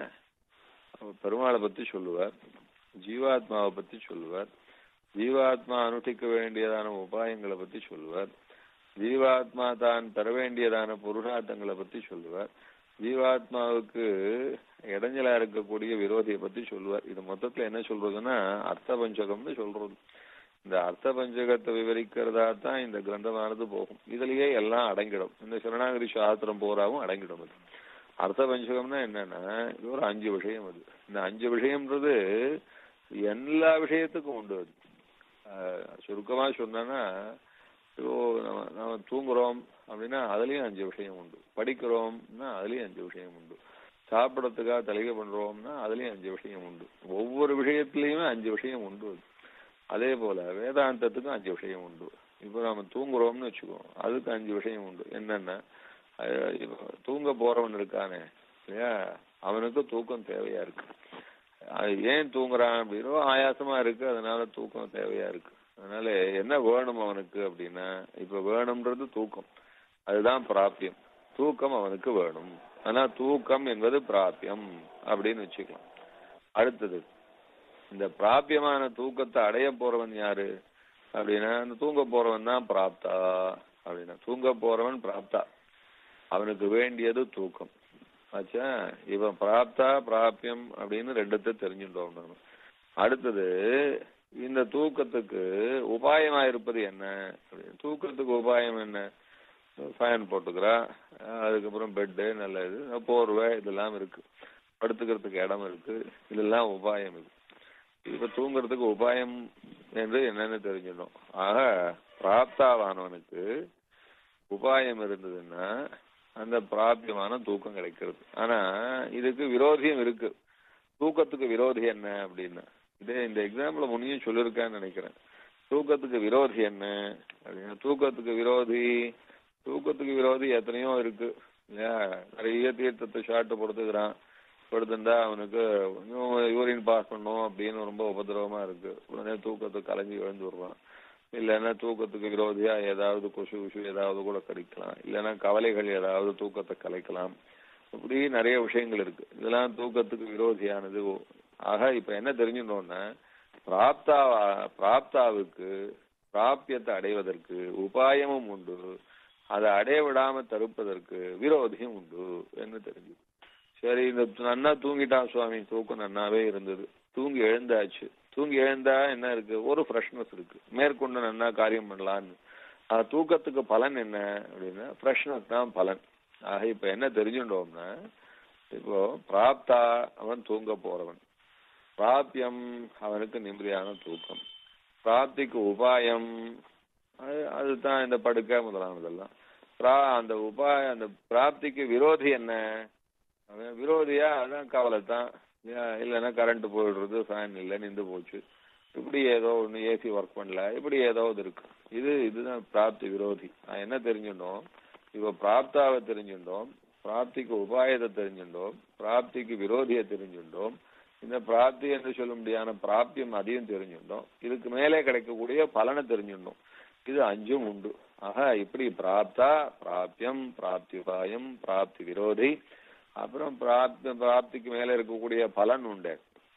பெருமாளை பத்தி சொல்லுவார் ஜீவாத்மாவை பத்தி சொல்லுவார் ஜீவாத்மா அனுஷ்டிக்க வேண்டியதான உபாயங்களை பத்தி சொல்லுவார் ஜீவாத்மா தான் பெற வேண்டியதான புருஷார்த்தங்களை பத்தி சொல்லுவார் ஜீவாத்மாவுக்கு இடைஞ்சலா இருக்கக்கூடிய விரோதியை பத்தி சொல்லுவார் இது மொத்தத்துல என்ன சொல்றதுன்னா அர்த்த பஞ்சகம்னு சொல்றது இந்த அர்த்த பஞ்சகத்தை விவரிக்கிறதா தான் இந்த கிரந்தமானது போகும் இதுலயே எல்லாம் அடங்கிடும் இந்த சரணாகரி சாஸ்திரம் போராவும் அடங்கிடும் அது அர்த்த பஞ்சகம்னா என்னன்னா இது ஒரு அஞ்சு விஷயம் அது இந்த அஞ்சு விஷயம்ன்றது எல்லா விஷயத்துக்கும் உண்டு அது ஆஹ் சுருக்கமா சொன்னா இப்போ நம்ம நம்ம தூங்குறோம் அப்படின்னா அதுலயும் அஞ்சு விஷயம் உண்டு படிக்கிறோம்னா அதுலயும் அஞ்சு விஷயம் உண்டு சாப்பிடறதுக்காக தலைக பண்றோம்னா அதுலயும் அஞ்சு விஷயம் உண்டு ஒவ்வொரு விஷயத்திலயுமே அஞ்சு விஷயம் உண்டு அது. அதே போல வேதாந்தத்துக்கும் அஞ்சு விஷயம் உண்டு இப்போ நம்ம தூங்குறோம்னு வச்சுக்கோ அதுக்கு அஞ்சு விஷயம் உண்டு என்னன்னா அஹ் இப்போ தூங்க போறவன் இருக்கானே இல்லையா அவனுக்கு தூக்கம் தேவையா இருக்கு அது ஏன் தூங்குறான் அப்படின்னா ஆயாசமா இருக்கு அதனால தூக்கம் தேவையா இருக்கு அதனால என்ன வேணும் அவனுக்கு அப்படின்னா இப்ப வேணும்ன்றது தூக்கம் அதுதான் பிராபியம் தூக்கம் அவனுக்கு வேணும் ஆனா தூக்கம் என்பது பிராபியம் அப்படின்னு வச்சுக்கலாம் அடுத்தது இந்த பிராபியமான தூக்கத்தை அடைய போறவன் யாரு அப்படின்னா அந்த தூங்க போறவன் தான் பிராப்தா அப்படின்னா தூங்க போறவன் பிராப்தா அவனுக்கு வேண்டியது தூக்கம் ஆச்சா இவன் பிராப்தா பிராபியம் அப்படின்னு ரெண்டுத்தை தெரிஞ்சுட்டோம் நாம அடுத்தது இந்த தூக்கத்துக்கு உபாயமா இருப்பது என்ன அப்படின்னு. தூக்கத்துக்கு உபாயம் என்ன ஃபேன் போட்டுக்கிறா அதுக்கப்புறம் பெட்டு நல்ல இது போர்வை இதெல்லாம் இருக்கு படுத்துக்கிறதுக்கு இடம் இருக்கு இதெல்லாம் உபாயம் இது இப்ப தூங்குறதுக்கு உபாயம் என்று என்னன்னு தெரிஞ்சிடும் ஆக பிராப்தாவானவனுக்கு உபாயம் இருந்ததுன்னா அந்த பிராபியமான தூக்கம் கிடைக்கிறது ஆனா இதுக்கு விரோதியம் இருக்கு தூக்கத்துக்கு விரோதி என்ன அப்படின்னா இதே இந்த எக்ஸாம்பிள் முன்னையும் சொல்லியிருக்கான்னு நினைக்கிறேன் தூக்கத்துக்கு விரோதி என்ன அப்படின்னா தூக்கத்துக்கு விரோதி தூக்கத்துக்கு விரோதி எத்தனையோ இருக்கு இல்லையா நிறைய தீர்த்தத்தை ஷாட்டு படுத்துக்கிறான் படுத்துட்டா அவனுக்கு கொஞ்சம் யூரின் பாஸ் பண்ணும் அப்படின்னு ரொம்ப உபதிரவமா இருக்கு உடனே தூக்கத்தை கலங்கி எழுந்து விடுறான் இல்லைன்னா தூக்கத்துக்கு விரோதியா ஏதாவது கொசு கொசு ஏதாவது கூட கடிக்கலாம் இல்லைன்னா கவலைகள் ஏதாவது தூக்கத்தை கலைக்கலாம் இப்படி நிறைய விஷயங்கள் இருக்கு இதெல்லாம் தூக்கத்துக்கு விரோதியானது ஆக இப்ப என்ன தெரிஞ்சுட்டோம்னா பிராப்தா பிராப்தாவுக்கு பிராபியத்தை அடைவதற்கு உபாயமும் உண்டு அதை அடைய விடாம தடுப்பதற்கு விரோதியும் உண்டு என்று தெரிஞ்சு சரி இந்த நன்னா தூங்கிட்டான் சுவாமி தூக்கம் நன்னாவே இருந்தது தூங்கி எழுந்தாச்சு தூங்கி எழுந்தா என்ன இருக்கு ஒரு ஃப்ரெஷ்னஸ் இருக்கு மேற்கொண்டு நன்னா காரியம் பண்ணலான்னு ஆஹ் தூக்கத்துக்கு பலன் என்ன அப்படின்னா ஃப்ரெஷ்னஸ் தான் பலன் ஆக இப்ப என்ன தெரிஞ்சுட்டோம்னா இப்போ பிராப்தா அவன் தூங்க போறவன் பிராபியம் அவனுக்கு நிம்மதியான தூக்கம் பிராப்திக்கு உபாயம் அது அதுதான் இந்த படுக்கை முதலானதெல்லாம் பிரா- அந்த உபாய அந்த பிராப்திக்கு விரோதி என்ன அவன் விரோதியா அதான் கவலை தான் இல்லைன்னா கரண்ட் போயிடுறது ஃபேன் இல்லை நின்று போச்சு இப்படி ஏதோ ஒன்று ஏசி ஒர்க் பண்ணல இப்படி ஏதோ இது இருக்கு இது இதுதான் பிராப்தி விரோதி நான் என்ன தெரிஞ்சுட்டோம் இப்ப பிராப்தாவை தெரிஞ்சுட்டோம் பிராப்திக்கு உபாயத்தை தெரிஞ்சுட்டோம் பிராப்திக்கு விரோதியை தெரிஞ்சுட்டோம் இந்த பிராப்தி என்று சொல்ல முடியாத பிராப்தியம் அதையும் தெரிஞ்சுட்டோம் இதுக்கு மேலே கிடைக்கக்கூடிய பலனை தெரிஞ்சுட்டோம் இது அஞ்சும் உண்டு ஆக இப்படி பிராப்தா பிராப்தியம் பிராப்தி உபாயம் பிராப்தி விரோதி அப்புறம் பிராப்தி பிராப்திக்கு மேல இருக்கக்கூடிய பலன் உண்டு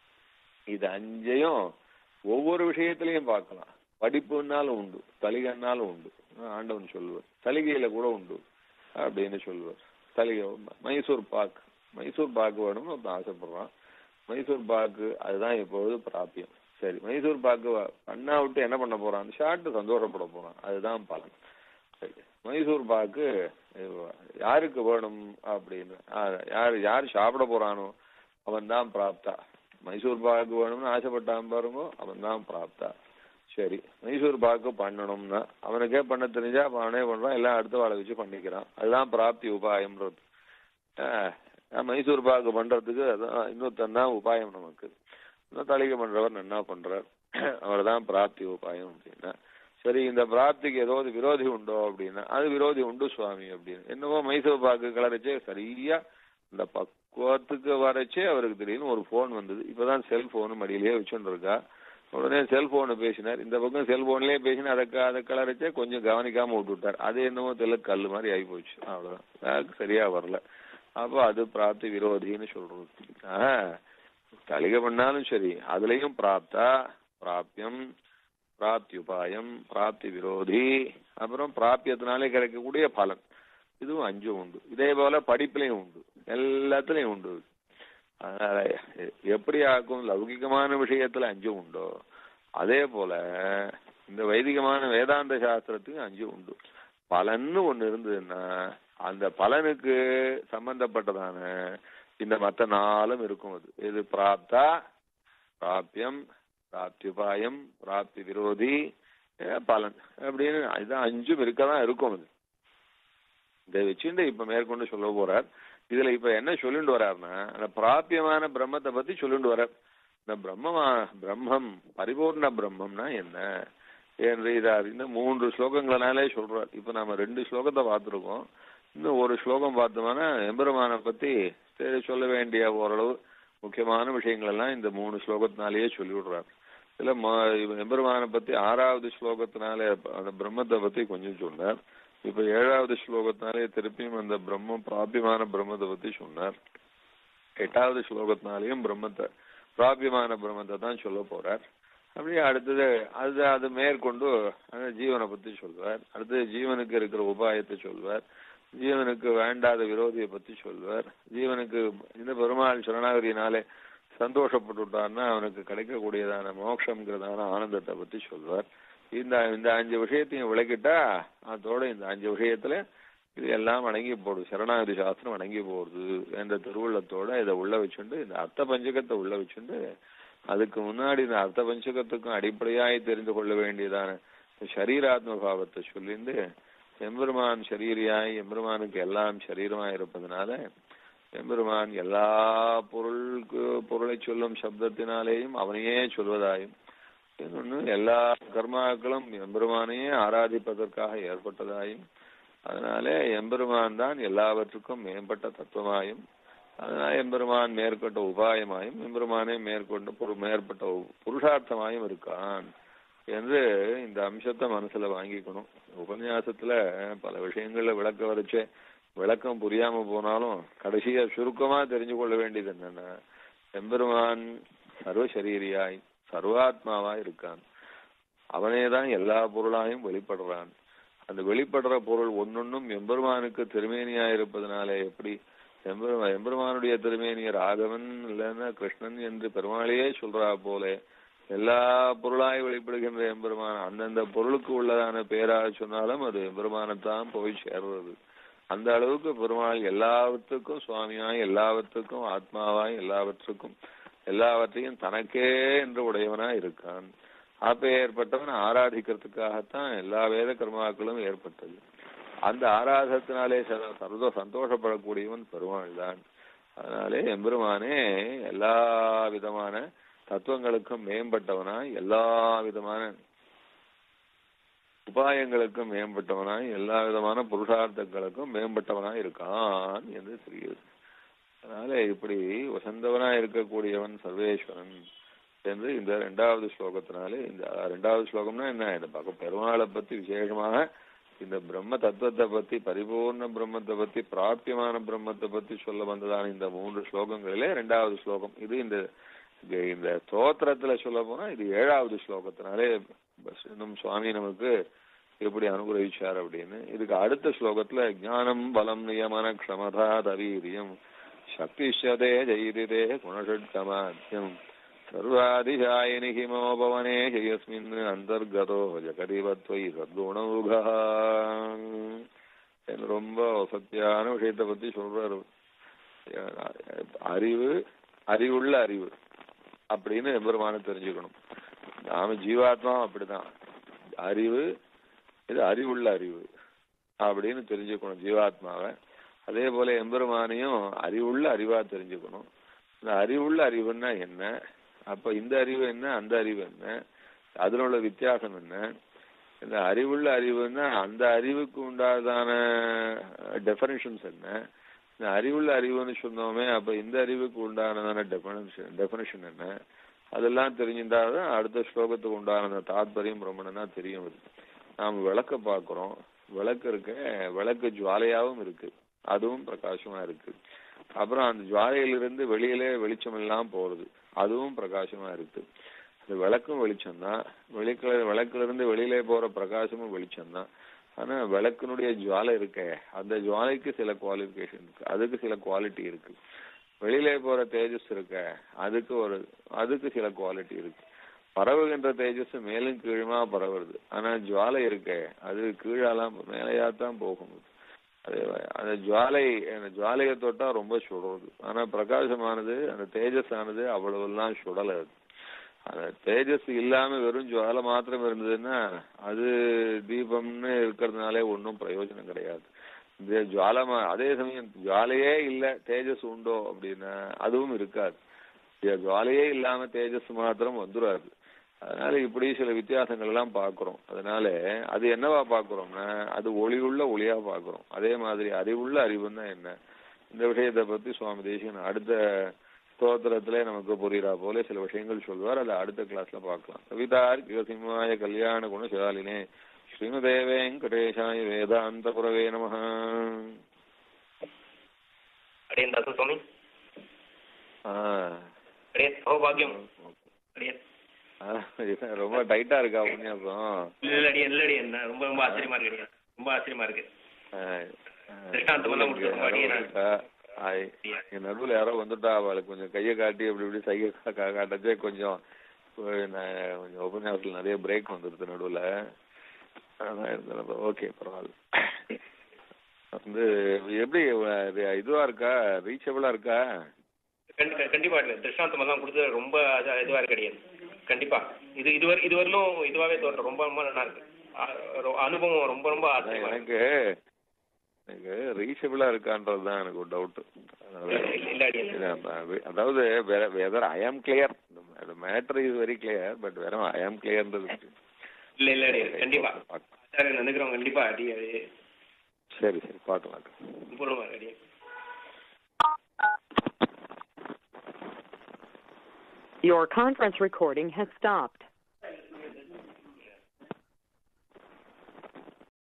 இது அஞ்சையும் ஒவ்வொரு விஷயத்திலையும் பார்க்கலாம் படிப்புன்னாலும் உண்டு தலிகன்னாலும் உண்டு ஆண்டவன் சொல்லுவார் தலிகையில கூட உண்டு அப்படின்னு சொல்லுவார் தலிகை மைசூர் பாக் மைசூர் பாக்கு வேணும்னு ஒருத்தன் ஆசைப்படுறான் மைசூர் பாக்கு அதுதான் இப்பொழுது பிராப்பியம் சரி மைசூர் பாக்கு வ- பண்ணா விட்டு என்ன பண்ண போறான் ஷார்ட் சந்தோஷப்பட போறான் அதுதான் பலன் சரி மைசூர் பாக்கு அஹ், யாருக்கு வேணும் அப்படின்னு ஆஹ், யார் யார் சாப்பிட போறானோ அவன் தான் பிராப்தா மைசூர் பாக்கு வேணும்னு ஆசைப்பட்டான் பாருங்க அவன் தான் பிராப்தா சரி மைசூர் பாக்கு பண்ணணும்னா அவனுக்கே பண்ண தெரிஞ்சா அப்ப அவனே பண்றான் எல்லாம் அடுத்த வாழை வச்சு பண்ணிக்கிறான் அதுதான் பிராப்தி உபாயம்ன்றது ஆஹ், மைசூர் பாக்கு பண்றதுக்கு அதான் இன்னொருத்தன் தான் உபாயம் நமக்கு இன்னும் தளிகை பண்றவர் நன்னா பண்றார் அவர் தான் பிராப்தி உபாயம் அப்படின்னா சரி இந்த பிராப்திக்கு ஏதாவது விரோதி உண்டோ அப்படின்னா அது விரோதி உண்டு சுவாமி அப்படின்னு என்னவோ மைசூர் பாக்கு கலரிச்சே சரியா இந்த பக்குவத்துக்கு வரச்சே அவருக்கு திடீர்னு ஒரு ஃபோன் வந்தது இப்பதான் செல்போன் மடியிலேயே வச்சுட்டு இருக்கா உடனே செல்போனு பேசினார் இந்த பக்கம் செல்போன்லயே பேசினா அதை க- அதை கலரிச்சே கொஞ்சம் கவனிக்காம விட்டு விட்டார் அது என்னமோ தெரியல கல்லு மாதிரி ஆகி போச்சு அவ்வளவுதான் எனக்கு சரியா வரல அப்போ அது பிராப்தி விரோதின்னு சொல்றது ஆஹ் தலிகை பண்ணாலும் சரி அதுலயும் பிராப்தா பிராப்தியம் பிராப்தி உபாயம் பிராப்தி விரோதி அப்புறம் பிராப்தியத்தினாலே கிடைக்கக்கூடிய பலன் இதுவும் அஞ்சும் உண்டு இதே போல படிப்புலயும் உண்டு எல்லாத்துலயும் உண்டு அதனால எ- எப்படி ஆக்கும் லௌகிகமான விஷயத்துல அஞ்சும் உண்டோ அதே போல இந்த வைதிகமான வேதாந்த சாஸ்திரத்துக்கு அஞ்சு உண்டு பலன்னு ஒண்ணு இருந்ததுன்னா அந்த பலனுக்கு சம்பந்தப்பட்டதான இந்த மத்த நாளும் இருக்கும் அது இது பிராப்தா பிராப்தியம் பிராப்தியுபாயம் பிராப்தி விரோதி அஹ் பலன் அப்படின்னு இதுதான் அஞ்சும் இருக்கதான் இருக்கும் அது இதை வச்சுட்டு இப்ப மேற்கொண்டு சொல்ல போறார் இதுல இப்ப என்ன சொல்லிட்டு வர்றாருன்னா அந்த பிராபியமான பிரம்மத்தை பத்தி சொல்லிட்டு வர்றார் இந்த பிரம்மமா பிரம்மம் பரிபூர்ண பிரம்மம்னா என்ன என்று இதை இந்த மூன்று ஸ்லோகங்களாலே சொல்றார் இப்ப நாம ரெண்டு ஸ்லோகத்தை பார்த்திருக்கோம் இன்னும் ஒரு ஸ்லோகம் பார்த்தோம்னா எம்பெருமானை பத்தி தெ- சொல்ல வேண்டிய ஓரளவு முக்கியமான விஷயங்கள் எல்லாம் இந்த மூணு ஸ்லோகத்தினாலேயே சொல்லி விடுறார் இதுல ம- இவ- எம்பெருமானை பத்தி ஆறாவது ஸ்லோகத்தினாலே அந்த பிரம்மத்தை பத்தி கொஞ்சம் சொன்னார் இப்ப ஏழாவது ஸ்லோகத்தினாலே திருப்பியும் அந்த பிரம்மம் பிராபியமான பிரம்மத்தை பத்தி சொன்னார் எட்டாவது ஸ்லோகத்தினாலேயும் பிரம்மத்தை பிராபியமான பிரம்மத்தை தான் சொல்ல போறார் அப்படியே அடுத்தது அது அது மேற்கொண்டு அந்த ஜீவனை பத்தி சொல்வார் அடுத்தது ஜீவனுக்கு இருக்கிற உபாயத்தை சொல்வார் ஜீவனுக்கு வேண்டாத விரோதியை பத்தி சொல்வார் ஜீவனுக்கு இந்த பெருமாள் சரணாகதியினாலே சந்தோஷப்பட்டுட்டான்னா அவனுக்கு கிடைக்கக்கூடியதான மோட்சம்ங்கிறதான ஆனந்தத்தை பத்தி சொல்வார் இந்த இந்த அஞ்சு விஷயத்தையும் விளக்கிட்டா அதோட இந்த அஞ்சு விஷயத்துல இது எல்லாம் அடங்கி போடுது சரணாகதி சாஸ்திரம் அடங்கி போடுது என்ற திருவுள்ளத்தோட இதை உள்ள வச்சுண்டு இந்த அர்த்த பஞ்சகத்தை உள்ள வச்சுண்டு அதுக்கு முன்னாடி இந்த அர்த்த பஞ்சகத்துக்கும் அடிப்படையாய் தெரிந்து கொள்ள வேண்டியதான சரீராத்ம பாவத்தை சொல்லிண்டு எம்பெருமான் சரீரியாய் எம்பெருமானுக்கு எல்லாம் சரீரமாய் இருப்பதனால எம்பெருமான் எல்லா பொருளுக்கு பொருளை சொல்லும் சப்தத்தினாலேயும் அவனையே சொல்வதாயும் இன்னொன்னு எல்லா கர்மாக்களும் எம்பெருமானையே ஆராதிப்பதற்காக ஏற்பட்டதாயும் அதனாலே எம்பெருமான் தான் எல்லாவற்றுக்கும் மேம்பட்ட தத்துவமாயும் அதனால எம்பெருமான் மேற்கொண்ட உபாயமாயும் எம்பெருமானே மேற்கொண்ட பொரு மேற்பட்ட உ- புருஷார்த்தமாயும் இருக்கான் என்று இந்த அம்சத்தை மனசுல வாங்கிக்கணும் உபன்யாசத்துல பல விஷயங்கள்ல விளக்க வரைச்சே விளக்கம் புரியாம போனாலும் கடைசியா சுருக்கமா தெரிஞ்சு கொள்ள வேண்டியது என்னன்னா எம்பெருமான் சர்வசரீரியாய் சர்வாத்மாவாய் இருக்கான் அவனேதான் எல்லா பொருளாயும் வெளிப்படுறான் அந்த வெளிப்படுற பொருள் ஒன்னொன்னும் எம்பெருமானுக்கு திருமேனியா இருப்பதனாலே எப்படி எம்பெருமா எம்பெருமானுடைய திருமேனியர் ராகவன் இல்லைன்னா கிருஷ்ணன் என்று பெருமாளையே சொல்றா போல எல்லா பொருளாய் வெளிப்படுகின்ற எம்பெருமான் அந்தந்த பொருளுக்கு உள்ளதான பேராக சொன்னாலும் அது எம்பெருமானைத்தான் போய் சேர்றது அந்த அளவுக்கு பெருமாள் எல்லாவற்றுக்கும் சுவாமியாய் எல்லாவற்றுக்கும் ஆத்மாவாய் எல்லாவற்றுக்கும் எல்லாவற்றையும் தனக்கே என்று உடையவனாய் இருக்கான் அப்ப ஏற்பட்டவன் ஆராதிக்கிறதுக்காகத்தான் எல்லா வேத கர்மாக்களும் ஏற்பட்டது அந்த ஆராதத்தினாலே ச- சர்வ சந்தோஷப்படக்கூடியவன் பெருமாள் தான் அதனாலே எம்பெருமானே எல்லா விதமான தத்துவங்களுக்கும் மேம்பட்டவனாய் எல்லா விதமான உபாயங்களுக்கும் மேம்பட்டவனாய் எல்லா விதமான புருஷார்த்தங்களுக்கும் மேம்பட்டவனாய் இருக்கான் என்று தெரிகிறது அதனால இப்படி வசந்தவனாய் இருக்கக்கூடியவன் சர்வேஸ்வரன் என்று இந்த ரெண்டாவது ஸ்லோகத்தினாலே இந்த ரெண்டாவது ஸ்லோகம்னா என்ன இந்த பக்கம் பெருமாளை பத்தி விசேஷமாக இந்த பிரம்ம தத்துவத்தை பத்தி பரிபூர்ண பிரம்மத்தை பத்தி பிராப்தியமான பிரம்மத்தை பத்தி சொல்ல வந்ததான இந்த மூன்று ஸ்லோகங்களிலே ரெண்டாவது ஸ்லோகம் இது இந்த இது இந்த ஸ்தோத்திரத்துல சொல்ல போனா இது ஏழாவது ஸ்லோகத்தினாலே பஸ் இன்னும் சுவாமி நமக்கு எப்படி அனுகிரகிச்சார் அப்படின்னு இதுக்கு அடுத்த ஸ்லோகத்துல ஞானம் பலம் நியமன க்ஷமதா தவீரியம் சக்திஷதே ஜெயிதிதே குணஷட்சமாத்தியம் சர்வாதிசாயினி ஹிமோபவனே ஜெயஸ்மின் அந்தர்கதோ ஜகதிவத்வை சத்குணமுகா ரொம்ப வசத்தியான விஷயத்தை பத்தி சொல்றாரு அறிவு அறிவுள்ள அறிவு அப்படின்னு எம்பெருமான தெரிஞ்சுக்கணும் நாம ஜீவாத்மா அப்படிதான் அறிவு இது அறிவுள்ள அறிவு அப்படின்னு தெரிஞ்சுக்கணும் ஜீவாத்மாவை அதே போல எம்பெருமானையும் அறிவுள்ள அறிவா தெரிஞ்சுக்கணும் இந்த அறிவுள்ள அறிவுன்னா என்ன அப்ப இந்த அறிவு என்ன அந்த அறிவு என்ன அதுல உள்ள வித்தியாசம் என்ன இந்த அறிவுள்ள அறிவுன்னா அந்த அறிவுக்கு உண்டாதான டெஃபனிஷன்ஸ் என்ன இந்த அறிவுள்ள அறிவுன்னு சொன்னோமே அப்ப இந்த அறிவுக்கு உண்டானதான டெஃபனிஷன் டெஃபனிஷன் என்ன அதெல்லாம் தெரிஞ்சிருந்தாதான் அடுத்த ஸ்லோகத்துக்கு உண்டான அந்த தாத்பரியம் பிரம்மணனா தெரியும் அது. நாம் விளக்க பார்க்கிறோம் விளக்கு இருக்க விளக்கு ஜுவாலையாவும் இருக்கு அதுவும் பிரகாசமா இருக்கு அப்புறம் அந்த ஜுவாலையிலிருந்து வெளியிலே வெளிச்சம் எல்லாம் போறது அதுவும் பிரகாசமா இருக்கு அந்த விளக்கும் வெளிச்சம் தான் வெளிக்குல விளக்குல இருந்து வெளியிலே போற பிரகாசமும் வெளிச்சம் தான் ஆனா விளக்கினுடைய ஜுவாலை இருக்கே அந்த ஜுவாலைக்கு சில குவாலிஃபிகேஷன் இருக்கு அதுக்கு சில குவாலிட்டி இருக்கு வெளியிலே போற தேஜஸ் இருக்க அதுக்கு ஒரு அதுக்கு சில குவாலிட்டி இருக்கு பரவுகின்ற தேஜஸ் மேலும் கீழுமா பரவுறது ஆனா ஜுவாலை இருக்கே அது கீழாலாம் மேலையாத்தான் போகும் அது அந்த ஜுவாலை அந்த ஜுவாலையை தொட்டா ரொம்ப சுடுறது ஆனா பிரகாசமானது அந்த தேஜஸ் ஆனது அவ்வளவெல்லாம் சுடல அது அந்த தேஜஸ் இல்லாம வெறும் ஜுவாலை மாத்திரம் இருந்ததுன்னா அது தீபம்னு இருக்கிறதுனாலே ஒன்றும் பிரயோஜனம் கிடையாது இந்த ஜுவாலமா அதே சமயம் ஜுவாலையே இல்ல தேஜஸ் உண்டோ அப்படின்னா அதுவும் இருக்காது இந்த ஜுவாலையே இல்லாம தேஜஸ் மாத்திரம் வந்துடாது அதனால இப்படி சில வித்தியாசங்கள் எல்லாம் பாக்குறோம் அதனால அது என்னவா பாக்குறோம்னா அது ஒளியுள்ள ஒளியா பாக்குறோம் அதே மாதிரி அறிவுள்ள அறிவுன்னா என்ன இந்த விஷயத்தை பத்தி சுவாமி தேசிகன் அடுத்த ஸ்தோத்திரத்திலே நமக்கு புரியுறா போல சில விஷயங்கள் சொல்வார் அதை அடுத்த கிளாஸ்ல பார்க்கலாம் கவிதார் சிம்மாய கல்யாண குணசாலினே ஸ்ரீமதே வெங்கடேஷாய வேதாந்த புரவே நம
அடியன் தாசன் சுவாமி
ஆ
அடியன் சௌபாகியம் அடியன்
ரொம்ப டைட்டா இருக்கா உன்னியாசம்
இல்ல அடியன் இல்ல அடியன் நான் ரொம்ப ரொம்ப ஆச்சரியமா இருக்கு அடியன் ரொம்ப ஆச்சரியமா இருக்கு திருஷ்டாந்தம் எல்லாம் கொடுத்துருக்கோம், அடியே நான்.
நடுவுல யாரோ வந்துட்டா அவளுக்கு கொஞ்சம் கையை காட்டி அப்படி இப்படி சைகை கா- காட்டச்சே கொஞ்சம் ஒரு ந- கொஞ்சம் உபன்யாசத்துல நிறைய பிரேக் வந்துருது நடுவுல ஓகே பரவாயில்ல வந்து எப்படி இது இதுவா இருக்கா ரீச்சபிளா இருக்கா
கண்டி- கண்டிப்பா அடியன் திருஷ்டாந்தம் எல்லாம் கொடுத்து ரொம்ப அது- இதுவா இருக்கு அடியன் கண்டிப்பா இது இதுவரை இதுவரையிலும் இதுவாவே தோற்றம் ரொம்ப ரொம்ப நல்லா இருக்கு அ- ரொ- அனுபவம் ரொம்ப ரொம்ப
அதான்
ஆச்சரியமா இருக்கு
எனக்கு எனக்கு ரீச்சபிளா இருக்கான்றது தான் எனக்கு ஒரு டவுட்
இல்ல இல்ல அடியன்
அதாவது whether I am clear matter is very clear but வெறும் ஐ ஆம் கிளியர்ன்றது
இல்ல இல்ல அடியன் கண்டிப்பா ஆச்சாரியன் நினைக்கிறோம் கண்டிப்பா அடி அது
சரி சரி பார்க்கலாம்
பூர்ணமா இருக்கு அடியன்
Your conference recording has stopped.